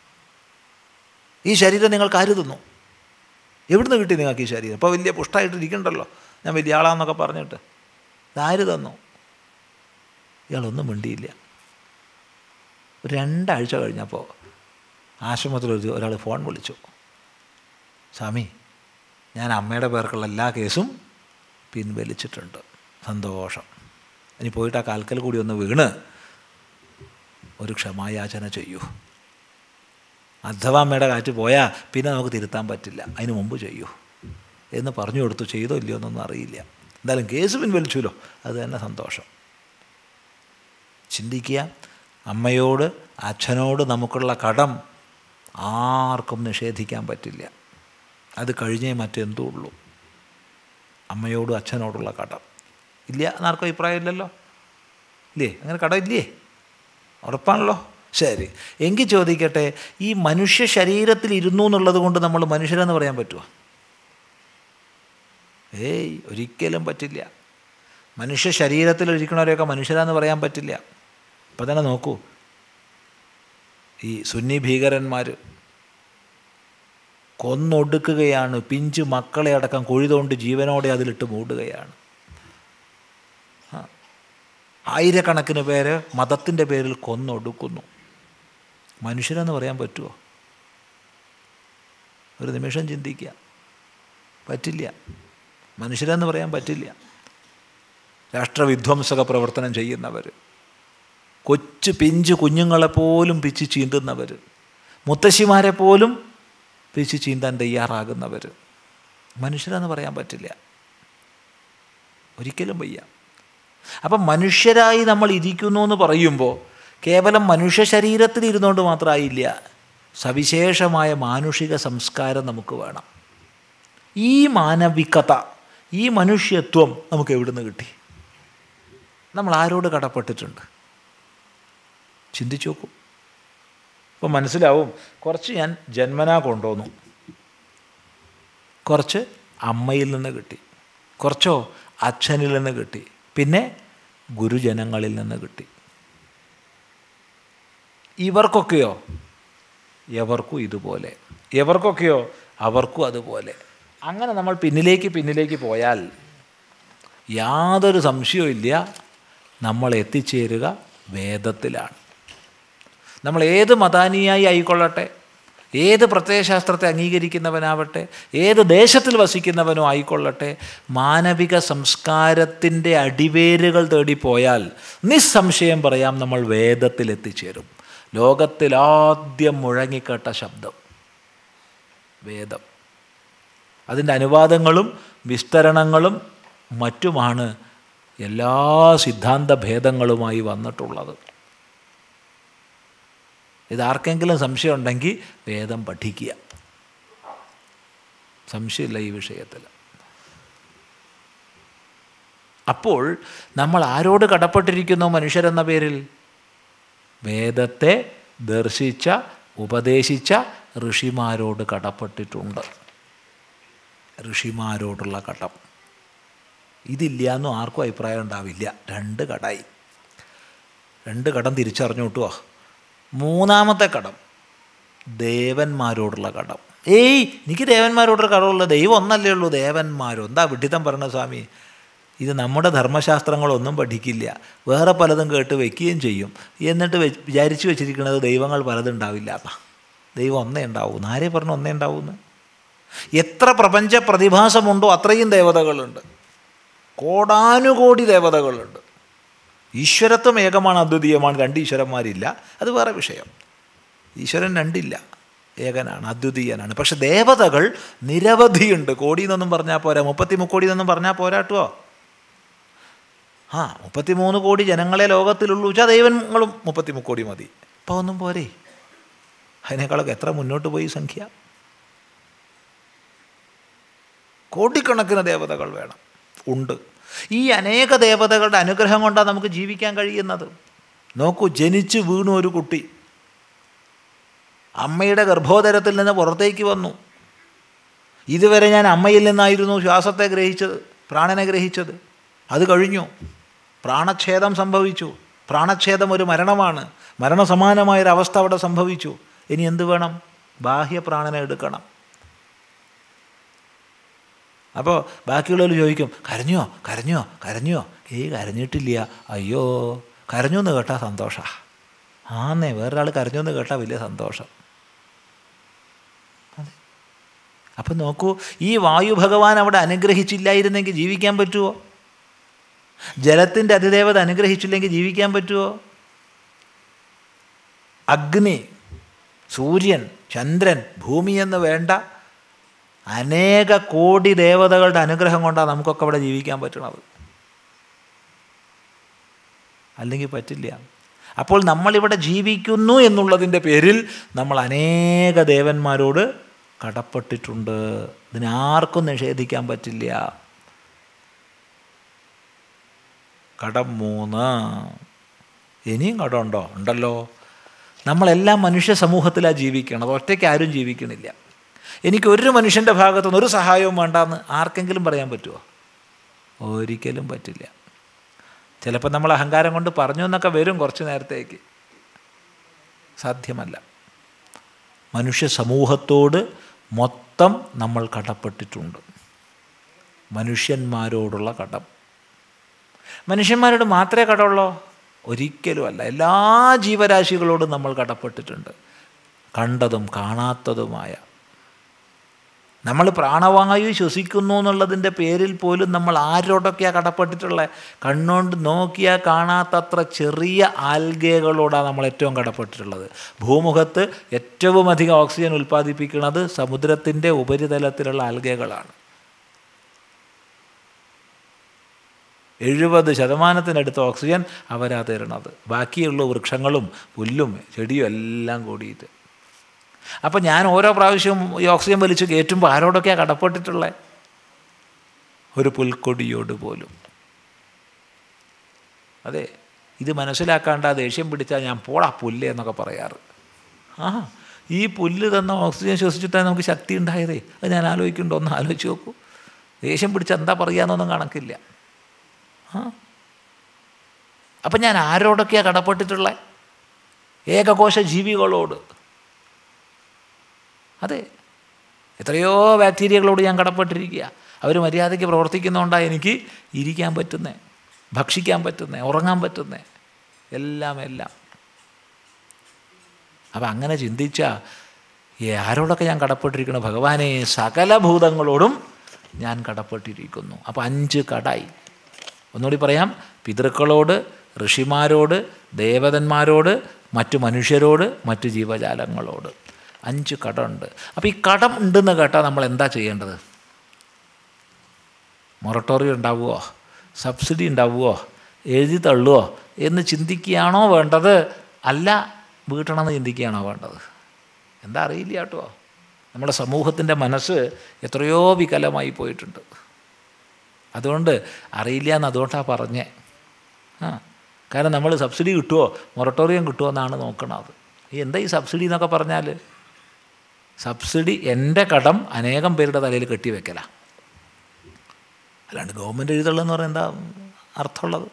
ഈ ശരീരം നിങ്ങൾക്ക് ആര് തന്നു എവിടുന്ന് കിട്ടി നിങ്ങൾക്ക് ഈ ശരീരം ഇപ്പോൾ വലിയ പുഷ്ടമായിട്ട് ഇരിക്കണ്ടല്ലോ ഞാൻ വലിയ ആളാന്നൊക്കെ പറഞ്ഞിട്ട് ഇതാര് തന്നു ഇയാളൊന്നും മിണ്ടിയില്ല ഒരു രണ്ടാഴ്ച കഴിഞ്ഞപ്പോൾ ആശ്രമത്തിൽ ഒരു ഒരാൾ ഫോൺ വിളിച്ചു സ്വാമി ഞാൻ അമ്മയുടെ പേർക്കുള്ള എല്ലാ കേസും പിൻവലിച്ചിട്ടുണ്ട് സന്തോഷം ഇനി പോയിട്ട് ആ കാൽക്കൽ കൂടി ഒന്ന് വീണ് ഒരു ക്ഷമായാചന ചെയ്യൂ അഥവാ അമ്മയുടെ കാറ്റ് പോയാൽ പിന്നെ നമുക്ക് തിരുത്താൻ പറ്റില്ല അതിന് മുമ്പ് ചെയ്യൂ എന്ന് പറഞ്ഞു കൊടുത്തു ചെയ്തോ ഇല്ലയോ എന്നൊന്നും അറിയില്ല എന്തായാലും കേസ് പിൻവലിച്ചുല്ലോ അത് തന്നെ സന്തോഷം ചിന്തിക്കുക അമ്മയോട് അച്ഛനോട് നമുക്കുള്ള കടം ആർക്കും നിഷേധിക്കാൻ പറ്റില്ല അത് കഴിഞ്ഞേ മറ്റെന്തൂ ഉള്ളൂ അമ്മയോടും അച്ഛനോടുള്ള കടം ഇല്ല എന്നാർക്കും അഭിപ്രായം ഇല്ലല്ലോ ഇല്ലേ അങ്ങനെ കടം ഇല്ലേ ഉറപ്പാണല്ലോ ശരി എങ്കിൽ ചോദിക്കട്ടെ ഈ മനുഷ്യ ശരീരത്തിൽ ഇരുന്നു എന്നുള്ളത് കൊണ്ട് നമ്മൾ മനുഷ്യരെന്ന് പറയാൻ പറ്റുമോ ഏയ് ഒരിക്കലും പറ്റില്ല മനുഷ്യ ശരീരത്തിൽ ഇരിക്കണവരെയൊക്കെ മനുഷ്യരാന്ന് പറയാൻ പറ്റില്ല ഇപ്പം തന്നെ നോക്കൂ ഈ സുന്നി ഭീകരന്മാർ കൊന്നൊടുക്കുകയാണ് പിഞ്ചു മക്കളെ അടക്കം കൊഴുതുകൊണ്ട് ജീവനോടെ അതിലിട്ട് മൂടുകയാണ് ആ. ആയിരക്കണക്കിന് പേര് മതത്തിൻ്റെ പേരിൽ കൊന്നൊടുക്കുന്നു മനുഷ്യരെന്ന് പറയാൻ പറ്റുമോ ഒരു നിമിഷം ചിന്തിക്കുക പറ്റില്ല മനുഷ്യരെന്ന് പറയാൻ പറ്റില്ല രാഷ്ട്രവിധ്വംസക പ്രവർത്തനം ചെയ്യുന്നവർ കൊച്ചു പിഞ്ചു കുഞ്ഞുങ്ങളെപ്പോലും പിച്ച് ചീന്തുന്നവർ മുത്തശ്ശിമാരെ പോലും പിച്ച് ചീന്താൻ തയ്യാറാകുന്നവർ മനുഷ്യരെന്ന് പറയാൻ പറ്റില്ല ഒരിക്കലും വയ്യ അപ്പം മനുഷ്യരായി നമ്മൾ ഇരിക്കുന്നു എന്ന് പറയുമ്പോൾ കേവലം മനുഷ്യ ശരീരത്തിൽ ഇരുന്നുകൊണ്ട് മാത്രമായില്ല സവിശേഷമായ മാനുഷിക സംസ്കാരം നമുക്ക് വേണം ഈ മാനവികത ഈ മനുഷ്യത്വം നമുക്ക് എവിടുന്ന് കിട്ടി നമ്മൾ ആരോട് കടപ്പെട്ടിട്ടുണ്ട് ചിന്തിച്ചു നോക്കൂ അപ്പോൾ മനസ്സിലാവും കുറച്ച് ഞാൻ ജന്മനാ കൊണ്ടുവന്നു കുറച്ച് അമ്മയിൽ നിന്ന് കിട്ടി കുറച്ചോ അച്ഛനിൽ നിന്ന് കിട്ടി പിന്നെ ഗുരുജനങ്ങളിൽ നിന്ന് കിട്ടി ഇവർക്കൊക്കെയോ എവർക്കും ഇതുപോലെ എവർക്കൊക്കെയോ അവർക്കും അതുപോലെ അങ്ങനെ നമ്മൾ പിന്നിലേക്ക് പിന്നിലേക്ക് പോയാൽ യാതൊരു സംശയവും ഇല്ല നമ്മൾ എത്തിച്ചേരുക വേദത്തിലാണ് നമ്മൾ ഏത് മതാനിയായി ആയിക്കൊള്ളട്ടെ ഏത് പ്രത്യയശാസ്ത്രത്തെ അംഗീകരിക്കുന്നവനാവട്ടെ ഏത് ദേശത്തിൽ വസിക്കുന്നവനോ ആയിക്കൊള്ളട്ടെ മാനവിക സംസ്കാരത്തിൻ്റെ അടിവേരുകൾ തേടിപ്പോയാൽ നിസ്സംശയം പറയാം നമ്മൾ വേദത്തിൽ എത്തിച്ചേരും ലോകത്തിൽ ആദ്യം മുഴങ്ങിക്കേട്ട ശബ്ദം വേദം അതിൻ്റെ അനുവാദങ്ങളും വിസ്തരണങ്ങളും മറ്റുമാണ് എല്ലാ സിദ്ധാന്ത ഭേദങ്ങളുമായി വന്നിട്ടുള്ളത് ഇതാർക്കെങ്കിലും സംശയം ഉണ്ടെങ്കിൽ വേദം പഠിക്കുക സംശയമില്ല ഈ വിഷയത്തിൽ അപ്പോൾ നമ്മൾ ആരോട് കടപ്പെട്ടിരിക്കുന്നു മനുഷ്യരെന്ന പേരിൽ വേദത്തെ ദർശിച്ച ഉപദേശിച്ച ഋഷിമാരോട് കടപ്പെട്ടിട്ടുണ്ട് ഋഷിമാരോടുള്ള കടം ഇതില്ല എന്നും ആർക്കും അഭിപ്രായം ഉണ്ടാവില്ല രണ്ട് കടായി രണ്ട് കടം തിരിച്ചറിഞ്ഞു കിട്ടുമോ മൂന്നാമത്തെ കടം ദേവന്മാരോടുള്ള കടം ഏയ് എനിക്ക് ദേവന്മാരോടുള്ള കടമുള്ള ദൈവം ഒന്നല്ലേ ഉള്ളൂ ദേവന്മാരോ എന്താ വിഡിത്തം പറയണ സ്വാമി ഇത് നമ്മുടെ ധർമ്മശാസ്ത്രങ്ങളൊന്നും പഠിക്കില്ല വേറെ പലതും കേട്ട് വെക്കുകയും ചെയ്യും എന്നിട്ട് വെ വിചാരിച്ചു വെച്ചിരിക്കുന്നത് ദൈവങ്ങൾ പലതുണ്ടാവില്ല അപ്പം ദൈവം ഒന്നേ ഉണ്ടാവും ആരെ പറഞ്ഞു ഒന്നേ ഉണ്ടാവുമെന്ന് എത്ര പ്രപഞ്ച പ്രതിഭാസമുണ്ടോ അത്രയും ദേവതകളുണ്ട് കോടാനുകോടി ദേവതകളുണ്ട് ഈശ്വരത്വം ഏകമാണ് അദ്വിതീയമാണ് രണ്ട് ഈശ്വരന്മാരില്ല അത് വേറെ വിഷയം ഈശ്വരൻ രണ്ടില്ല ഏകനാണ് അദ്വിതീയനാണ് പക്ഷെ ദേവതകൾ നിരവധിയുണ്ട് കോടി എന്നൊന്നും പറഞ്ഞാൽ പോരാ മുപ്പത്തി മുക്കോടി എന്നൊന്നും പറഞ്ഞാൽ പോരാട്ടോ ആ മുപ്പത്തിമൂന്ന് കോടി ജനങ്ങളെ ലോകത്തിലുള്ളൂ വെച്ചാൽ ദൈവങ്ങളും മുപ്പത്തി മുക്കോടി മതി അപ്പോൾ ഒന്നും പോരെ അതിനേക്കാളൊക്കെ എത്ര മുന്നോട്ട് പോയി സംഖ്യ കോടിക്കണക്കിന് ദേവതകൾ വേണം ഉണ്ട് ഈ അനേക ദേവതകളുടെ അനുഗ്രഹം കൊണ്ടാണ് നമുക്ക് ജീവിക്കാൻ കഴിയുന്നത് നോക്കൂ ജനിച്ച് വീണു ഒരു കുട്ടി അമ്മയുടെ ഗർഭോദരത്തിൽ നിന്ന് പുറത്തേക്ക് വന്നു ഇതുവരെ ഞാൻ അമ്മയിൽ നിന്നായിരുന്നു ശ്വാസത്തെ ഗ്രഹിച്ചത് പ്രാണനെ ഗ്രഹിച്ചത് അത് കഴിഞ്ഞു പ്രാണച്ഛേദം സംഭവിച്ചു പ്രാണച്ഛേദം ഒരു മരണമാണ് മരണസമാനമായൊരവസ്ഥ അവിടെ സംഭവിച്ചു ഇനി എന്ത് വേണം ബാഹ്യ പ്രാണനെ എടുക്കണം അപ്പോൾ ബാക്കിയുള്ളവർ ചോദിക്കും കരഞ്ഞോ കരഞ്ഞോ കരഞ്ഞോ ഏയ് കരഞ്ഞിട്ടില്ല അയ്യോ കരഞ്ഞു എന്ന് കേട്ടാൽ സന്തോഷമാണ് ആന്നേ വേറൊരാൾ കരഞ്ഞു എന്ന് കേട്ടാൽ വലിയ സന്തോഷം അതെ അപ്പം നോക്കൂ ഈ വായു ഭഗവാൻ അവിടെ അനുഗ്രഹിച്ചില്ലായിരുന്നെങ്കിൽ ജീവിക്കാൻ പറ്റുമോ ജലത്തിൻ്റെ അതിദേവത അനുഗ്രഹിച്ചില്ലെങ്കിൽ ജീവിക്കാൻ പറ്റുമോ അഗ്നി സൂര്യൻ ചന്ദ്രൻ ഭൂമി എന്ന് വേണ്ട അനേക കോടി ദേവതകളുടെ അനുഗ്രഹം കൊണ്ടാണ് നമുക്കൊക്കെ അവിടെ ജീവിക്കാൻ പറ്റണത് അല്ലെങ്കിൽ പറ്റില്ല അപ്പോൾ നമ്മളിവിടെ ജീവിക്കുന്നു എന്നുള്ളതിൻ്റെ പേരിൽ നമ്മൾ അനേക ദേവന്മാരോട് കടപ്പെട്ടിട്ടുണ്ട് ഇതിനാർക്കും നിഷേധിക്കാൻ പറ്റില്ല കടം മൂന്ന് ഇനിയും കടമുണ്ടോ ഉണ്ടല്ലോ നമ്മളെല്ലാം മനുഷ്യ സമൂഹത്തിലാണ് ജീവിക്കണം ഒറ്റയ്ക്ക് ആരും ജീവിക്കണില്ല എനിക്ക് ഒരു മനുഷ്യൻ്റെ ഭാഗത്തുനിന്ന് ഒരു സഹായവും വേണ്ടാന്ന് ആർക്കെങ്കിലും പറയാൻ പറ്റുമോ ഒരിക്കലും പറ്റില്ല ചിലപ്പോൾ നമ്മൾ അഹങ്കാരം കൊണ്ട് പറഞ്ഞു എന്നൊക്കെ വരും കുറച്ച് നേരത്തേക്ക് സാധ്യമല്ല മനുഷ്യ സമൂഹത്തോട് മൊത്തം നമ്മൾ കടപ്പെട്ടിട്ടുണ്ട് മനുഷ്യന്മാരോടുള്ള കടം മനുഷ്യന്മാരോട് മാത്രമേ കടമുള്ളൂ ഒരിക്കലും അല്ല എല്ലാ ജീവരാശികളോടും നമ്മൾ കടപ്പെട്ടിട്ടുണ്ട് കണ്ടതും കാണാത്തതുമായ നമ്മൾ പ്രാണവായു ശ്വസിക്കുന്നു എന്നുള്ളതിൻ്റെ പേരിൽ പോലും നമ്മൾ ആരോടൊക്കെയാണ് കടപ്പെട്ടിട്ടുള്ളത് കണ്ണുകൊണ്ട് നോക്കിയാൽ കാണാത്തത്ര ചെറിയ ആൽഗകളോടാണ് നമ്മൾ ഏറ്റവും കടപ്പെട്ടിട്ടുള്ളത് ഭൂമുഖത്ത് ഏറ്റവും അധികം ഓക്സിജൻ ഉൽപ്പാദിപ്പിക്കുന്നത് സമുദ്രത്തിൻ്റെ ഉപരിതലത്തിലുള്ള ആൽഗകളാണ് എഴുപത് ശതമാനത്തിനടുത്ത് ഓക്സിജൻ അവരാ തരുന്നത് ബാക്കിയുള്ള വൃക്ഷങ്ങളും പുല്ലും ചെടിയും എല്ലാം കൂടിയിട്ട് അപ്പം ഞാൻ ഓരോ പ്രാവശ്യവും ഈ ഓക്സിജൻ വലിച്ച് കയറ്റുമ്പോൾ ആരോടൊക്കെയാണ് കടപ്പെട്ടിട്ടുള്ളത് ഒരു പുൽക്കൊടിയോട് പോലും അതെ ഇത് മനസ്സിലാക്കാണ്ട് ആ ദേഷ്യം പിടിച്ചാൽ ഞാൻ പോടാ പുല്ല് എന്നൊക്കെ പറയാറ് ആ ഈ പുല്ല് തന്ന ഓക്സിജൻ ശ്വസിച്ചിട്ടാണ് നമുക്ക് ശക്തി ഉണ്ടായതേ അത് ഞാൻ ആലോചിക്കുന്നുണ്ടോ ഒന്ന് ആലോചിച്ച് നോക്കൂ ദേഷ്യം പിടിച്ച് എന്താ പറയാന്നൊന്നും കണക്കില്ല ആ അപ്പം ഞാൻ ആരോടൊക്കെയാണ് കടപ്പെട്ടിട്ടുള്ളത് ഏകകോശ ജീവികളോട് അതെ എത്രയോ ബാക്ടീരിയകളോട് ഞാൻ കടപ്പെട്ടിരിക്കുക അവർ മര്യാദയ്ക്ക് പ്രവർത്തിക്കുന്നതുകൊണ്ടാണ് എനിക്ക് ഇരിക്കാൻ പറ്റുന്നത് ഭക്ഷിക്കാൻ പറ്റുന്നത് ഉറങ്ങാൻ പറ്റുന്നത് എല്ലാം എല്ലാം അപ്പം അങ്ങനെ ചിന്തിച്ചാൽ ആരോടൊക്കെ ഞാൻ കടപ്പെട്ടിരിക്കണം ഭഗവാനെ സകല ഭൂതങ്ങളോടും ഞാൻ കടപ്പെട്ടിരിക്കുന്നു അപ്പോൾ അഞ്ച് കടായി ഒന്നുകൂടി പറയാം പിതൃക്കളോട് ഋഷിമാരോട് ദേവതന്മാരോട് മറ്റു മനുഷ്യരോട് മറ്റു ജീവജാലങ്ങളോട് അഞ്ച് കടമുണ്ട് അപ്പോൾ ഈ കടം ഉണ്ടെന്ന് കേട്ടാൽ നമ്മൾ എന്താ ചെയ്യേണ്ടത് മൊറട്ടോറിയം ഉണ്ടാവുമോ സബ്സിഡി ഉണ്ടാവുമോ എഴുതി തള്ളുമോ എന്ന് ചിന്തിക്കുകയാണോ വേണ്ടത് അല്ല വീട്ടണമെന്ന് ചിന്തിക്കുകയാണോ വേണ്ടത് എന്താ അറിയില്ല കേട്ടോ നമ്മുടെ സമൂഹത്തിൻ്റെ മനസ്സ് എത്രയോ വികലമായി പോയിട്ടുണ്ട് അതുകൊണ്ട് അറിയില്ല എന്ന് അതുകൊണ്ടാണ് പറഞ്ഞേ ആ കാരണം നമ്മൾ സബ്സിഡി കിട്ടുമോ മൊറട്ടോറിയം കിട്ടുമോ എന്നാണ് നോക്കണത് ഈ എന്താ ഈ സബ്സിഡി എന്നൊക്കെ പറഞ്ഞാൽ സബ്സിഡി എൻ്റെ കടം അനേകം പേരുടെ തലയിൽ കെട്ടിവെക്കലാണ് അല്ലാണ്ട് ഗവൺമെൻറ് എഴുതുള്ളതെന്ന് പറഞ്ഞാൽ എന്താ അർത്ഥമുള്ളത്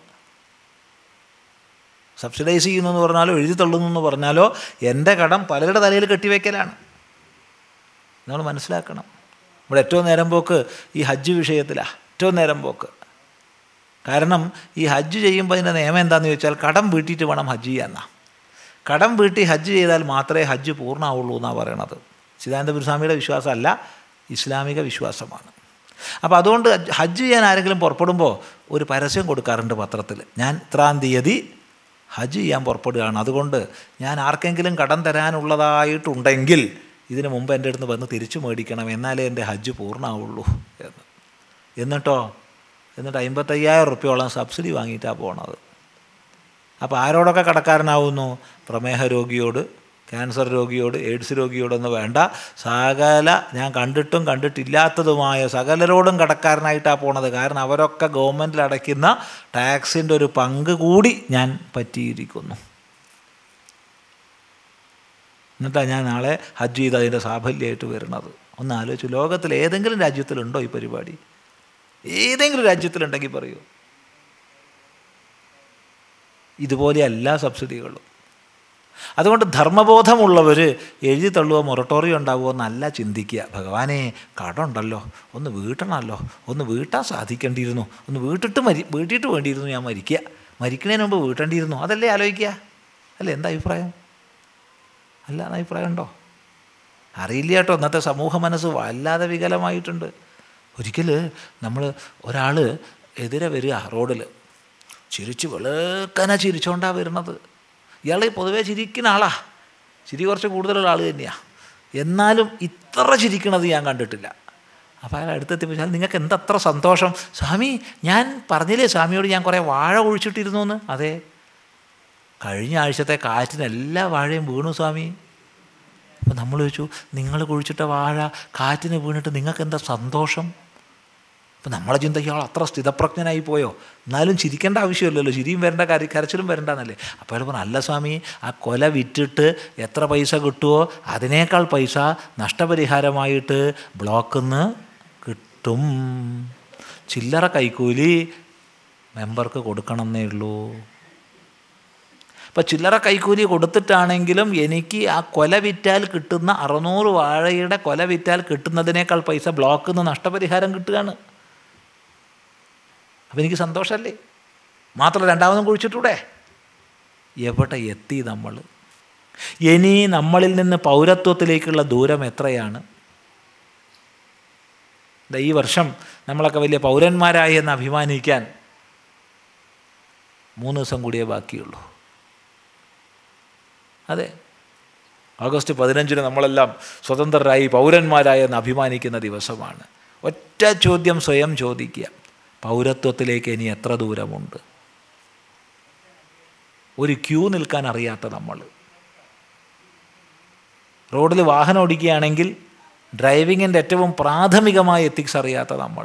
സബ്സിഡൈസ് ചെയ്യുന്നു എന്ന് പറഞ്ഞാലോ എഴുതി തള്ളുന്നു എന്ന് പറഞ്ഞാലോ എൻ്റെ കടം പലരുടെ തലയിൽ കെട്ടിവെക്കലാണ് നമ്മൾ മനസ്സിലാക്കണം ഇവിടെ ഏറ്റവും നേരം പോക്ക് ഈ ഹജ്ജ് വിഷയത്തിലാണ് ഏറ്റവും നേരം പോക്ക് കാരണം ഈ ഹജ്ജ് ചെയ്യുമ്പോൾ അതിൻ്റെ നിയമം എന്താണെന്ന് ചോദിച്ചാൽ കടം വീട്ടിയിട്ട് വേണം ഹജ്ജ് ചെയ്യാന്നാ കടം വീട്ടി ഹജ്ജ് ചെയ്താൽ മാത്രമേ ഹജ്ജ് പൂർണ്ണമാവുള്ളൂ എന്നാണ് പറയണത് ചിദാനന്ദ ഗുരുസ്വാമിയുടെ വിശ്വാസമല്ല ഇസ്ലാമിക വിശ്വാസമാണ് അപ്പോൾ അതുകൊണ്ട് ഹജ്ജ് ചെയ്യാൻ ആരെങ്കിലും പുറപ്പെടുമ്പോൾ ഒരു പരസ്യം കൊടുക്കാറുണ്ട് പത്രത്തിൽ ഞാൻ ഇത്രാം തീയതി ഹജ്ജ് ചെയ്യാൻ പുറപ്പെടുകയാണ് അതുകൊണ്ട് ഞാൻ ആർക്കെങ്കിലും കടം തരാനുള്ളതായിട്ടുണ്ടെങ്കിൽ ഇതിന് മുമ്പ് എൻ്റെ അടുത്ത് വന്ന് തിരിച്ചു മേടിക്കണം എന്നാലേ എൻ്റെ ഹജ്ജ് പൂർണ്ണമാവുള്ളൂ എന്ന് എന്നിട്ടോ എന്നിട്ട് അമ്പത്തയ്യായിരം റുപ്യോളം സബ്സിഡി വാങ്ങിയിട്ടാണ് പോണത് അപ്പോൾ ആരോടൊക്കെ കടക്കാരനാവുന്നു പ്രമേഹ രോഗിയോട് ക്യാൻസർ രോഗിയോട് എയ്ഡ്സ് രോഗിയോടൊന്നും വേണ്ട സകല ഞാൻ കണ്ടിട്ടും കണ്ടിട്ടില്ലാത്തതുമായ സകലരോടും കടക്കാരനായിട്ടാണ് പോണത് കാരണം അവരൊക്കെ ഗവൺമെൻറ്റിൽ അടയ്ക്കുന്ന ടാക്സിൻ്റെ ഒരു പങ്ക് കൂടി ഞാൻ പറ്റിയിരിക്കുന്നു എന്നിട്ടാണ് ഞാൻ നാളെ ഹജ്ജ് ചെയ്ത് അതിൻ്റെ സാഫല്യമായിട്ട് വരുന്നത് ഒന്ന് ആലോചിച്ചു ലോകത്തിൽ ഏതെങ്കിലും രാജ്യത്തിലുണ്ടോ ഈ പരിപാടി ഏതെങ്കിലും രാജ്യത്തിലുണ്ടെങ്കിൽ പറയൂ ഇതുപോലെ എല്ലാ സബ്സിഡികളും അതുകൊണ്ട് ധർമ്മബോധമുള്ളവർ എഴുതി തള്ളുവോ മൊറട്ടോറിയം ഉണ്ടാവുമോ എന്നല്ല ചിന്തിക്കുക ഭഗവാനെ കടമുണ്ടല്ലോ ഒന്ന് വീട്ടണമല്ലോ ഒന്ന് വീട്ടാൻ സാധിക്കേണ്ടിയിരുന്നു ഒന്ന് വീട്ടിട്ട് മരി വീട്ടിട്ട് വേണ്ടിയിരുന്നു ഞാൻ മരിക്കുക മരിക്കുന്നതിന് മുമ്പ് വീട്ടേണ്ടിയിരുന്നു അതല്ലേ ആലോചിക്കുക അല്ലേ എന്താ അഭിപ്രായം അല്ല എന്ന അഭിപ്രായം ഉണ്ടോ അറിയില്ല കേട്ടോ ഇന്നത്തെ സമൂഹ മനസ്സ് വല്ലാതെ വികലമായിട്ടുണ്ട് ഒരിക്കൽ നമ്മൾ ഒരാൾ എതിരെ വരിക റോഡിൽ ചിരിച്ച് വെളുക്കന ചിരിച്ചോണ്ടാണ് വരുന്നത് ഇയാൾ പൊതുവേ ചിരിക്കുന്ന ആളാ ചിരി കുറച്ച് കൂടുതലുള്ള ആൾ തന്നെയാണ് എന്നാലും ഇത്ര ചിരിക്കണത് ഞാൻ കണ്ടിട്ടില്ല അപ്പോൾ അയാൾ അടുത്തെത്തിയപ്പോൾ ചോദിച്ചാൽ നിങ്ങൾക്ക് എന്തത്ര സന്തോഷം സ്വാമി ഞാൻ പറഞ്ഞില്ലേ സ്വാമിയോട് ഞാൻ കുറേ വാഴ ഒഴിച്ചിട്ടിരുന്നു എന്ന് അതെ കഴിഞ്ഞ ആഴ്ചത്തെ കാറ്റിന് എല്ലാ വാഴയും വീണു സ്വാമി അപ്പോൾ നമ്മൾ ചോദിച്ചു നിങ്ങൾ കുഴിച്ചിട്ട വാഴ കാറ്റിന് വീണിട്ട് നിങ്ങൾക്ക് എന്താ സന്തോഷം അപ്പം നമ്മളെ ചിന്ത ഇയാൾ അത്ര സ്ഥിതപ്രജ്ഞനായി പോയോ എന്നാലും ചിരിക്കേണ്ട ആവശ്യമില്ലല്ലോ ചിരിയും വരേണ്ട കരി കരച്ചിലും വരണ്ടെന്നല്ലേ അപ്പോൾ അയാൾ പറഞ്ഞു അല്ല സ്വാമി ആ കൊല വിറ്റിട്ട് എത്ര പൈസ കിട്ടുമോ അതിനേക്കാൾ പൈസ നഷ്ടപരിഹാരമായിട്ട് ബ്ലോക്കിൽ നിന്ന് കിട്ടും ചില്ലറ കൈക്കൂലി മെമ്പർക്ക് കൊടുക്കണമെന്നേ ഉള്ളൂ അപ്പം ചില്ലറ കൈക്കൂലി കൊടുത്തിട്ടാണെങ്കിലും എനിക്ക് ആ കൊല വിറ്റാൽ കിട്ടുന്ന അറുന്നൂറ് വാഴയുടെ കൊല വിറ്റാൽ കിട്ടുന്നതിനേക്കാൾ പൈസ ബ്ലോക്കിൽ നിന്ന് നഷ്ടപരിഹാരം കിട്ടുകയാണ് അപ്പം എനിക്ക് സന്തോഷമല്ലേ മാത്രം രണ്ടാമതും കുഴിച്ചിട്ടൂടെ എവിടെ എത്തി നമ്മൾ ഇനി നമ്മളിൽ നിന്ന് പൗരത്വത്തിലേക്കുള്ള ദൂരം എത്രയാണ് ഈ വർഷം നമ്മളൊക്കെ വലിയ പൗരന്മാരായി എന്ന് അഭിമാനിക്കാൻ മൂന്ന് ദിവസം കൂടിയേ ബാക്കിയുള്ളൂ അതെ ഓഗസ്റ്റ് പതിനഞ്ചിന് നമ്മളെല്ലാം സ്വതന്ത്രരായി പൗരന്മാരായി എന്ന് അഭിമാനിക്കുന്ന ദിവസമാണ് ഒറ്റ ചോദ്യം സ്വയം ചോദിക്കുക പൗരത്വത്തിലേക്ക് ഇനി എത്ര ദൂരമുണ്ട് ഒരു ക്യൂ നിൽക്കാൻ അറിയാത്ത നമ്മൾ റോഡിൽ വാഹനം ഓടിക്കുകയാണെങ്കിൽ ഡ്രൈവിങ്ങിൻ്റെ ഏറ്റവും പ്രാഥമികമായ എത്തിക്സ് അറിയാത്ത നമ്മൾ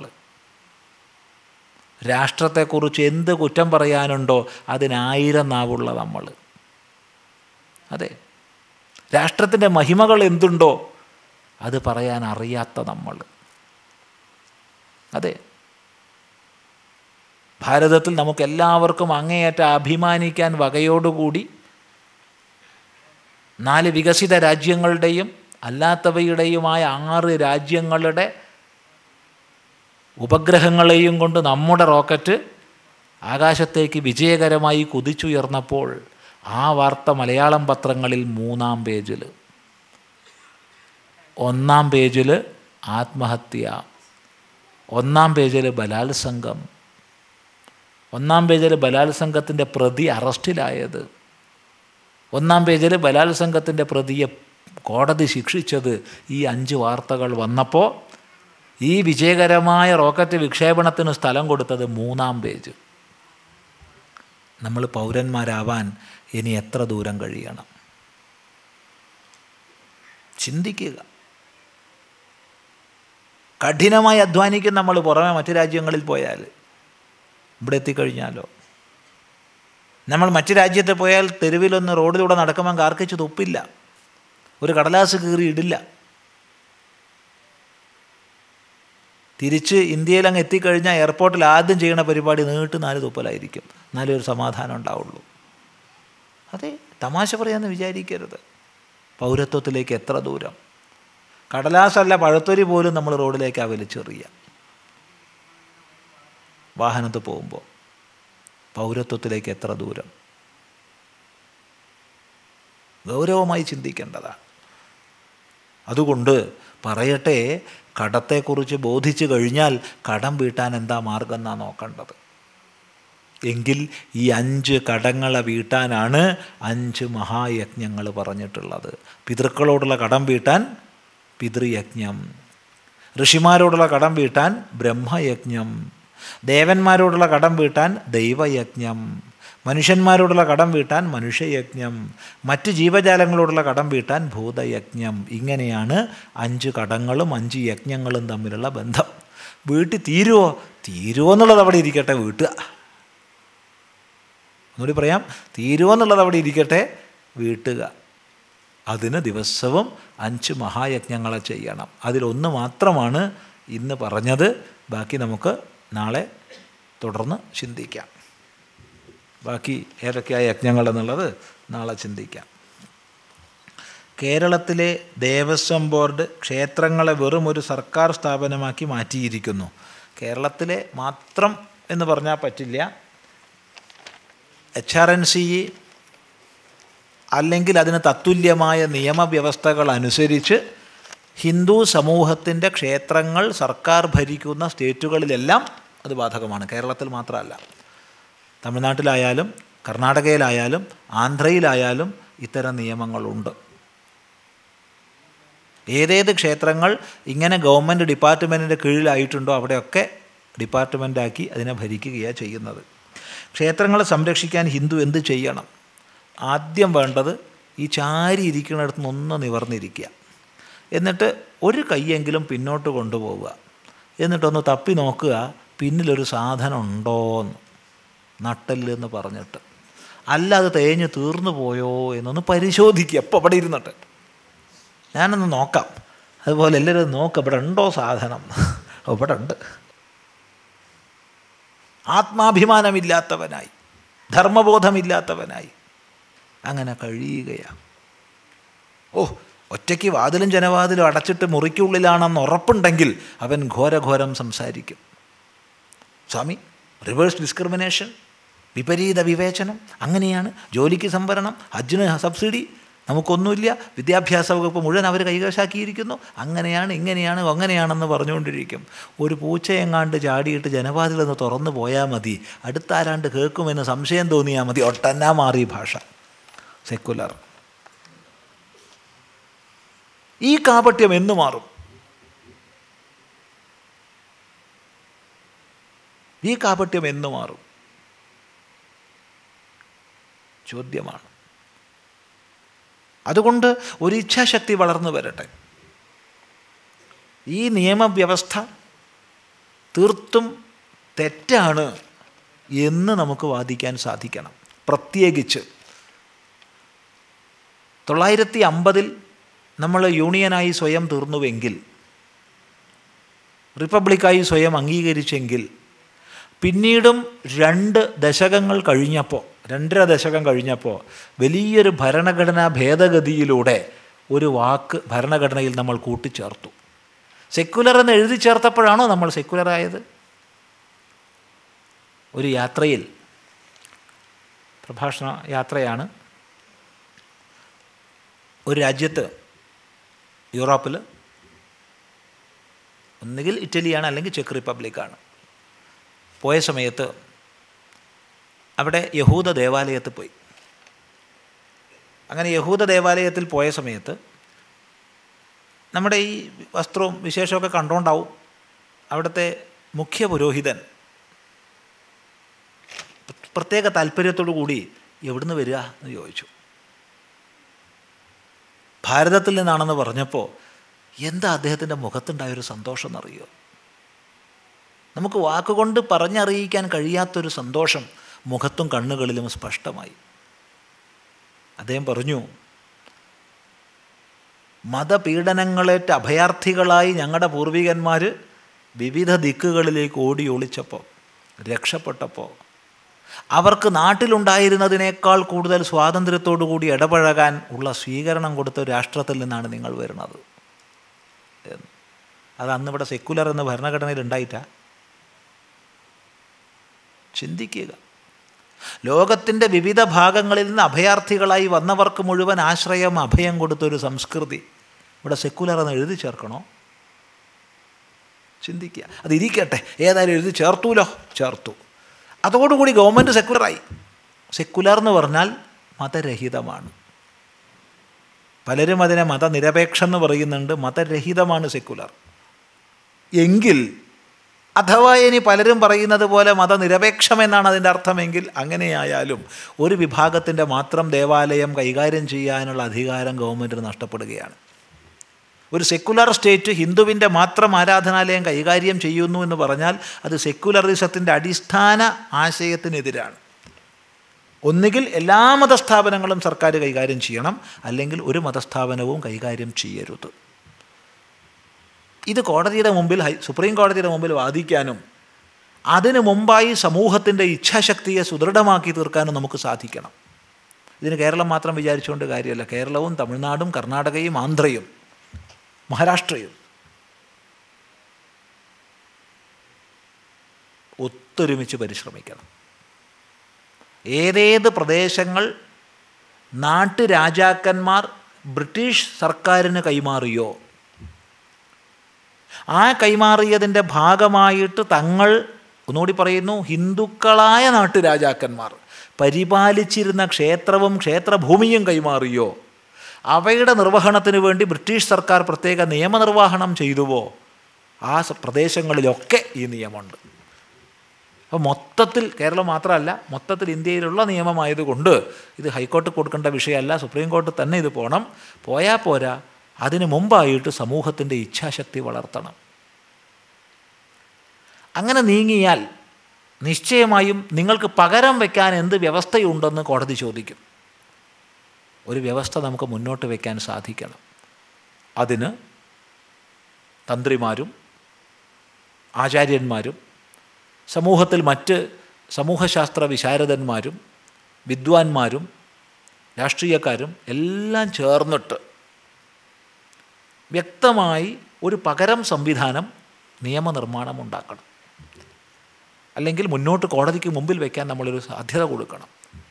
രാഷ്ട്രത്തെക്കുറിച്ച് എന്ത് കുറ്റം പറയാനുണ്ടോ അതിനായിരം നാവുള്ള നമ്മൾ അതെ രാഷ്ട്രത്തിൻ്റെ മഹിമകൾ എന്തുണ്ടോ അത് പറയാൻ അറിയാത്ത നമ്മൾ അതെ ഭാരതത്തിൽ നമുക്ക് എല്ലാവർക്കും അങ്ങേയറ്റ അഭിമാനിക്കാൻ വകയോടുകൂടി നാല് വികസിത രാജ്യങ്ങളുടെയും അല്ലാത്തവയുടെയുമായ ആറ് രാജ്യങ്ങളുടെ ഉപഗ്രഹങ്ങളെയും കൊണ്ട് നമ്മുടെ റോക്കറ്റ് ആകാശത്തേക്ക് വിജയകരമായി കുതിച്ചുയർന്നപ്പോൾ ആ വാർത്ത മലയാളം പത്രങ്ങളിൽ മൂന്നാം പേജിൽ ഒന്നാം പേജിൽ ആത്മഹത്യ ഒന്നാം പേജിൽ ബലാത്സംഗം ഒന്നാം പേജിൽ ബലാത്സംഗത്തിൻ്റെ പ്രതി അറസ്റ്റിലായത് ഒന്നാം പേജിൽ ബലാത്സംഗത്തിൻ്റെ പ്രതിയെ കോടതി ശിക്ഷിച്ചത് ഈ അഞ്ച് വാർത്തകൾ വന്നപ്പോൾ ഈ വിജയകരമായ റോക്കറ്റ് വിക്ഷേപണത്തിന് സ്ഥലം കൊടുത്തത് മൂന്നാം പേജ് നമ്മൾ പൗരന്മാരാവാൻ ഇനി എത്ര ദൂരം കഴിയണം ചിന്തിക്കുക കഠിനമായി അധ്വാനിക്കും നമ്മൾ പുറമെ മറ്റു രാജ്യങ്ങളിൽ പോയാൽ ഇവിടെ എത്തിക്കഴിഞ്ഞാലോ നമ്മൾ മറ്റു രാജ്യത്ത് പോയാൽ തെരുവിലൊന്ന് റോഡിലൂടെ നടക്കുമ്പോൾ കാർക്കിച്ച് തുപ്പില്ല ഒരു കടലാസ് കീറി ഇടില്ല തിരിച്ച് ഇന്ത്യയിൽ അങ്ങ് എത്തിക്കഴിഞ്ഞാൽ എയർപോർട്ടിൽ ആദ്യം ചെയ്യുന്ന പരിപാടി നീട്ട് നാല് തുപ്പലായിരിക്കും എന്നാലേ ഒരു സമാധാനം ഉണ്ടാവുള്ളൂ അതെ തമാശ പറയാമെന്ന് വിചാരിക്കരുത് പൗരത്വത്തിലേക്ക് എത്ര ദൂരം കടലാസല്ല പഴത്തൊരി പോലും നമ്മൾ റോഡിലേക്ക് വലിച്ചെറിയുക വാഹനത്തിൽ പോകുമ്പോൾ പൗരത്വത്തിലേക്ക് എത്ര ദൂരം ഗൗരവമായി ചിന്തിക്കേണ്ടതാണ് അതുകൊണ്ട് പറയട്ടെ കടത്തെക്കുറിച്ച് ബോധിച്ചു കഴിഞ്ഞാൽ കടം വീട്ടാൻ എന്താ മാർഗം എന്നാണ് നോക്കേണ്ടത് എങ്കിൽ ഈ അഞ്ച് കടങ്ങളെ വീട്ടാനാണ് അഞ്ച് മഹായജ്ഞങ്ങൾ പറഞ്ഞിട്ടുള്ളത് പിതൃക്കളോടുള്ള കടം വീട്ടാൻ പിതൃയജ്ഞം ഋഷിമാരോടുള്ള കടം വീട്ടാൻ ബ്രഹ്മയജ്ഞം ദേവന്മാരോടുള്ള കടം വീട്ടാൻ ദൈവയജ്ഞം മനുഷ്യന്മാരോടുള്ള കടം വീട്ടാൻ മനുഷ്യയജ്ഞം മറ്റ് ജീവജാലങ്ങളോടുള്ള കടം വീട്ടാൻ ഭൂതയജ്ഞം ഇങ്ങനെയാണ് അഞ്ച് കടങ്ങളും അഞ്ച് യജ്ഞങ്ങളും തമ്മിലുള്ള ബന്ധം വീട്ടിൽ തീരുമോ തീരുമോ എന്നുള്ളത് അവിടെ ഇരിക്കട്ടെ വീട്ടുക ഒന്നുകൂടി പറയാം തീരുമോ എന്നുള്ളത് അവിടെ ഇരിക്കട്ടെ വീട്ടുക അതിന് ദിവസവും അഞ്ച് മഹായജ്ഞങ്ങളെ ചെയ്യണം അതിലൊന്ന് മാത്രമാണ് ഇന്ന് പറഞ്ഞത് ബാക്കി നമുക്ക് നാളെ തുടർന്ന് ചിന്തിക്കാം ബാക്കി ഏതൊക്കെയായ യജ്ഞങ്ങൾ എന്നുള്ളത് നാളെ ചിന്തിക്കാം കേരളത്തിലെ ദേവസ്വം ബോർഡ് ക്ഷേത്രങ്ങളെ വെറും ഒരു സർക്കാർ സ്ഥാപനമാക്കി മാറ്റിയിരിക്കുന്നു കേരളത്തിലെ മാത്രം എന്ന് പറഞ്ഞാൽ പറ്റില്ല എച്ച് ആർ എൻ സി അല്ലെങ്കിൽ അതിന് തത്തുല്യമായ നിയമവ്യവസ്ഥകൾ അനുസരിച്ച് ഹിന്ദു സമൂഹത്തിൻ്റെ ക്ഷേത്രങ്ങൾ സർക്കാർ ഭരിക്കുന്ന സ്റ്റേറ്റുകളിലെല്ലാം അത് ബാധകമാണ് കേരളത്തിൽ മാത്രമല്ല തമിഴ്നാട്ടിലായാലും കർണാടകയിലായാലും ആന്ധ്രയിലായാലും ഇത്തരം നിയമങ്ങളുണ്ട് ഏതേത് ക്ഷേത്രങ്ങൾ ഇങ്ങനെ ഗവൺമെൻറ് ഡിപ്പാർട്ട്മെൻറ്റിൻ്റെ കീഴിലായിട്ടുണ്ടോ അവിടെയൊക്കെ ഡിപ്പാർട്ട്മെൻറ്റാക്കി അതിനെ ഭരിക്കുകയാണ് ചെയ്യുന്നത് ക്ഷേത്രങ്ങളെ സംരക്ഷിക്കാൻ ഹിന്ദു എന്ത് ചെയ്യണം ആദ്യം വേണ്ടത് ഈ ചാരി ഇരിക്കുന്നിടത്ത് നിന്ന് ഒന്ന് നിവർന്നിരിക്കുക എന്നിട്ട് ഒരു കൈയെങ്കിലും പിന്നോട്ട് കൊണ്ടുപോവുക എന്നിട്ടൊന്ന് തപ്പി നോക്കുക പിന്നിലൊരു സാധനം ഉണ്ടോയെന്ന് നട്ടല് എന്ന് പറഞ്ഞിട്ട് അല്ല അത് തേഞ്ഞ് തീർന്നു പോയോ എന്നൊന്ന് പരിശോധിക്കുക എപ്പോൾ അവിടെ ഇരുന്നിട്ട് ഞാനൊന്ന് നോക്കാം അതുപോലെ എല്ലാവരും നോക്കാം ഇവിടെ ഉണ്ടോ സാധനം ഇവിടെ ഉണ്ട് ആത്മാഭിമാനമില്ലാത്തവനായി ധർമ്മബോധമില്ലാത്തവനായി അങ്ങനെ കഴിയുകയാണ് ഓ ഒറ്റയ്ക്ക് വാതിലും ജനവാതിലും അടച്ചിട്ട് മുറിക്കുള്ളിലാണെന്ന് ഉറപ്പുണ്ടെങ്കിൽ അവൻ ഘോരഘോരം സംസാരിക്കും സ്വാമി റിവേഴ്സ് ഡിസ്ക്രിമിനേഷൻ വിപരീത വിവേചനം അങ്ങനെയാണ് ജോലിക്ക് സംവരണം ഹജ്ജിന് സബ്സിഡി നമുക്കൊന്നുമില്ല വിദ്യാഭ്യാസ വകുപ്പ് മുഴുവൻ അവർ കൈവശാക്കിയിരിക്കുന്നു അങ്ങനെയാണ് ഇങ്ങനെയാണ് അങ്ങനെയാണെന്ന് പറഞ്ഞുകൊണ്ടിരിക്കും ഒരു പൂച്ചയെങ്ങാണ്ട് ചാടിയിട്ട് ജനവാതിൽ നിന്ന് തുറന്നു പോയാൽ മതി അടുത്താരാണ്ട് കേൾക്കുമെന്ന് സംശയം തോന്നിയാൽ മതി ഒട്ടന്നാ മാറി ഭാഷ സെക്കുലർ ഈ കാപട്യം എന്ന് മാറും ഈ കാപട്യം എന്ന് മാറും ചോദ്യമാണ് അതുകൊണ്ട് ഒരു ഇച്ഛാശക്തി വളർന്നു വരട്ടെ ഈ നിയമവ്യവസ്ഥ തീർത്തും തെറ്റാണ് എന്ന് നമുക്ക് വാദിക്കാൻ സാധിക്കണം പ്രത്യേകിച്ച് തൊള്ളായിരത്തി അമ്പതിൽ നമ്മൾ യൂണിയനായി സ്വയം തീർന്നുവെങ്കിൽ റിപ്പബ്ലിക്കായി സ്വയം അംഗീകരിച്ചെങ്കിൽ പിന്നീടും രണ്ട് ദശകങ്ങൾ കഴിഞ്ഞപ്പോൾ രണ്ടര ദശകം കഴിഞ്ഞപ്പോൾ വലിയൊരു ഭരണഘടനാ ഭേദഗതിയിലൂടെ ഒരു വാക്ക് ഭരണഘടനയിൽ നമ്മൾ കൂട്ടിച്ചേർത്തു സെക്കുലർ എന്ന് എഴുതി ചേർത്തപ്പോഴാണോ നമ്മൾ സെക്കുലറായത് ഒരു യാത്രയിൽ പ്രഭാഷണ യാത്രയാണ് ഒരു രാജ്യത്ത് യൂറോപ്പിൽ ഒന്നുകിൽ ഇറ്റലിയാണ് അല്ലെങ്കിൽ ചെക്ക് റിപ്പബ്ലിക്കാണ് പോയ സമയത്ത് അവിടെ യഹൂദ ദേവാലയത്തിൽ പോയി അങ്ങനെ യഹൂദ ദേവാലയത്തിൽ പോയ സമയത്ത് നമ്മുടെ ഈ വസ്ത്രവും വിശേഷമൊക്കെ കണ്ടുകൊണ്ടാവും അവിടുത്തെ മുഖ്യ പുരോഹിതൻ പ്രത്യേക താല്പര്യത്തോടു കൂടി എവിടുന്ന് വരിക എന്ന് ചോദിച്ചു ഭാരതത്തിൽ നിന്നാണെന്ന് പറഞ്ഞപ്പോൾ എന്താ അദ്ദേഹത്തിൻ്റെ മുഖത്തുണ്ടായൊരു സന്തോഷം എന്നറിയോ നമുക്ക് വാക്കുകൊണ്ട് പറഞ്ഞറിയിക്കാൻ കഴിയാത്തൊരു സന്തോഷം മുഖത്തും കണ്ണുകളിലും സ്പഷ്ടമായി അദ്ദേഹം പറഞ്ഞു മതപീഡനങ്ങളേറ്റ അഭയാർത്ഥികളായി ഞങ്ങളുടെ പൂർവികന്മാർ വിവിധ ദിക്കുകളിലേക്ക് ഓടി ഒളിച്ചപ്പോൾ രക്ഷപ്പെട്ടപ്പോൾ അവർക്ക് നാട്ടിലുണ്ടായിരുന്നതിനേക്കാൾ കൂടുതൽ സ്വാതന്ത്ര്യത്തോടു കൂടി ഇടപഴകാൻ ഉള്ള സ്വീകരണം കൊടുത്ത ഒരു രാഷ്ട്രത്തിൽ നിന്നാണ് നിങ്ങൾ വരുന്നത് എന്ന്. അത് അന്നിവിടെ സെക്കുലർ എന്ന ഭരണഘടനയിൽ ഉണ്ടായിട്ടാ ചിന്തിക്കുക ലോകത്തിൻ്റെ വിവിധ ഭാഗങ്ങളിൽ നിന്ന് അഭയാർത്ഥികളായി വന്നവർക്ക് മുഴുവൻ ആശ്രയം അഭയം കൊടുത്തൊരു സംസ്കൃതി ഇവിടെ സെക്കുലർ എന്ന് എഴുതി ചേർക്കണോ ചിന്തിക്കുക അത് ഇരിക്കട്ടെ ഏതായാലും എഴുതി ചേർത്തൂലോ ചേർത്തു അതോടുകൂടി ഗവൺമെൻറ് സെക്കുലറായി സെക്കുലർ എന്ന് പറഞ്ഞാൽ മതരഹിതമാണ് പലരും അതിനെ മതനിരപേക്ഷം എന്ന് പറയുന്നുണ്ട് മതരഹിതമാണ് സെക്കുലർ എങ്കിൽ അഥവാ ഇനി പലരും പറയുന്നത് പോലെ മതനിരപേക്ഷം എന്നാണ് അതിൻ്റെ അർത്ഥമെങ്കിൽ അങ്ങനെയായാലും ഒരു വിഭാഗത്തിൻ്റെ മാത്രം ദേവാലയം കൈകാര്യം ചെയ്യാനുള്ള അധികാരം ഗവൺമെൻറ്റിന് നഷ്ടപ്പെടുകയാണ് ഒരു സെക്കുലർ സ്റ്റേറ്റ് ഹിന്ദുവിൻ്റെ മാത്രം ആരാധനാലയം കൈകാര്യം ചെയ്യുന്നു എന്ന് പറഞ്ഞാൽ അത് സെക്കുലറിസത്തിൻ്റെ അടിസ്ഥാന ആശയത്തിനെതിരാണ് ഒന്നുകിൽ എല്ലാ മതസ്ഥാപനങ്ങളും സർക്കാർ കൈകാര്യം ചെയ്യണം അല്ലെങ്കിൽ ഒരു മതസ്ഥാപനവും കൈകാര്യം ചെയ്യരുത് ഇത് കോടതിയുടെ മുമ്പിൽ ഹൈ സുപ്രീം കോടതിയുടെ മുമ്പിൽ വാദിക്കാനും അതിനു മുമ്പായി സമൂഹത്തിൻ്റെ ഇച്ഛാശക്തിയെ സുദൃഢമാക്കി തീർക്കാനും നമുക്ക് സാധിക്കണം ഇതിന് കേരളം മാത്രം വിചാരിച്ചുകൊണ്ട് കാര്യമല്ല കേരളവും തമിഴ്നാടും കർണാടകയും ആന്ധ്രയും മഹാരാഷ്ട്രയും ഒത്തൊരുമിച്ച് പരിശ്രമിക്കണം ഏതേത് പ്രദേശങ്ങൾ നാട്ടുരാജാക്കന്മാർ ബ്രിട്ടീഷ് സർക്കാരിന് കൈമാറിയോ ആ കൈമാറിയതിൻ്റെ ഭാഗമായിട്ട് തങ്ങൾ ഒന്നുകൂടി പറയുന്നു ഹിന്ദുക്കളായ നാട്ടുരാജാക്കന്മാർ പരിപാലിച്ചിരുന്ന ക്ഷേത്രവും ക്ഷേത്രഭൂമിയും കൈമാറിയോ അവയുടെ നിർവഹണത്തിന് വേണ്ടി ബ്രിട്ടീഷ് സർക്കാർ പ്രത്യേക നിയമനിർവഹണം ചെയ്തുവോ ആ പ്രദേശങ്ങളിലൊക്കെ ഈ നിയമമുണ്ട് അപ്പോൾ മൊത്തത്തിൽ കേരളം മാത്രമല്ല മൊത്തത്തിൽ ഇന്ത്യയിലുള്ള നിയമമായതുകൊണ്ട് ഇത് ഹൈക്കോർട്ട് കൊടുക്കേണ്ട വിഷയമല്ല സുപ്രീം കോർട്ട് തന്നെ ഇത് പോകണം പോയാൽ പോരാ അതിന് മുമ്പായിട്ട് സമൂഹത്തിൻ്റെ ഇച്ഛാശക്തി വളർത്തണം അങ്ങനെ നീങ്ങിയാൽ നിശ്ചയമായും നിങ്ങൾക്ക് പകരം വയ്ക്കാൻ എന്ത് വ്യവസ്ഥയുണ്ടെന്ന് കോടതി ചോദിക്കും ഒരു വ്യവസ്ഥ നമുക്ക് മുന്നോട്ട് വയ്ക്കാൻ സാധിക്കണം അതിന് തന്ത്രിമാരും ആചാര്യന്മാരും സമൂഹത്തിൽ മറ്റ് സമൂഹശാസ്ത്ര വിശാരദന്മാരും വിദ്വാൻമാരും രാഷ്ട്രീയക്കാരും എല്ലാം ചേർന്നിട്ട് വ്യക്തമായി ഒരു പകരം സംവിധാനം നിയമനിർമ്മാണം ഉണ്ടാക്കണം അല്ലെങ്കിൽ മുന്നോട്ട് കോടതിക്ക് മുമ്പിൽ വയ്ക്കാൻ നമ്മളൊരു സാധ്യത കൊടുക്കണം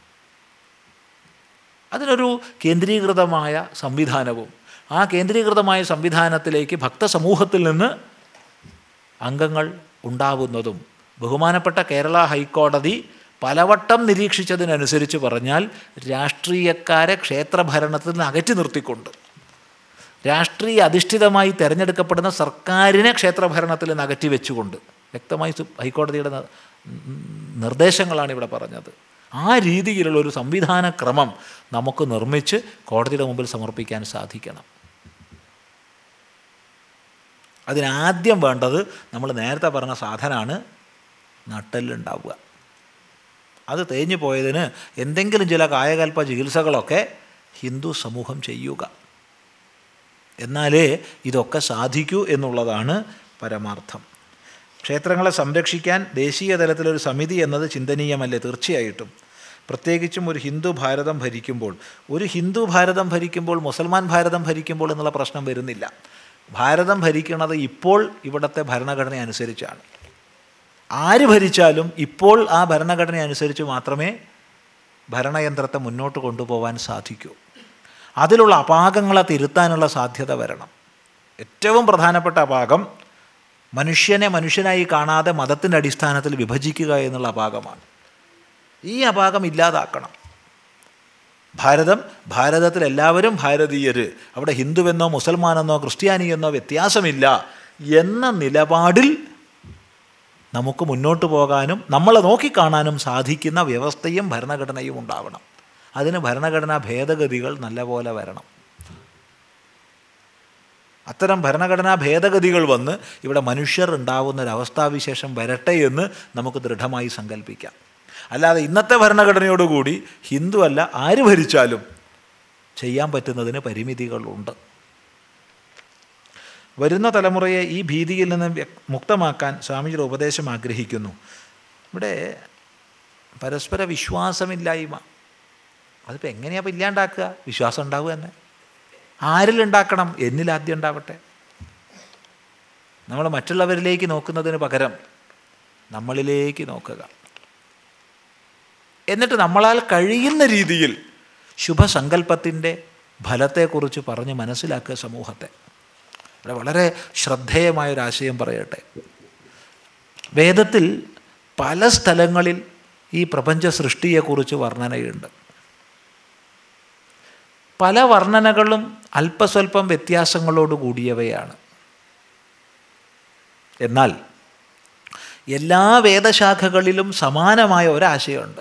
അതിനൊരു കേന്ദ്രീകൃതമായ സംവിധാനവും ആ കേന്ദ്രീകൃതമായ സംവിധാനത്തിലേക്ക് ഭക്തസമൂഹത്തിൽ നിന്ന് അംഗങ്ങൾ ഉണ്ടാവുന്നതും ബഹുമാനപ്പെട്ട കേരള ഹൈക്കോടതി പലവട്ടം നിരീക്ഷിച്ചതിനനുസരിച്ച് പറഞ്ഞാൽ രാഷ്ട്രീയക്കാരെ ക്ഷേത്രഭരണത്തിൽ നിന്ന് അകറ്റി നിർത്തിക്കൊണ്ട് രാഷ്ട്രീയ അധിഷ്ഠിതമായി തിരഞ്ഞെടുക്കപ്പെടുന്ന സർക്കാരിനെ ക്ഷേത്രഭരണത്തിൽ നിന്ന് അകറ്റി വെച്ചുകൊണ്ട് വ്യക്തമായി ഹൈക്കോടതിയുടെ നിർദ്ദേശങ്ങളാണ് ഇവിടെ പറഞ്ഞത് ആ രീതിയിലുള്ള ഒരു സംവിധാന ക്രമം നമുക്ക് നിർമ്മിച്ച് കോടതിയുടെ മുമ്പിൽ സമർപ്പിക്കാൻ സാധിക്കണം അതിനാദ്യം വേണ്ടത് നമ്മൾ നേരത്തെ പറഞ്ഞ സാധനമാണ് നട്ടലുണ്ടാവുക അത് തേഞ്ഞു പോയതിന് എന്തെങ്കിലും ചില കായകൽപ്പ ചികിത്സകളൊക്കെ ഹിന്ദു സമൂഹം ചെയ്യുക എന്നാലേ ഇതൊക്കെ സാധിക്കൂ എന്നുള്ളതാണ് പരമാർത്ഥം ക്ഷേത്രങ്ങളെ സംരക്ഷിക്കാൻ ദേശീയ തലത്തിലൊരു സമിതി എന്നത് ചിന്തനീയമല്ലേ തീർച്ചയായിട്ടും പ്രത്യേകിച്ചും ഒരു ഹിന്ദു ഭാരതം ഭരിക്കുമ്പോൾ ഒരു ഹിന്ദു ഭാരതം ഭരിക്കുമ്പോൾ മുസൽമാൻ ഭാരതം ഭരിക്കുമ്പോൾ എന്നുള്ള പ്രശ്നം വരുന്നില്ല ഭാരതം ഭരിക്കുന്നത് ഇപ്പോൾ ഇവിടുത്തെ ഭരണഘടന അനുസരിച്ചാണ് ആര് ഭരിച്ചാലും ഇപ്പോൾ ആ ഭരണഘടന അനുസരിച്ച് മാത്രമേ ഭരണയന്ത്രത്തെ മുന്നോട്ട് കൊണ്ടുപോകാൻ സാധിക്കൂ അതിലുള്ള അപാകങ്ങളെ തിരുത്താനുള്ള സാധ്യത വരണം ഏറ്റവും പ്രധാനപ്പെട്ട അപാകം മനുഷ്യനെ മനുഷ്യനായി കാണാതെ മതത്തിൻ്റെ അടിസ്ഥാനത്തിൽ വിഭജിക്കുക എന്നുള്ള അപാകമാണ് ഈ അപാകം ഇല്ലാതാക്കണം ഭാരതം ഭാരതത്തിൽ എല്ലാവരും ഭാരതീയർ അവിടെ ഹിന്ദുവെന്നോ മുസൽമാനെന്നോ ക്രിസ്ത്യാനിയെന്നോ വ്യത്യാസമില്ല എന്ന നിലപാടിൽ നമുക്ക് മുന്നോട്ട് പോകാനും നമ്മളെ നോക്കിക്കാണാനും സാധിക്കുന്ന വ്യവസ്ഥയും ഭരണഘടനയും ഉണ്ടാവണം അതിന് ഭരണഘടനാ ഭേദഗതികൾ നല്ലപോലെ വരണം അത്തരം ഭരണഘടനാ ഭേദഗതികൾ വന്ന് ഇവിടെ മനുഷ്യർ ഉണ്ടാവുന്ന ഒരവസ്ഥാവിശേഷം വരട്ടെ എന്ന് നമുക്ക് ദൃഢമായി സങ്കല്പിക്കാം അല്ലാതെ ഇന്നത്തെ ഭരണഘടനയോടുകൂടി ഹിന്ദു അല്ല ആര് ഭരിച്ചാലും ചെയ്യാൻ പറ്റുന്നതിന് പരിമിതികളുണ്ട് വരുന്ന തലമുറയെ ഈ ഭീതിയിൽ നിന്ന് മുക്തമാക്കാൻ സ്വാമിജിയുടെ ഉപദേശം ആഗ്രഹിക്കുന്നു ഇവിടെ പരസ്പര വിശ്വാസമില്ലായ്മ അതിപ്പോൾ എങ്ങനെയാണ് അപ്പോൾ ഇല്ലാണ്ടാക്കുക വിശ്വാസം ഉണ്ടാവുക തന്നെ ആരിലുണ്ടാക്കണം എന്നിലാദ്യം ഉണ്ടാവട്ടെ നമ്മൾ മറ്റുള്ളവരിലേക്ക് നോക്കുന്നതിന് പകരം നമ്മളിലേക്ക് നോക്കുക എന്നിട്ട് നമ്മളാൽ കഴിയുന്ന രീതിയിൽ ശുഭസങ്കല്പത്തിൻ്റെ ഫലത്തെക്കുറിച്ച് പറഞ്ഞ് മനസ്സിലാക്കുക സമൂഹത്തെ ഇവിടെ വളരെ ശ്രദ്ധേയമായൊരാശയം പറയട്ടെ വേദത്തിൽ പല സ്ഥലങ്ങളിൽ ഈ പ്രപഞ്ച സൃഷ്ടിയെക്കുറിച്ച് വർണ്ണനയുണ്ട് പല വർണ്ണനകളും അല്പസ്വല്പം വ്യത്യാസങ്ങളോട് കൂടിയവയാണ് എന്നാൽ എല്ലാ വേദശാഖകളിലും സമാനമായ ഒരാശയമുണ്ട്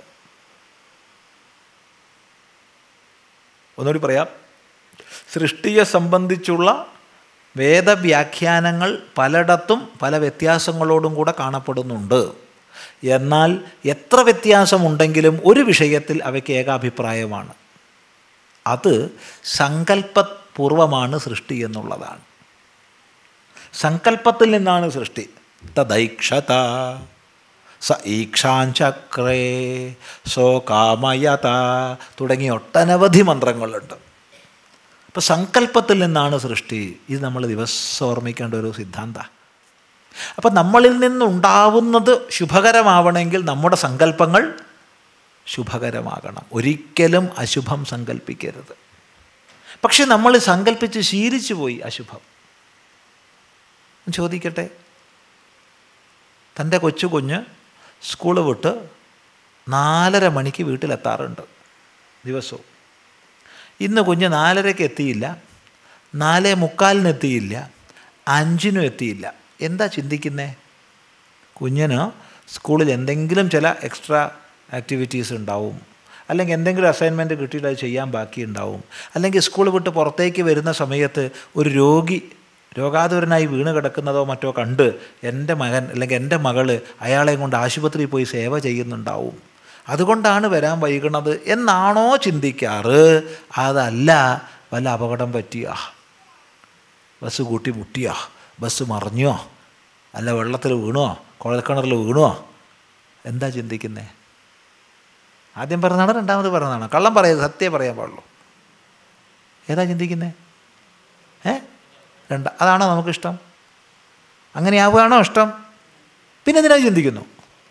ഒന്നുകൂടി പറയാം സൃഷ്ടിയെ സംബന്ധിച്ചുള്ള വേദവ്യാഖ്യാനങ്ങൾ പലയിടത്തും പല വ്യത്യാസങ്ങളോടും കൂടെ കാണപ്പെടുന്നുണ്ട് എന്നാൽ എത്ര വ്യത്യാസമുണ്ടെങ്കിലും ഒരു വിഷയത്തിൽ അവയ്ക്ക് ഏകാഭിപ്രായമാണ് അത് സങ്കല്പപൂർവമാണ് സൃഷ്ടി എന്നുള്ളതാണ് സങ്കല്പത്തിൽ നിന്നാണ് സൃഷ്ടി തദൈക്ഷത സ ഈക്ഷാഞ്ചക്രേ സോ കാമയത തുടങ്ങിയ ഒട്ടനവധി മന്ത്രങ്ങളുണ്ട് അപ്പോൾ സങ്കല്പത്തിൽ നിന്നാണ് സൃഷ്ടി ഇത് നമ്മൾ ദിവസം ഓർമ്മിക്കേണ്ട ഒരു സിദ്ധാന്ത അപ്പം നമ്മളിൽ നിന്നുണ്ടാവുന്നത് ശുഭകരമാവണമെങ്കിൽ നമ്മുടെ സങ്കല്പങ്ങൾ ശുഭകരമാകണം ഒരിക്കലും അശുഭം സങ്കല്പിക്കരുത് പക്ഷെ നമ്മൾ സങ്കല്പിച്ച് ശീലിച്ചു പോയി അശുഭം ചോദിക്കട്ടെ തൻ്റെ കൊച്ചു കുഞ്ഞ് സ്കൂൾ വിട്ട് നാലര മണിക്ക് വീട്ടിലെത്താറുണ്ട് ദിവസവും ഇന്ന് കുഞ്ഞ് നാലരയ്ക്ക് എത്തിയില്ല നാലേ മുക്കാലിന് എത്തിയില്ല അഞ്ചിനും എത്തിയില്ല എന്താ ചിന്തിക്കുന്നേ കുഞ്ഞിന് സ്കൂളിൽ എന്തെങ്കിലും ചില എക്സ്ട്രാ ആക്ടിവിറ്റീസ് ഉണ്ടാവും അല്ലെങ്കിൽ എന്തെങ്കിലും അസൈൻമെൻറ്റ് കിട്ടിയിട്ട് അത് ചെയ്യാൻ ബാക്കിയുണ്ടാവും അല്ലെങ്കിൽ സ്കൂൾ വിട്ട് പുറത്തേക്ക് വരുന്ന സമയത്ത് ഒരു രോഗി രോഗാതുരനായി വീണ് കിടക്കുന്നതോ മറ്റോ കണ്ട് എൻ്റെ മകൻ അല്ലെങ്കിൽ എൻ്റെ മകള് അയാളെയും കൊണ്ട് ആശുപത്രിയിൽ പോയി സേവ ചെയ്യുന്നുണ്ടാവും അതുകൊണ്ടാണ് വരാൻ വൈകണത് എന്നാണോ ചിന്തിക്കാറ് അതല്ല വല്ല അപകടം പറ്റിയ ബസ് കൂട്ടി മുട്ടിയോ ബസ് മറിഞ്ഞോ അല്ല വെള്ളത്തിൽ വീണോ കുഴൽക്കിണറിൽ വീണോ എന്താ ചിന്തിക്കുന്നേ ആദ്യം പറഞ്ഞാണോ രണ്ടാമത് പറഞ്ഞാണോ കള്ളം പറയരുത് സത്യം പറയാൻ പാടുള്ളൂ ഏതാ ചിന്തിക്കുന്നേ ഏ രണ്ട അതാണോ നമുക്കിഷ്ടം അങ്ങനെയാവുകയാണോ ഇഷ്ടം പിന്നെ എന്തിനാ ചിന്തിക്കുന്നു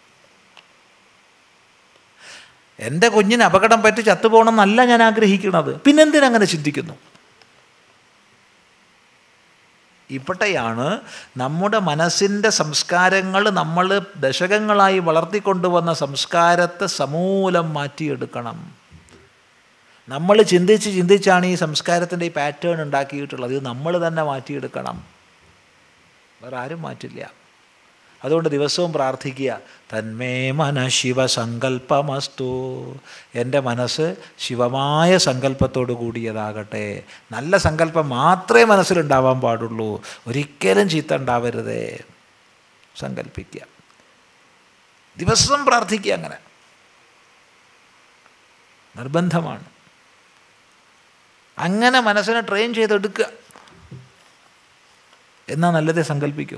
എൻ്റെ കുഞ്ഞിന് അപകടം പറ്റി ചത്തുപോകണമെന്നല്ല ഞാൻ ആഗ്രഹിക്കുന്നത് പിന്നെന്തിനങ്ങനെ ചിന്തിക്കുന്നു ഇവിടെയാണ് നമ്മുടെ മനസ്സിൻ്റെ സംസ്കാരങ്ങൾ നമ്മൾ ദശകങ്ങളായി വളർത്തിക്കൊണ്ടുവന്ന സംസ്കാരത്തെ സമൂലം മാറ്റിയെടുക്കണം നമ്മൾ ചിന്തിച്ച് ചിന്തിച്ചാണ് ഈ സംസ്കാരത്തിൻ്റെ ഈ പാറ്റേൺ ഉണ്ടാക്കിയിട്ടുള്ളത് ഇത് നമ്മൾ തന്നെ മാറ്റിയെടുക്കണം വേറെ ആരും മാറ്റില്ല അതുകൊണ്ട് ദിവസവും പ്രാർത്ഥിക്കുക തന്മേ മന ശിവസങ്കല്പമസ്തു എൻ്റെ മനസ്സ് ശിവമായ സങ്കല്പത്തോടു കൂടിയതാകട്ടെ നല്ല സങ്കല്പം മാത്രമേ മനസ്സിലുണ്ടാവാൻ പാടുള്ളൂ ഒരിക്കലും ചീത്ത ഉണ്ടാവരുതേ സങ്കല്പിക്കുക ദിവസം പ്രാർത്ഥിക്കുക അങ്ങനെ നിർബന്ധമാണ് അങ്ങനെ മനസ്സിനെ ട്രെയിൻ ചെയ്തെടുക്കുക എന്നാ നല്ലതേ സങ്കല്പിക്കൂ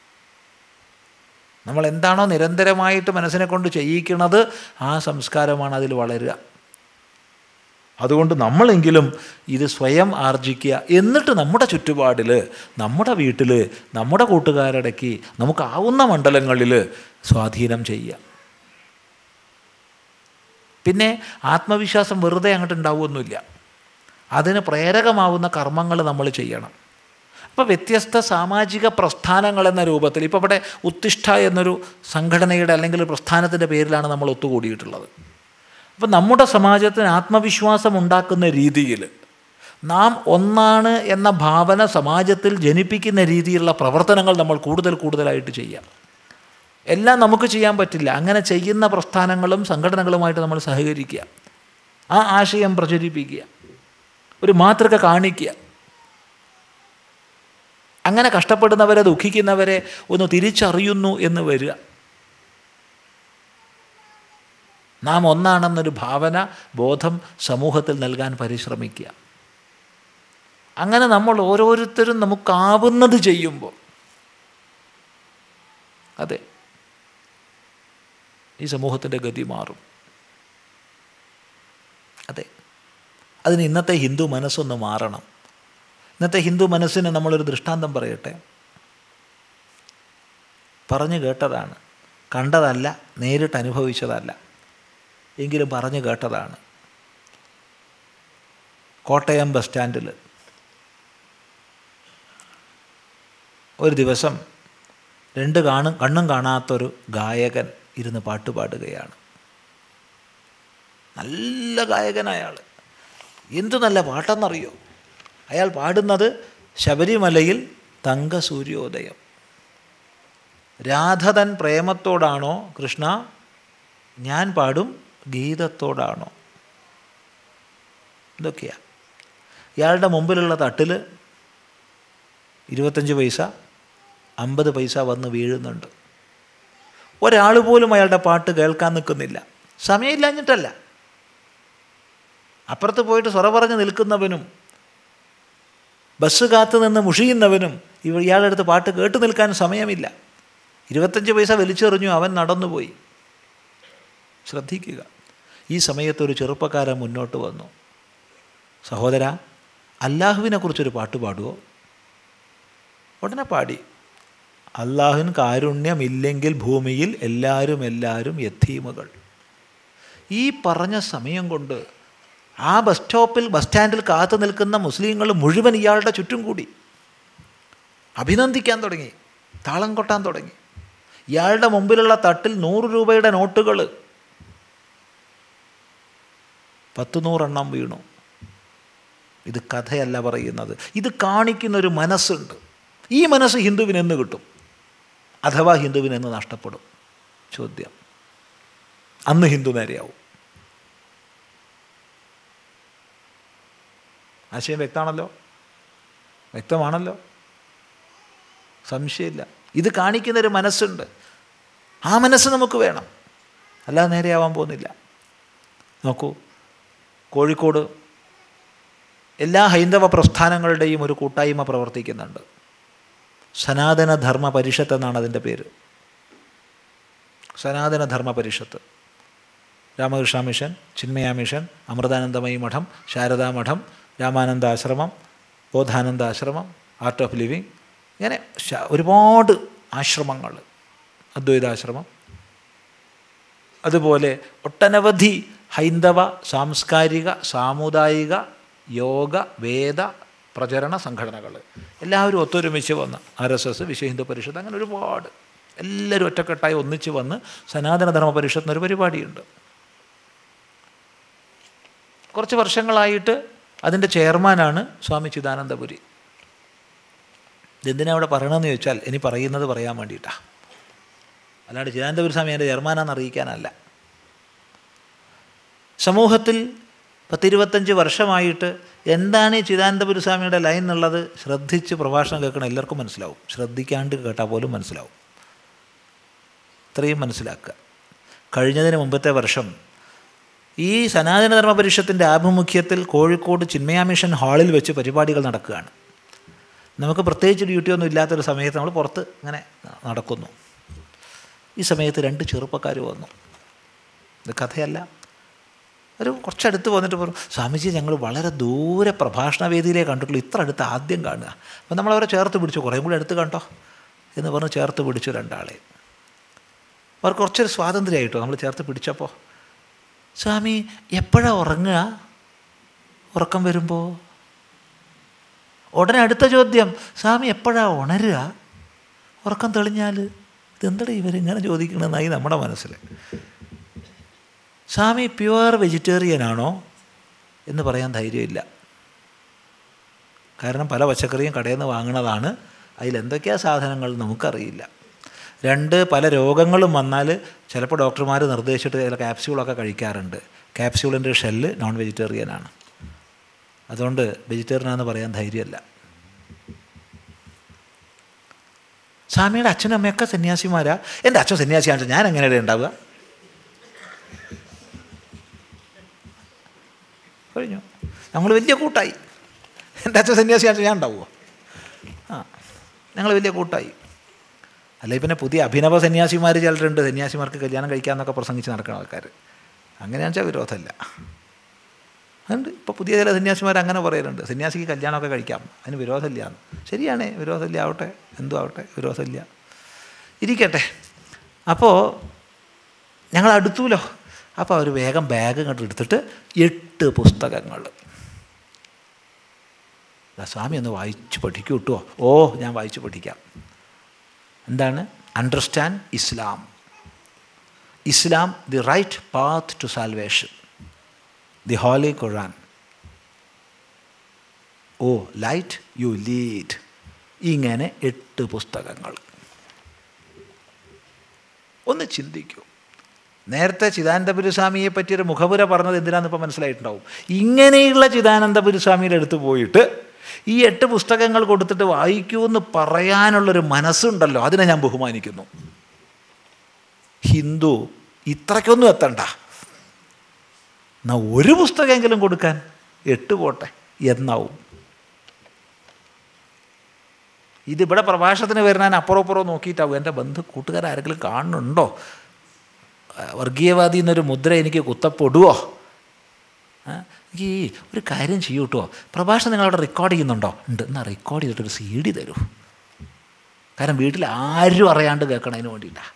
നമ്മൾ എന്താണോ നിരന്തരമായിട്ട് മനസ്സിനെ കൊണ്ട് ചെയ്യിക്കുന്നത് ആ സംസ്കാരമാണ് അതിൽ വളരുക അതുകൊണ്ട് നമ്മളെങ്കിലും ഇത് സ്വയം ആർജിക്കുക എന്നിട്ട് നമ്മുടെ ചുറ്റുപാടിൽ നമ്മുടെ വീട്ടിൽ നമ്മുടെ കൂട്ടുകാരിടയ്ക്ക് നമുക്കാവുന്ന മണ്ഡലങ്ങളിൽ സ്വാധീനം ചെയ്യുക പിന്നെ ആത്മവിശ്വാസം വെറുതെ അങ്ങോട്ട് ഉണ്ടാവുമൊന്നുമില്ല അതിന് പ്രേരകമാവുന്ന കർമ്മങ്ങൾ നമ്മൾ ചെയ്യണം അപ്പോൾ വ്യത്യസ്ത സാമാജിക പ്രസ്ഥാനങ്ങൾ എന്ന രൂപത്തിൽ ഇപ്പോൾ ഇവിടെ ഉത്തിഷ്ഠ എന്നൊരു സംഘടനയുടെ അല്ലെങ്കിൽ പ്രസ്ഥാനത്തിൻ്റെ പേരിലാണ് നമ്മൾ ഒത്തുകൂടിയിട്ടുള്ളത് അപ്പോൾ നമ്മുടെ സമാജത്തിന് ആത്മവിശ്വാസം ഉണ്ടാക്കുന്ന രീതിയിൽ നാം ഒന്നാണ് എന്ന ഭാവന സമാജത്തിൽ ജനിപ്പിക്കുന്ന രീതിയിലുള്ള പ്രവർത്തനങ്ങൾ നമ്മൾ കൂടുതൽ കൂടുതലായിട്ട് ചെയ്യാം എല്ലാം നമുക്ക് ചെയ്യാൻ പറ്റില്ല അങ്ങനെ ചെയ്യുന്ന പ്രസ്ഥാനങ്ങളും സംഘടനകളുമായിട്ട് നമ്മൾ സഹകരിക്കുക ആ ആശയം പ്രചരിപ്പിക്കുക ഒരു മാതൃക കാണിക്കുക അങ്ങനെ കഷ്ടപ്പെടുന്നവരെ ദുഃഖിക്കുന്നവരെ ഒന്ന് തിരിച്ചറിയുന്നു എന്ന് വരിക നാം ഒന്നാണെന്നൊരു ഭാവന ബോധം സമൂഹത്തിൽ നൽകാൻ പരിശ്രമിക്കുക അങ്ങനെ നമ്മൾ ഓരോരുത്തരും നമുക്കാവുന്നത് ചെയ്യുമ്പോൾ അതെ ഈ സമൂഹത്തിൻ്റെ ഗതി മാറും അതെ അതിന് ഇന്നത്തെ ഹിന്ദു മനസ്സൊന്ന് മാറണം ഇന്നത്തെ ഹിന്ദു മനസ്സിന് നമ്മളൊരു ദൃഷ്ടാന്തം പറയട്ടെ പറഞ്ഞു കേട്ടതാണ് കണ്ടതല്ല നേരിട്ട് അനുഭവിച്ചതല്ല എങ്കിലും പറഞ്ഞു കേട്ടതാണ് കോട്ടയം ബസ് സ്റ്റാൻഡിൽ ഒരു ദിവസം രണ്ട് കാണും കണ്ണും കാണാത്തൊരു ഗായകൻ ഇരുന്ന് പാട്ട് പാടുകയാണ് നല്ല ഗായകൻ അയാൾ എന്തു നല്ല പാട്ടെന്നറിയോ അയാൾ പാടുന്നത് ശബരിമലയിൽ തങ്ക സൂര്യോദയം രാധതൻ പ്രേമത്തോടാണോ കൃഷ്ണ ഞാൻ പാടും ഗീതത്തോടാണോ ഇതൊക്കെയാ ഇയാളുടെ മുമ്പിലുള്ള തട്ടിൽ ഇരുപത്തഞ്ച് പൈസ അമ്പത് പൈസ വന്ന് വീഴുന്നുണ്ട് ഒരാൾ പോലും അയാളുടെ പാട്ട് കേൾക്കാൻ നിൽക്കുന്നില്ല സമയമില്ലാഞ്ഞിട്ടല്ല അപ്പുറത്ത് പോയിട്ട് സ്വറ പറഞ്ഞ് നിൽക്കുന്നവനും ബസ് കാത്തു നിന്ന് മുഷിയുന്നവനും ഇവ ഇയാളുടെ അടുത്ത് പാട്ട് കേട്ട് നിൽക്കാൻ സമയമില്ല ഇരുപത്തഞ്ച് പൈസ വലിച്ചെറിഞ്ഞു അവൻ നടന്നുപോയി ശ്രദ്ധിക്കുക ഈ സമയത്ത് ഒരു ചെറുപ്പക്കാരൻ മുന്നോട്ട് വന്നു സഹോദര അല്ലാഹുവിനെക്കുറിച്ചൊരു പാട്ട് പാടുമോ ഉടനെ പാടി അള്ളാഹുവിന് കാരുണ്യമില്ലെങ്കിൽ ഭൂമിയിൽ എല്ലാവരും എല്ലാവരും യത്തീമുകൾ ഈ പറഞ്ഞ സമയം കൊണ്ട് ആ ബസ് സ്റ്റോപ്പിൽ ബസ് സ്റ്റാൻഡിൽ കാത്തു നിൽക്കുന്ന മുസ്ലിങ്ങൾ മുഴുവൻ ഇയാളുടെ ചുറ്റും കൂടി അഭിനന്ദിക്കാൻ തുടങ്ങി താളം കൊട്ടാൻ തുടങ്ങി ഇയാളുടെ മുമ്പിലുള്ള തട്ടിൽ നൂറ് രൂപയുടെ നോട്ടുകൾ പത്ത് നൂറെണ്ണം വീണു ഇത് കഥയല്ല പറയുന്നത് ഇത് കാണിക്കുന്ന ഒരു മനസ്സുണ്ട് ഈ മനസ്സ് ഹിന്ദുവിന് എന്ന് കിട്ടും അഥവാ ഹിന്ദുവിന് എന്ന് നഷ്ടപ്പെടും ചോദ്യം അന്ന് ഹിന്ദു നേരെയാവും ആശയം വ്യക്തമാണല്ലോ വ്യക്തമാണല്ലോ സംശയമില്ല ഇത് കാണിക്കുന്നൊരു മനസ്സുണ്ട് ആ മനസ്സ് നമുക്ക് വേണം അല്ലാതെ നേരെയാവാൻ പോകുന്നില്ല നോക്കൂ കോഴിക്കോട് എല്ലാ ഹൈന്ദവ പ്രസ്ഥാനങ്ങളുടെയും ഒരു കൂട്ടായ്മ പ്രവർത്തിക്കുന്നുണ്ട് സനാതന ധർമ്മ പരിഷത്ത് എന്നാണ് അതിൻ്റെ പേര് സനാതന ധർമ്മ പരിഷത്ത് രാമകൃഷ്ണ മിഷൻ ചിന്മയ മിഷൻ അമൃതാനന്ദമയി മഠം ശാരദാ മഠം രാമാനന്ദ ആശ്രമം ബോധാനന്ദ ആശ്രമം ആർട്ട് ഓഫ് ലിവിങ് ഇങ്ങനെ ശ- ഒരുപാട് ആശ്രമങ്ങൾ അദ്വൈതാശ്രമം അതുപോലെ ഒട്ടനവധി ഹൈന്ദവ സാംസ്കാരിക സാമുദായിക യോഗ വേദ പ്രചരണ സംഘടനകൾ എല്ലാവരും ഒത്തൊരുമിച്ച് വന്ന് R S S Vishwa Hindu Parishad അങ്ങനെ ഒരുപാട് എല്ലാവരും ഒറ്റക്കെട്ടായി ഒന്നിച്ച് വന്ന് സനാതനധർമ്മ പരിഷത്ത് എന്നൊരു പരിപാടിയുണ്ട് കുറച്ച് വർഷങ്ങളായിട്ട് അതിൻ്റെ ചെയർമാനാണ് സ്വാമി ചിദാനന്ദപുരി ഇതെന്തിനാ അവിടെ പറയണമെന്ന് ചോദിച്ചാൽ ഇനി പറയുന്നത് പറയാൻ വേണ്ടിയിട്ടാണ് അല്ലാണ്ട് ചിദാനന്ദപുരി സ്വാമി എൻ്റെ ചെയർമാനാണെന്ന് അറിയിക്കാനല്ല സമൂഹത്തിൽ പത്തിരുപത്തഞ്ച് വർഷമായിട്ട് എന്താണ് ഈ ചിദാനന്ദപുരി സ്വാമിയുടെ ലൈൻ എന്നുള്ളത് ശ്രദ്ധിച്ച് പ്രഭാഷണം കേൾക്കണം എല്ലാവർക്കും മനസ്സിലാവും ശ്രദ്ധിക്കാണ്ട് കേട്ടാൽ പോലും മനസ്സിലാവും ഇത്രയും മനസ്സിലാക്കുക കഴിഞ്ഞതിന് മുമ്പത്തെ വർഷം ഈ സനാതനധർമ്മ പരിഷത്തിൻ്റെ ആഭിമുഖ്യത്തിൽ കോഴിക്കോട് ചിന്മയ മിഷൻ ഹാളിൽ വെച്ച് പരിപാടികൾ നടക്കുകയാണ് നമുക്ക് പ്രത്യേകിച്ച് ഡ്യൂട്ടിയൊന്നും ഇല്ലാത്തൊരു സമയത്ത് നമ്മൾ പുറത്ത് ഇങ്ങനെ നടക്കുന്നു ഈ സമയത്ത് രണ്ട് ചെറുപ്പക്കാർ വന്നു ഇത് കഥയല്ല ഒരു കുറച്ചടുത്ത് വന്നിട്ട് പറഞ്ഞു സ്വാമിജി ഞങ്ങൾ വളരെ ദൂരെ പ്രഭാഷണ വേദിയിലേ കണ്ടിട്ടുള്ളൂ ഇത്ര അടുത്ത് ആദ്യം കാണുക അപ്പം നമ്മളവരെ ചേർത്ത് പിടിച്ചു കുറേ കൂടി അടുത്ത് കണ്ടോ എന്ന് പറഞ്ഞ് ചേർത്ത് പിടിച്ചു രണ്ടാളെ അവർക്ക് കുറച്ചൊരു സ്വാതന്ത്ര്യമായിട്ടോ നമ്മൾ ചേർത്ത് പിടിച്ചപ്പോൾ സ്വാമി എപ്പോഴാണ് ഉറങ്ങുക ഉറക്കം വരുമ്പോൾ ഉടനെ അടുത്ത ചോദ്യം സ്വാമി എപ്പോഴാണ് ഉണരുക ഉറക്കം തെളിഞ്ഞാൽ ഇതെന്തടാ ഇവരിങ്ങനെ ചോദിക്കണമെന്നായി നമ്മുടെ മനസ്സിൽ സ്വാമി പ്യുവർ വെജിറ്റേറിയൻ ആണോ എന്ന് പറയാൻ ധൈര്യമില്ല കാരണം പല പച്ചക്കറിയും കടയിൽ നിന്ന് വാങ്ങണതാണ് അതിലെന്തൊക്കെയാണ് സാധനങ്ങൾ നമുക്കറിയില്ല രണ്ട് പല രോഗങ്ങളും വന്നാൽ ചിലപ്പോൾ ഡോക്ടർമാർ നിർദ്ദേശിച്ചിട്ട് ചില ക്യാപ്സ്യൂളൊക്കെ കഴിക്കാറുണ്ട് ക്യാപ്സ്യൂളിൻ്റെ ഷെല്ല് നോൺ വെജിറ്റേറിയൻ ആണ് അതുകൊണ്ട് വെജിറ്റേറിയൻ ആണെന്ന് പറയാൻ ധൈര്യമല്ല സ്വാമിയുടെ അച്ഛനും അമ്മയൊക്കെ സന്യാസിമാരാ എൻ്റെ അച്ഛൻ സന്യാസിയാണെന്ന് ഞാൻ എങ്ങനെയാണ് ഉണ്ടാവുക കഴിഞ്ഞു ഞങ്ങൾ വലിയ കൂട്ടായി എൻ്റെ അച്ഛൻ സന്യാസിയാണെന്ന് ഞാൻ ഉണ്ടാവുമോ ആ ഞങ്ങൾ വലിയ കൂട്ടായി അല്ലെങ്കിൽ പിന്നെ പുതിയ അഭിനവ സന്യാസിമാർ ചിലരുണ്ട് സന്യാസിമാർക്ക് കല്യാണം കഴിക്കാമെന്നൊക്കെ പ്രസംഗിച്ച് നടക്കുന്ന ആൾക്കാർ അങ്ങനെയാണെന്ന് വെച്ചാൽ വിരോധമല്ല അതുണ്ട് ഇപ്പോൾ പുതിയ ചില സന്യാസിമാർ അങ്ങനെ പറയലുണ്ട് സന്യാസിക്ക് കല്യാണമൊക്കെ കഴിക്കാം അതിന് വിരോധമില്ല എന്ന് ശരിയാണ് വിരോധമില്ല ആവട്ടെ എന്തും ആവട്ടെ വിരോധമില്ല ഇരിക്കട്ടെ അപ്പോൾ ഞങ്ങൾ അടുത്തൂലോ അപ്പോൾ അവർ വേഗം ബാഗ് ഇങ്ങോട്ട് എടുത്തിട്ട് എട്ട് പുസ്തകങ്ങൾ ദാ സ്വാമി ഒന്ന് വായിച്ച് പഠിക്കൂ കേട്ടോ ഓ ഞാൻ വായിച്ച് പഠിക്കാം എന്താണ് understand Islam Islam the right path to salvation the holy Quran O light you lead ഇങ്ങനെ എട്ട് പുസ്തകങ്ങൾ ഒന്ന് ചിന്തിക്കൂ നേരത്തെ ചിദാനന്ദപുരസ്വാമിയെ പറ്റിയൊരു മുഖപുര പറഞ്ഞത് എന്തിനാണെന്ന് ഇപ്പോൾ മനസ്സിലായിട്ടുണ്ടാവും ഇങ്ങനെയുള്ള ചിദാനന്ദപുരസ്വാമിയുടെ അടുത്ത് പോയിട്ട് ഈ എട്ട് പുസ്തകങ്ങൾ കൊടുത്തിട്ട് വായിക്കൂ എന്ന് പറയാനുള്ളൊരു മനസ്സുണ്ടല്ലോ അതിനെ ഞാൻ ബഹുമാനിക്കുന്നു ഹിന്ദു ഇത്രയ്ക്കൊന്നും എത്തണ്ട എന്നാ ഒരു പുസ്തകമെങ്കിലും കൊടുക്കാൻ എട്ട് പോട്ടെ എന്നാവും ഇതിവിടെ പ്രഭാഷണത്തിന് വരുന്നതിന് അപ്പുറം അപ്പുറം നോക്കിയിട്ടാവും എൻ്റെ ബന്ധു കൂട്ടുകാരാരെങ്കിലും കാണുന്നുണ്ടോ വർഗീയവാദി എന്നൊരു മുദ്ര എനിക്ക് കുത്തപ്പെടുവോ എനിക്ക് ഈ ഒരു കാര്യം ചെയ്യൂ കേട്ടോ പ്രഭാഷണം നിങ്ങളവിടെ റെക്കോർഡ് ചെയ്യുന്നുണ്ടോ ഉണ്ട് എന്നാൽ റെക്കോർഡ് ചെയ്തിട്ടൊരു സി ഡി തരൂ കാരണം വീട്ടിൽ ആരും അറിയാണ്ട് കേൾക്കണതിന് വേണ്ടിയിട്ടാണ്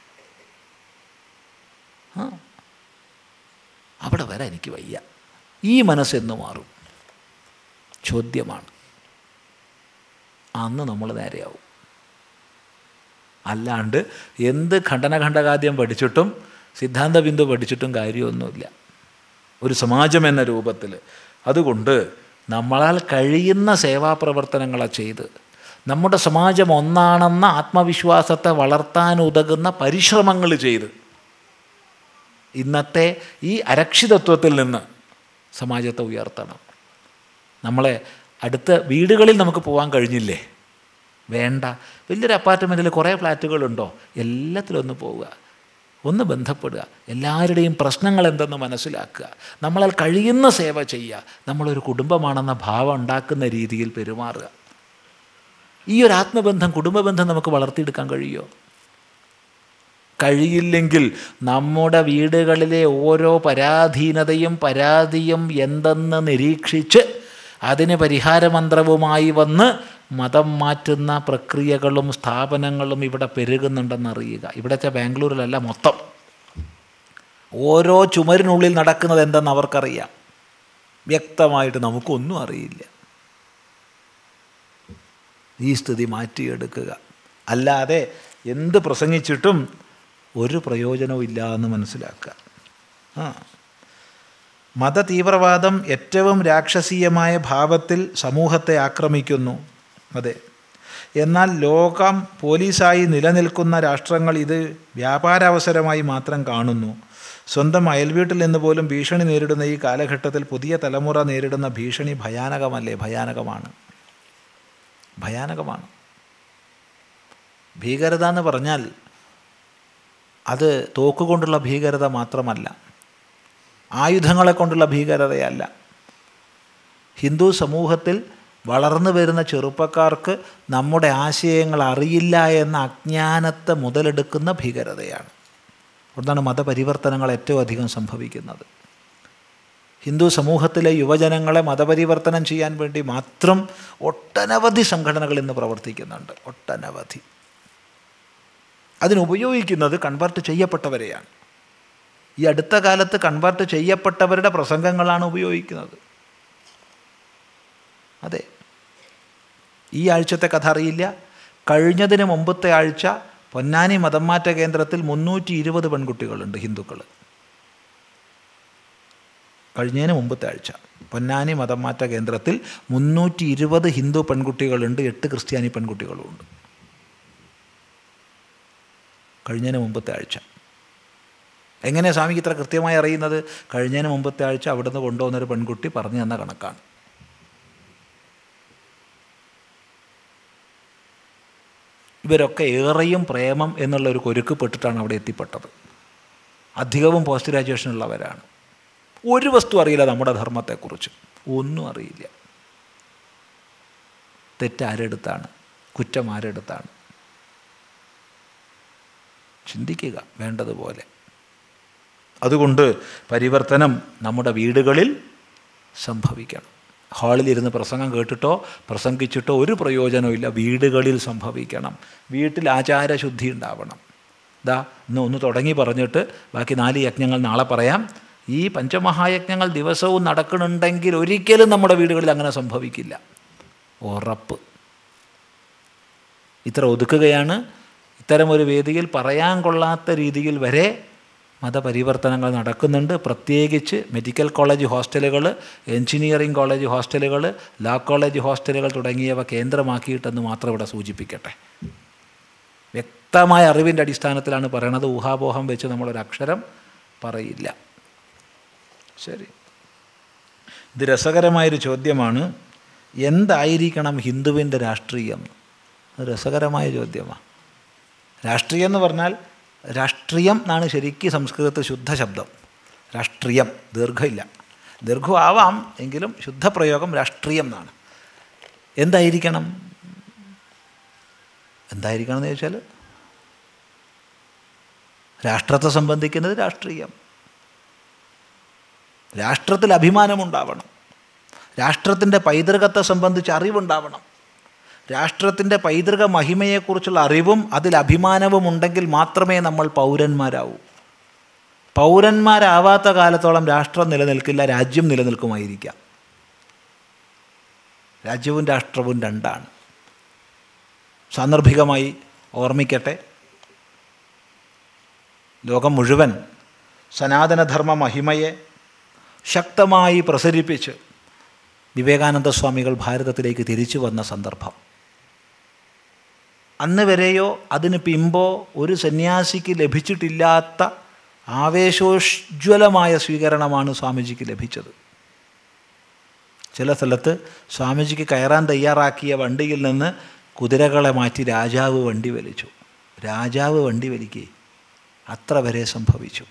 ആ അവിടെ വരെ എനിക്ക് വയ്യ ഈ മനസ്സെന്ന് മാറും ചോദ്യമാണ് അന്ന് നമ്മൾ നേരെയാവും അല്ലാണ്ട് എന്ത് ഖണ്ഡനഖണ്ഡകാദ്യം പഠിച്ചിട്ടും സിദ്ധാന്ത ബിന്ദു പഠിച്ചിട്ടും കാര്യമൊന്നുമില്ല ഒരു സമാജം എന്ന രൂപത്തിൽ അതുകൊണ്ട് നമ്മളാൽ കഴിയുന്ന സേവാപ്രവർത്തനങ്ങളെ ചെയ്ത് നമ്മുടെ സമാജം ഒന്നാണെന്ന ആത്മവിശ്വാസത്തെ വളർത്താൻ ഉതകുന്ന പരിശ്രമങ്ങൾ ചെയ്ത് ഇന്നത്തെ ഈ അരക്ഷിതത്വത്തിൽ നിന്ന് സമാജത്തെ ഉയർത്തണം നമ്മളെ അടുത്ത വീടുകളിൽ നമുക്ക് പോകാൻ കഴിഞ്ഞില്ലേ വേണ്ട വലിയൊരു അപ്പാർട്ട്മെൻറ്റിൽ കുറേ ഫ്ലാറ്റുകളുണ്ടോ എല്ലാത്തിലും ഒന്ന് പോവുക ഒന്ന് ബന്ധപ്പെടുക എല്ലാവരുടെയും പ്രശ്നങ്ങൾ എന്തെന്ന് മനസ്സിലാക്കുക നമ്മളാൽ കഴിയുന്ന സേവ ചെയ്യുക നമ്മളൊരു കുടുംബമാണെന്ന ഭാവം ഉണ്ടാക്കുന്ന രീതിയിൽ പെരുമാറുക ഈ ഒരു ആത്മബന്ധം കുടുംബബന്ധം നമുക്ക് വളർത്തിയെടുക്കാൻ കഴിയുമോ കഴിയില്ലെങ്കിൽ നമ്മുടെ വീടുകളിലെ ഓരോ പരാധീനതയും പരാതിയും എന്തെന്ന് നിരീക്ഷിച്ച് അതിന് പരിഹാരമന്ത്രവുമായി വന്ന് മതം മാറ്റുന്ന പ്രക്രിയകളും സ്ഥാപനങ്ങളും ഇവിടെ പെരുകുന്നുണ്ടെന്നറിയുക ഇവിടുത്തെ ബാംഗ്ലൂരിലല്ല മൊത്തം ഓരോ ചുമരിനുള്ളിൽ നടക്കുന്നത് എന്തെന്ന് അവർക്കറിയാം വ്യക്തമായിട്ട് നമുക്കൊന്നും അറിയില്ല ഈ സ്ഥിതി മാറ്റിയെടുക്കുക അല്ലാതെ എന്ത് പ്രസംഗിച്ചിട്ടും ഒരു പ്രയോജനവും ഇല്ല എന്ന് മനസ്സിലാക്കുക ആ മതതീവ്രവാദം ഏറ്റവും രാക്ഷസീയമായ ഭാവത്തിൽ സമൂഹത്തെ ആക്രമിക്കുന്നു അതെ എന്നാൽ ലോകം പോലീസായി നിലനിൽക്കുന്ന രാഷ്ട്രങ്ങൾ ഇത് വ്യാപാരാവസരമായി മാത്രം കാണുന്നു സ്വന്തം അയൽവീട്ടിൽ നിന്ന് പോലും ഭീഷണി നേരിടുന്ന ഈ കാലഘട്ടത്തിൽ പുതിയ തലമുറ നേരിടുന്ന ഭീഷണി ഭയാനകമല്ലേ ഭയാനകമാണ് ഭയാനകമാണ് ഭീകരത എന്ന് പറഞ്ഞാൽ അത് തോക്കുകൊണ്ടുള്ള ഭീകരത മാത്രമല്ല ആയുധങ്ങളെ കൊണ്ടുള്ള ഭീകരതയല്ല ഹിന്ദു സമൂഹത്തിൽ വളർന്നു വരുന്ന ചെറുപ്പക്കാർക്ക് നമ്മുടെ ആശയങ്ങൾ അറിയില്ല എന്ന അജ്ഞാനത്തെ മുതലെടുക്കുന്ന ഭീകരതയാണ് അവിടുന്നാണ് മതപരിവർത്തനങ്ങൾ ഏറ്റവും അധികം സംഭവിക്കുന്നത് ഹിന്ദു സമൂഹത്തിലെ യുവജനങ്ങളെ മതപരിവർത്തനം ചെയ്യാൻ വേണ്ടി മാത്രം ഒട്ടനവധി സംഘടനകൾ ഇന്ന് പ്രവർത്തിക്കുന്നുണ്ട് ഒട്ടനവധി അതിനുപയോഗിക്കുന്നത് കൺവേർട്ട് ചെയ്യപ്പെട്ടവരെയാണ് ഈ അടുത്ത കാലത്ത് കൺവേർട്ട് ചെയ്യപ്പെട്ടവരുടെ പ്രസംഗങ്ങളാണ് ഉപയോഗിക്കുന്നത് അതെ ഈ ആഴ്ചത്തെ കഥ അറിയില്ല കഴിഞ്ഞതിന് മുമ്പത്തെ ആഴ്ച പൊന്നാനി മതംമാറ്റ കേന്ദ്രത്തിൽ മുന്നൂറ്റി ഇരുപത് പെൺകുട്ടികളുണ്ട് ഹിന്ദുക്കൾ കഴിഞ്ഞതിന് മുമ്പത്തെ ആഴ്ച പൊന്നാനി മതംമാറ്റ കേന്ദ്രത്തിൽ മുന്നൂറ്റി ഇരുപത് ഹിന്ദു പെൺകുട്ടികളുണ്ട് എട്ട് ക്രിസ്ത്യാനി പെൺകുട്ടികളുമുണ്ട് കഴിഞ്ഞതിന് മുമ്പത്തെ ആഴ്ച എങ്ങനെ സ്വാമിക്ക് ഇത്ര കൃത്യമായി അറിയുന്നത് കഴിഞ്ഞതിന് മുമ്പത്തെ ആഴ്ച അവിടുന്ന് കൊണ്ടുവന്നൊരു പെൺകുട്ടി പറഞ്ഞു തന്ന കണക്കാണ് ഇവരൊക്കെ ഏറെയും പ്രേമം എന്നുള്ള ഒരു കൊരുക്ക് പെട്ടിട്ടാണ് അവിടെ എത്തിപ്പെട്ടത് അധികവും പോസ്റ്റ് ഗ്രാജുവേഷൻ ഉള്ളവരാണ് ഒരു വസ്തു അറിയില്ല നമ്മുടെ ധർമ്മത്തെക്കുറിച്ച് ഒന്നും അറിയില്ല തെറ്റാരെടുത്താണ് കുറ്റം ആരെടുത്താണ് ചിന്തിക്കുക വേണ്ടതുപോലെ അതുകൊണ്ട് പരിവർത്തനം നമ്മുടെ വീടുകളിൽ സംഭവിക്കണം ഹാളിലിരുന്ന് പ്രസംഗം കേട്ടിട്ടോ പ്രസംഗിച്ചിട്ടോ ഒരു പ്രയോജനമില്ല വീടുകളിൽ സംഭവിക്കണം വീട്ടിൽ ആചാരശുദ്ധി ഉണ്ടാവണം ദാ ഇന്ന് ഒന്ന് തുടങ്ങി പറഞ്ഞിട്ട് ബാക്കി നാല് യജ്ഞങ്ങൾ നാളെ പറയാം ഈ പഞ്ചമഹായജ്ഞങ്ങൾ ദിവസവും നടക്കണുണ്ടെങ്കിൽ ഒരിക്കലും നമ്മുടെ വീടുകളിൽ അങ്ങനെ സംഭവിക്കില്ല ഉറപ്പ് ഇത്ര ഒതുക്കുകയാണ് ഇത്തരം ഒരു വേദിയിൽ പറയാൻ കൊള്ളാത്ത രീതിയിൽ വരെ മതപരിവർത്തനങ്ങൾ നടക്കുന്നുണ്ട് പ്രത്യേകിച്ച് മെഡിക്കൽ കോളേജ് ഹോസ്റ്റലുകൾ എഞ്ചിനീയറിംഗ് കോളേജ് ഹോസ്റ്റലുകൾ ലാ കോളേജ് ഹോസ്റ്റലുകൾ തുടങ്ങിയവ കേന്ദ്രമാക്കിയിട്ടെന്ന് മാത്രം ഇവിടെ സൂചിപ്പിക്കട്ടെ വ്യക്തമായ അറിവിൻ്റെ അടിസ്ഥാനത്തിലാണ് പറയണത് ഊഹാപോഹം വെച്ച് നമ്മളൊരു അക്ഷരം പറയില്ല ശരി ഇത് രസകരമായൊരു ചോദ്യമാണ് എന്തായിരിക്കണം ഹിന്ദുവിൻ്റെ രാഷ്ട്രീയം അത് രസകരമായ ചോദ്യമാണ് രാഷ്ട്രീയം എന്ന് പറഞ്ഞാൽ രാഷ്ട്രീയം എന്നാണ് ശരിക്കും സംസ്കൃതത്തിൽ ശുദ്ധ ശബ്ദം രാഷ്ട്രീയം ദീർഘമില്ല ദീർഘമാവാം എങ്കിലും ശുദ്ധപ്രയോഗം രാഷ്ട്രീയം എന്നാണ് എന്തായിരിക്കണം എന്തായിരിക്കണം എന്ന് ചോദിച്ചാൽ രാഷ്ട്രത്തെ സംബന്ധിക്കുന്നത് രാഷ്ട്രീയം രാഷ്ട്രത്തിൽ അഭിമാനമുണ്ടാവണം രാഷ്ട്രത്തിൻ്റെ പൈതൃകത്തെ സംബന്ധിച്ച് അറിവുണ്ടാവണം രാഷ്ട്രത്തിൻ്റെ പൈതൃക മഹിമയെക്കുറിച്ചുള്ള അറിവും അതിൽ അഭിമാനവും ഉണ്ടെങ്കിൽ മാത്രമേ നമ്മൾ പൗരന്മാരാവൂ പൗരന്മാരാവാത്ത കാലത്തോളം രാഷ്ട്രം നിലനിൽക്കില്ല രാജ്യം നിലനിൽക്കുമായിരിക്കാം രാജ്യവും രാഷ്ട്രവും രണ്ടാണ് സാന്ദർഭികമായി ഓർമ്മിക്കട്ടെ ലോകം മുഴുവൻ സനാതനധർമ്മ മഹിമയെ ശക്തമായി പ്രസരിപ്പിച്ച് വിവേകാനന്ദ സ്വാമികൾ ഭാരതത്തിലേക്ക് തിരിച്ചു വന്ന സന്ദർഭം അന്ന് വരെയോ അതിന് പിമ്പോ ഒരു സന്യാസിക്ക് ലഭിച്ചിട്ടില്ലാത്ത ആവേശോജ്വലമായ സ്വീകരണമാണ് സ്വാമിജിക്ക് ലഭിച്ചത് ചില സ്ഥലത്ത് സ്വാമിജിക്ക് കയറാൻ തയ്യാറാക്കിയ വണ്ടിയിൽ നിന്ന് കുതിരകളെ മാറ്റി രാജാവ് വണ്ടി വലിച്ചു രാജാവ് വണ്ടി വലിക്കേ അത്ര വരെ സംഭവിച്ചു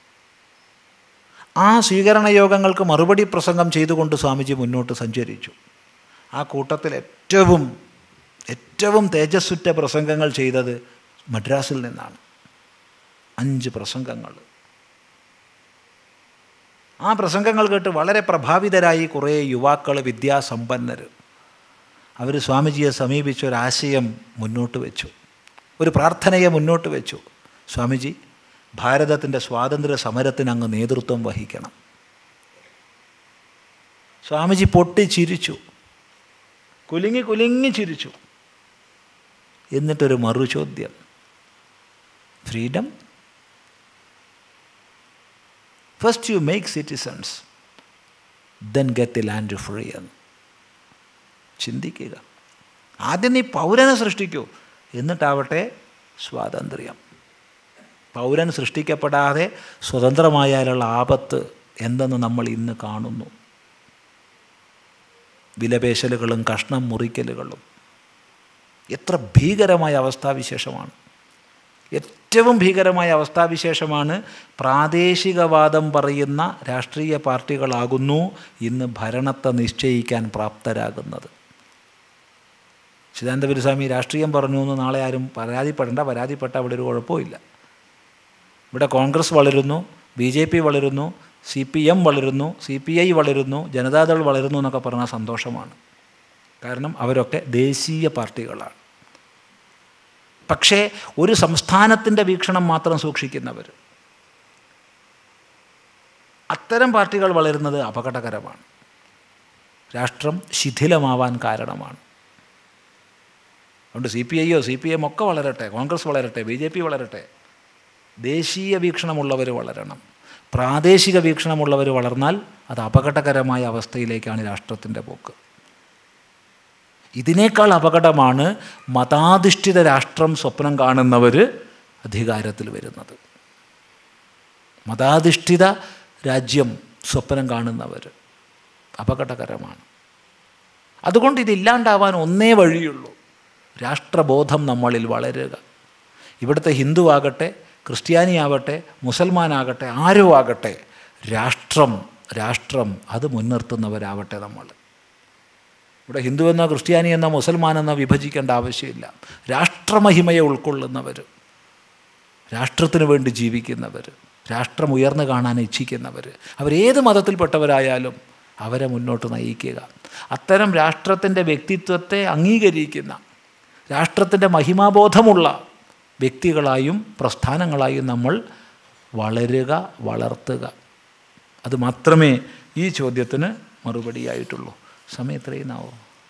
ആ സ്വീകരണ യോഗങ്ങൾക്ക് മറുപടി പ്രസംഗം ചെയ്തുകൊണ്ട് സ്വാമിജി മുന്നോട്ട് സഞ്ചരിച്ചു ആ കൂട്ടത്തിൽ ഏറ്റവും ഏറ്റവും തേജസ്സുറ്റ പ്രസംഗങ്ങൾ ചെയ്തത് മദ്രാസിൽ നിന്നാണ് അഞ്ച് പ്രസംഗങ്ങൾ ആ പ്രസംഗങ്ങൾ കേട്ട് വളരെ പ്രഭാവിതരായി കുറേ യുവാക്കൾ വിദ്യാസമ്പന്നർ അവർ സ്വാമിജിയെ സമീപിച്ച് ഒരാശയം മുന്നോട്ട് വെച്ചു ഒരു പ്രാർത്ഥനയെ മുന്നോട്ട് വെച്ചു സ്വാമിജി ഭാരതത്തിൻ്റെ സ്വാതന്ത്ര്യ സമരത്തിന് അങ്ങ് നേതൃത്വം വഹിക്കണം സ്വാമിജി പൊട്ടി ചിരിച്ചു കുലുങ്ങി കുലുങ്ങി ചിരിച്ചു എന്നിട്ടൊരു മറു ചോദ്യം freedom first you make citizens then get the land free എന്ന് ചിന്തിക്കുക ആദ്യം നീ പൗരനെ സൃഷ്ടിക്കൂ എന്നിട്ടാവട്ടെ സ്വാതന്ത്ര്യം പൗരൻ സൃഷ്ടിക്കപ്പെടാതെ സ്വതന്ത്രമായാലുള്ള ആപത്ത് എന്തെന്ന് നമ്മൾ ഇന്ന് കാണുന്നു വിലപേശലുകളും കഷ്ണം മുറിക്കലുകളും എത്ര ഭീകരമായ അവസ്ഥാവിശേഷമാണ് ഏറ്റവും ഭീകരമായ അവസ്ഥാവിശേഷമാണ് പ്രാദേശികവാദം പറയുന്ന രാഷ്ട്രീയ പാർട്ടികളാകുന്നു ഇന്ന് ഭരണത്തെ നിശ്ചയിക്കാൻ പ്രാപ്തരാകുന്നത് ചിദാനന്ദപുരസ്വാമി രാഷ്ട്രീയം പറഞ്ഞു എന്ന് നാളെ ആരും പരാതിപ്പെടേണ്ട പരാതിപ്പെട്ട അവിടെ ഒരു കുഴപ്പമില്ല ഇവിടെ കോൺഗ്രസ് വളരുന്നു ബി ജെ പി വളരുന്നു സി പി എം വളരുന്നു സി പി ഐ വളരുന്നു ജനതാദൾ വളരുന്നു എന്നൊക്കെ പറഞ്ഞാൽ സന്തോഷമാണ് കാരണം അവരൊക്കെ ദേശീയ പാർട്ടികളാണ് പക്ഷേ ഒരു സംസ്ഥാനത്തിൻ്റെ വീക്ഷണം മാത്രം സൂക്ഷിക്കുന്നവർ അത്തരം പാർട്ടികൾ വളരുന്നത് അപകടകരമാണ് രാഷ്ട്രം ശിഥിലമാവാൻ കാരണമാണ് അതുകൊണ്ട് സി പി ഐയോ സി പി എം ഒക്കെ വളരട്ടെ കോൺഗ്രസ് വളരട്ടെ ബി ജെ പി വളരട്ടെ ദേശീയ വീക്ഷണമുള്ളവർ വളരണം പ്രാദേശിക വീക്ഷണമുള്ളവർ വളർന്നാൽ അത് അപകടകരമായ അവസ്ഥയിലേക്കാണ് രാഷ്ട്രത്തിൻ്റെ പോക്ക് ഇതിനേക്കാൾ അപകടമാണ് മതാധിഷ്ഠിത രാഷ്ട്രം സ്വപ്നം കാണുന്നവർ അധികാരത്തിൽ വരുന്നത് മതാധിഷ്ഠിത രാജ്യം സ്വപ്നം കാണുന്നവർ അപകടകരമാണ് അതുകൊണ്ട് ഇതില്ലാണ്ടാവാൻ ഒന്നേ വഴിയുള്ളൂ രാഷ്ട്രബോധം നമ്മളിൽ വളരുക ഇവിടുത്തെ ഹിന്ദു ആകട്ടെ ക്രിസ്ത്യാനിയാവട്ടെ മുസൽമാനാകട്ടെ ആരും ആകട്ടെ രാഷ്ട്രം രാഷ്ട്രം അത് മുൻനിർത്തുന്നവരാവട്ടെ നമ്മൾ ഇവിടെ ഹിന്ദു എന്നോ ക്രിസ്ത്യാനി എന്നോ മുസൽമാൻ എന്നോ വിഭജിക്കേണ്ട ആവശ്യമില്ല രാഷ്ട്രമഹിമയെ ഉൾക്കൊള്ളുന്നവർ രാഷ്ട്രത്തിന് വേണ്ടി ജീവിക്കുന്നവർ രാഷ്ട്രം ഉയർന്നു കാണാൻ ഇച്ഛിക്കുന്നവർ അവരേത് മതത്തിൽപ്പെട്ടവരായാലും അവരെ മുന്നോട്ട് നയിക്കുക അത്തരം രാഷ്ട്രത്തിൻ്റെ വ്യക്തിത്വത്തെ അംഗീകരിക്കുന്ന രാഷ്ട്രത്തിൻ്റെ മഹിമാബോധമുള്ള വ്യക്തികളായും പ്രസ്ഥാനങ്ങളായും നമ്മൾ വളരുക വളർത്തുക അത് മാത്രമേ ഈ ചോദ്യത്തിന് മറുപടിയായിട്ടുള്ളൂ സമയം എത്രയുന്നാവോ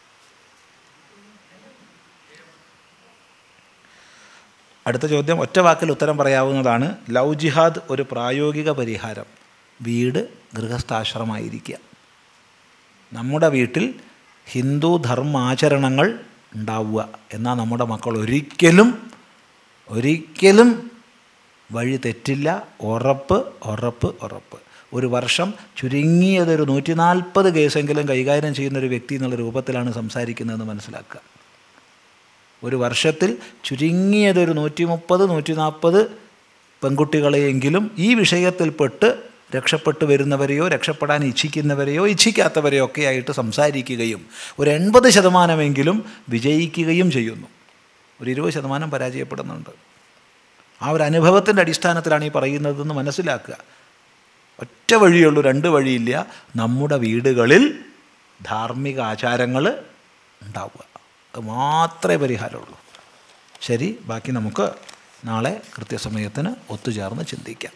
അടുത്ത ചോദ്യം ഒറ്റ വാക്കിൽ ഉത്തരം പറയാവുന്നതാണ് ലവ് ജിഹാദ് ഒരു പ്രായോഗിക പരിഹാരം വീട് ഗൃഹസ്ഥാശ്രമമായിരിക്കുക നമ്മുടെ വീട്ടിൽ ഹിന്ദു ധർമാചരണങ്ങൾ ഉണ്ടാവുക എന്നാൽ നമ്മുടെ മക്കൾ ഒരിക്കലും ഒരിക്കലും വഴി തെറ്റില്ല ഉറപ്പ് ഉറപ്പ് ഉറപ്പ് ഒരു വർഷം ചുരുങ്ങിയതൊരു നൂറ്റി നാൽപ്പത് കേസെങ്കിലും കൈകാര്യം ചെയ്യുന്ന ഒരു വ്യക്തി എന്നുള്ള രൂപത്തിലാണ് സംസാരിക്കുന്നതെന്ന് മനസ്സിലാക്കുക ഒരു വർഷത്തിൽ ചുരുങ്ങിയതൊരു നൂറ്റി മുപ്പത് നൂറ്റി നാൽപ്പത് പെൺകുട്ടികളെയെങ്കിലും ഈ വിഷയത്തിൽപ്പെട്ട് രക്ഷപ്പെട്ടു വരുന്നവരെയോ രക്ഷപ്പെടാൻ ഇച്ഛിക്കുന്നവരെയോ ഇച്ഛിക്കാത്തവരെയോ ഒക്കെ ആയിട്ട് സംസാരിക്കുകയും ഒരു എൺപത് ശതമാനമെങ്കിലും വിജയിക്കുകയും ചെയ്യുന്നു ഒരു ഇരുപത് ശതമാനം പരാജയപ്പെടുന്നുണ്ട് ആ ഒരു അനുഭവത്തിൻ്റെ അടിസ്ഥാനത്തിലാണ് ഈ പറയുന്നതെന്ന് മനസ്സിലാക്കുക ഒറ്റ വഴിയുള്ളൂ രണ്ട് വഴിയില്ല നമ്മുടെ വീടുകളിൽ ധാർമ്മിക ആചാരങ്ങൾ ഉണ്ടാവുക അത് മാത്രമേ പരിഹാരമുള്ളൂ ശരി ബാക്കി നമുക്ക് നാളെ കൃത്യസമയത്തിന് ഒത്തുചേർന്ന് ചിന്തിക്കാം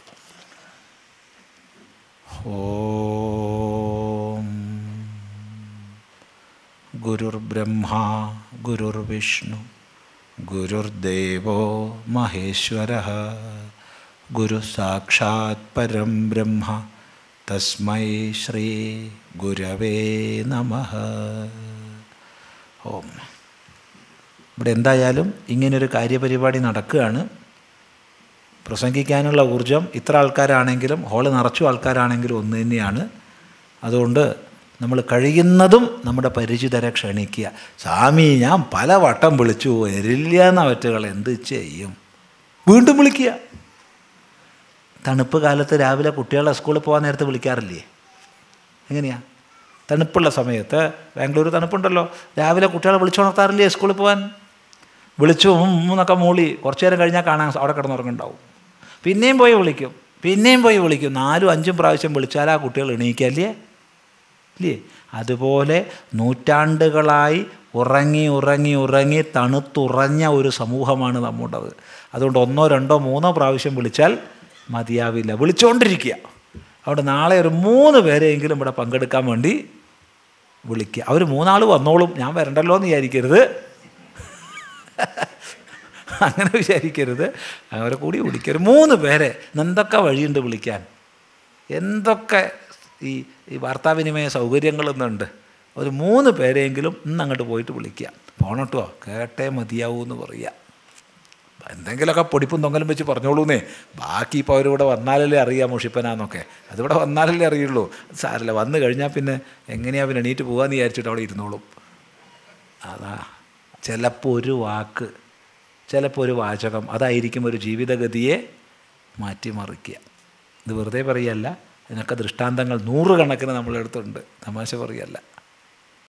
ഓം ഗുരുർബ്രഹ്മ ഗുരുർവിഷ്ണു ഗുരുർദേവോ മഹേശ്വര ഗുരു സാക്ഷാത് പരം ബ്രഹ്മ തസ്മൈ ശ്രീ ഗുരവേ നമ ഓം ഇവിടെ എന്തായാലും ഇങ്ങനൊരു കാര്യപരിപാടി നടക്കുകയാണ് പ്രസംഗിക്കാനുള്ള ഊർജം ഇത്ര ആൾക്കാരാണെങ്കിലും ഹോള് നിറച്ചു ആൾക്കാരാണെങ്കിലും ഒന്ന് തന്നെയാണ് അതുകൊണ്ട് നമ്മൾ കഴിയുന്നതും നമ്മുടെ പരിചിതരെ ക്ഷണിക്കുക സ്വാമി ഞാൻ പല വട്ടം വിളിച്ചു വരില്ല എന്ന അവറ്റുകൾ എന്ത് ചെയ്യും വീണ്ടും വിളിക്കുക തണുപ്പ് കാലത്ത് രാവിലെ കുട്ടികളെ സ്കൂളിൽ പോകാൻ നേരത്തെ വിളിക്കാറില്ലേ എങ്ങനെയാ തണുപ്പുള്ള സമയത്ത് ബാംഗ്ലൂർ തണുപ്പുണ്ടല്ലോ രാവിലെ കുട്ടികളെ വിളിച്ചുണർത്താറില്ലേ സ്കൂളിൽ പോകാൻ വിളിച്ചു മൂന്നൊക്കെ മൂളി കുറച്ചു നേരം കഴിഞ്ഞാൽ കാണാൻ അവിടെ കിടന്നുറങ്ങുണ്ടാവും പിന്നെയും പോയി വിളിക്കും പിന്നെയും പോയി വിളിക്കും നാലും അഞ്ചും പ്രാവശ്യം വിളിച്ചാൽ ആ കുട്ടികൾ എണീക്കല്ലേ ഇല്ലേ അതുപോലെ നൂറ്റാണ്ടുകളായി ഉറങ്ങി ഉറങ്ങി ഉറങ്ങി തണുത്തുറഞ്ഞ ഒരു സമൂഹമാണ് നമ്മുടേത് അതുകൊണ്ട് ഒന്നോ രണ്ടോ മൂന്നോ പ്രാവശ്യം വിളിച്ചാൽ മതിയാവില്ല വിളിച്ചുകൊണ്ടിരിക്കുക അവിടെ നാളെ ഒരു മൂന്ന് പേരെയെങ്കിലും ഇവിടെ പങ്കെടുക്കാൻ വേണ്ടി വിളിക്കുക അവർ മൂന്നാൾ വന്നോളും ഞാൻ വരണ്ടല്ലോ എന്ന് വിചാരിക്കരുത് അങ്ങനെ വിചാരിക്കരുത് അവരെ കൂടി വിളിക്കരുത് മൂന്ന് പേരെ എന്തൊക്കെ വഴിയുണ്ട് വിളിക്കാൻ എന്തൊക്കെ ഈ ഈ വാർത്താവിനിമയ സൗകര്യങ്ങളൊന്നുണ്ട് ഒരു മൂന്ന് പേരെയെങ്കിലും ഇന്ന് അങ്ങോട്ട് പോയിട്ട് വിളിക്കുക പോണട്ടോ കേട്ടേ മതിയാവൂ എന്ന് പറയുക എന്തെങ്കിലുമൊക്കെ പൊടിപ്പും തൊങ്ങലും വെച്ച് പറഞ്ഞോളൂന്നേ ബാക്കി ഇപ്പോൾ അവരിവിടെ വന്നാലല്ലേ അറിയാം മുഷിപ്പനാന്നൊക്കെ അതിവിടെ വന്നാലല്ലേ അറിയുള്ളൂ സാരല്ല വന്നു കഴിഞ്ഞാൽ പിന്നെ എങ്ങനെയാണ് പിന്നെ എണീറ്റ് പോകാമെന്ന് വിചാരിച്ചിട്ട് അവിടെ ഇരുന്നോളും അതാ ചിലപ്പോൾ ഒരു വാക്ക് ചിലപ്പോൾ ഒരു വാചകം അതായിരിക്കും ഒരു ജീവിതഗതിയെ മാറ്റിമറിക്കുക ഇത് വെറുതെ പറയല്ല ഇതിനൊക്കെ ദൃഷ്ടാന്തങ്ങൾ നൂറുകണക്കിന് നമ്മളെടുത്തുണ്ട് തമാശ പറയല്ല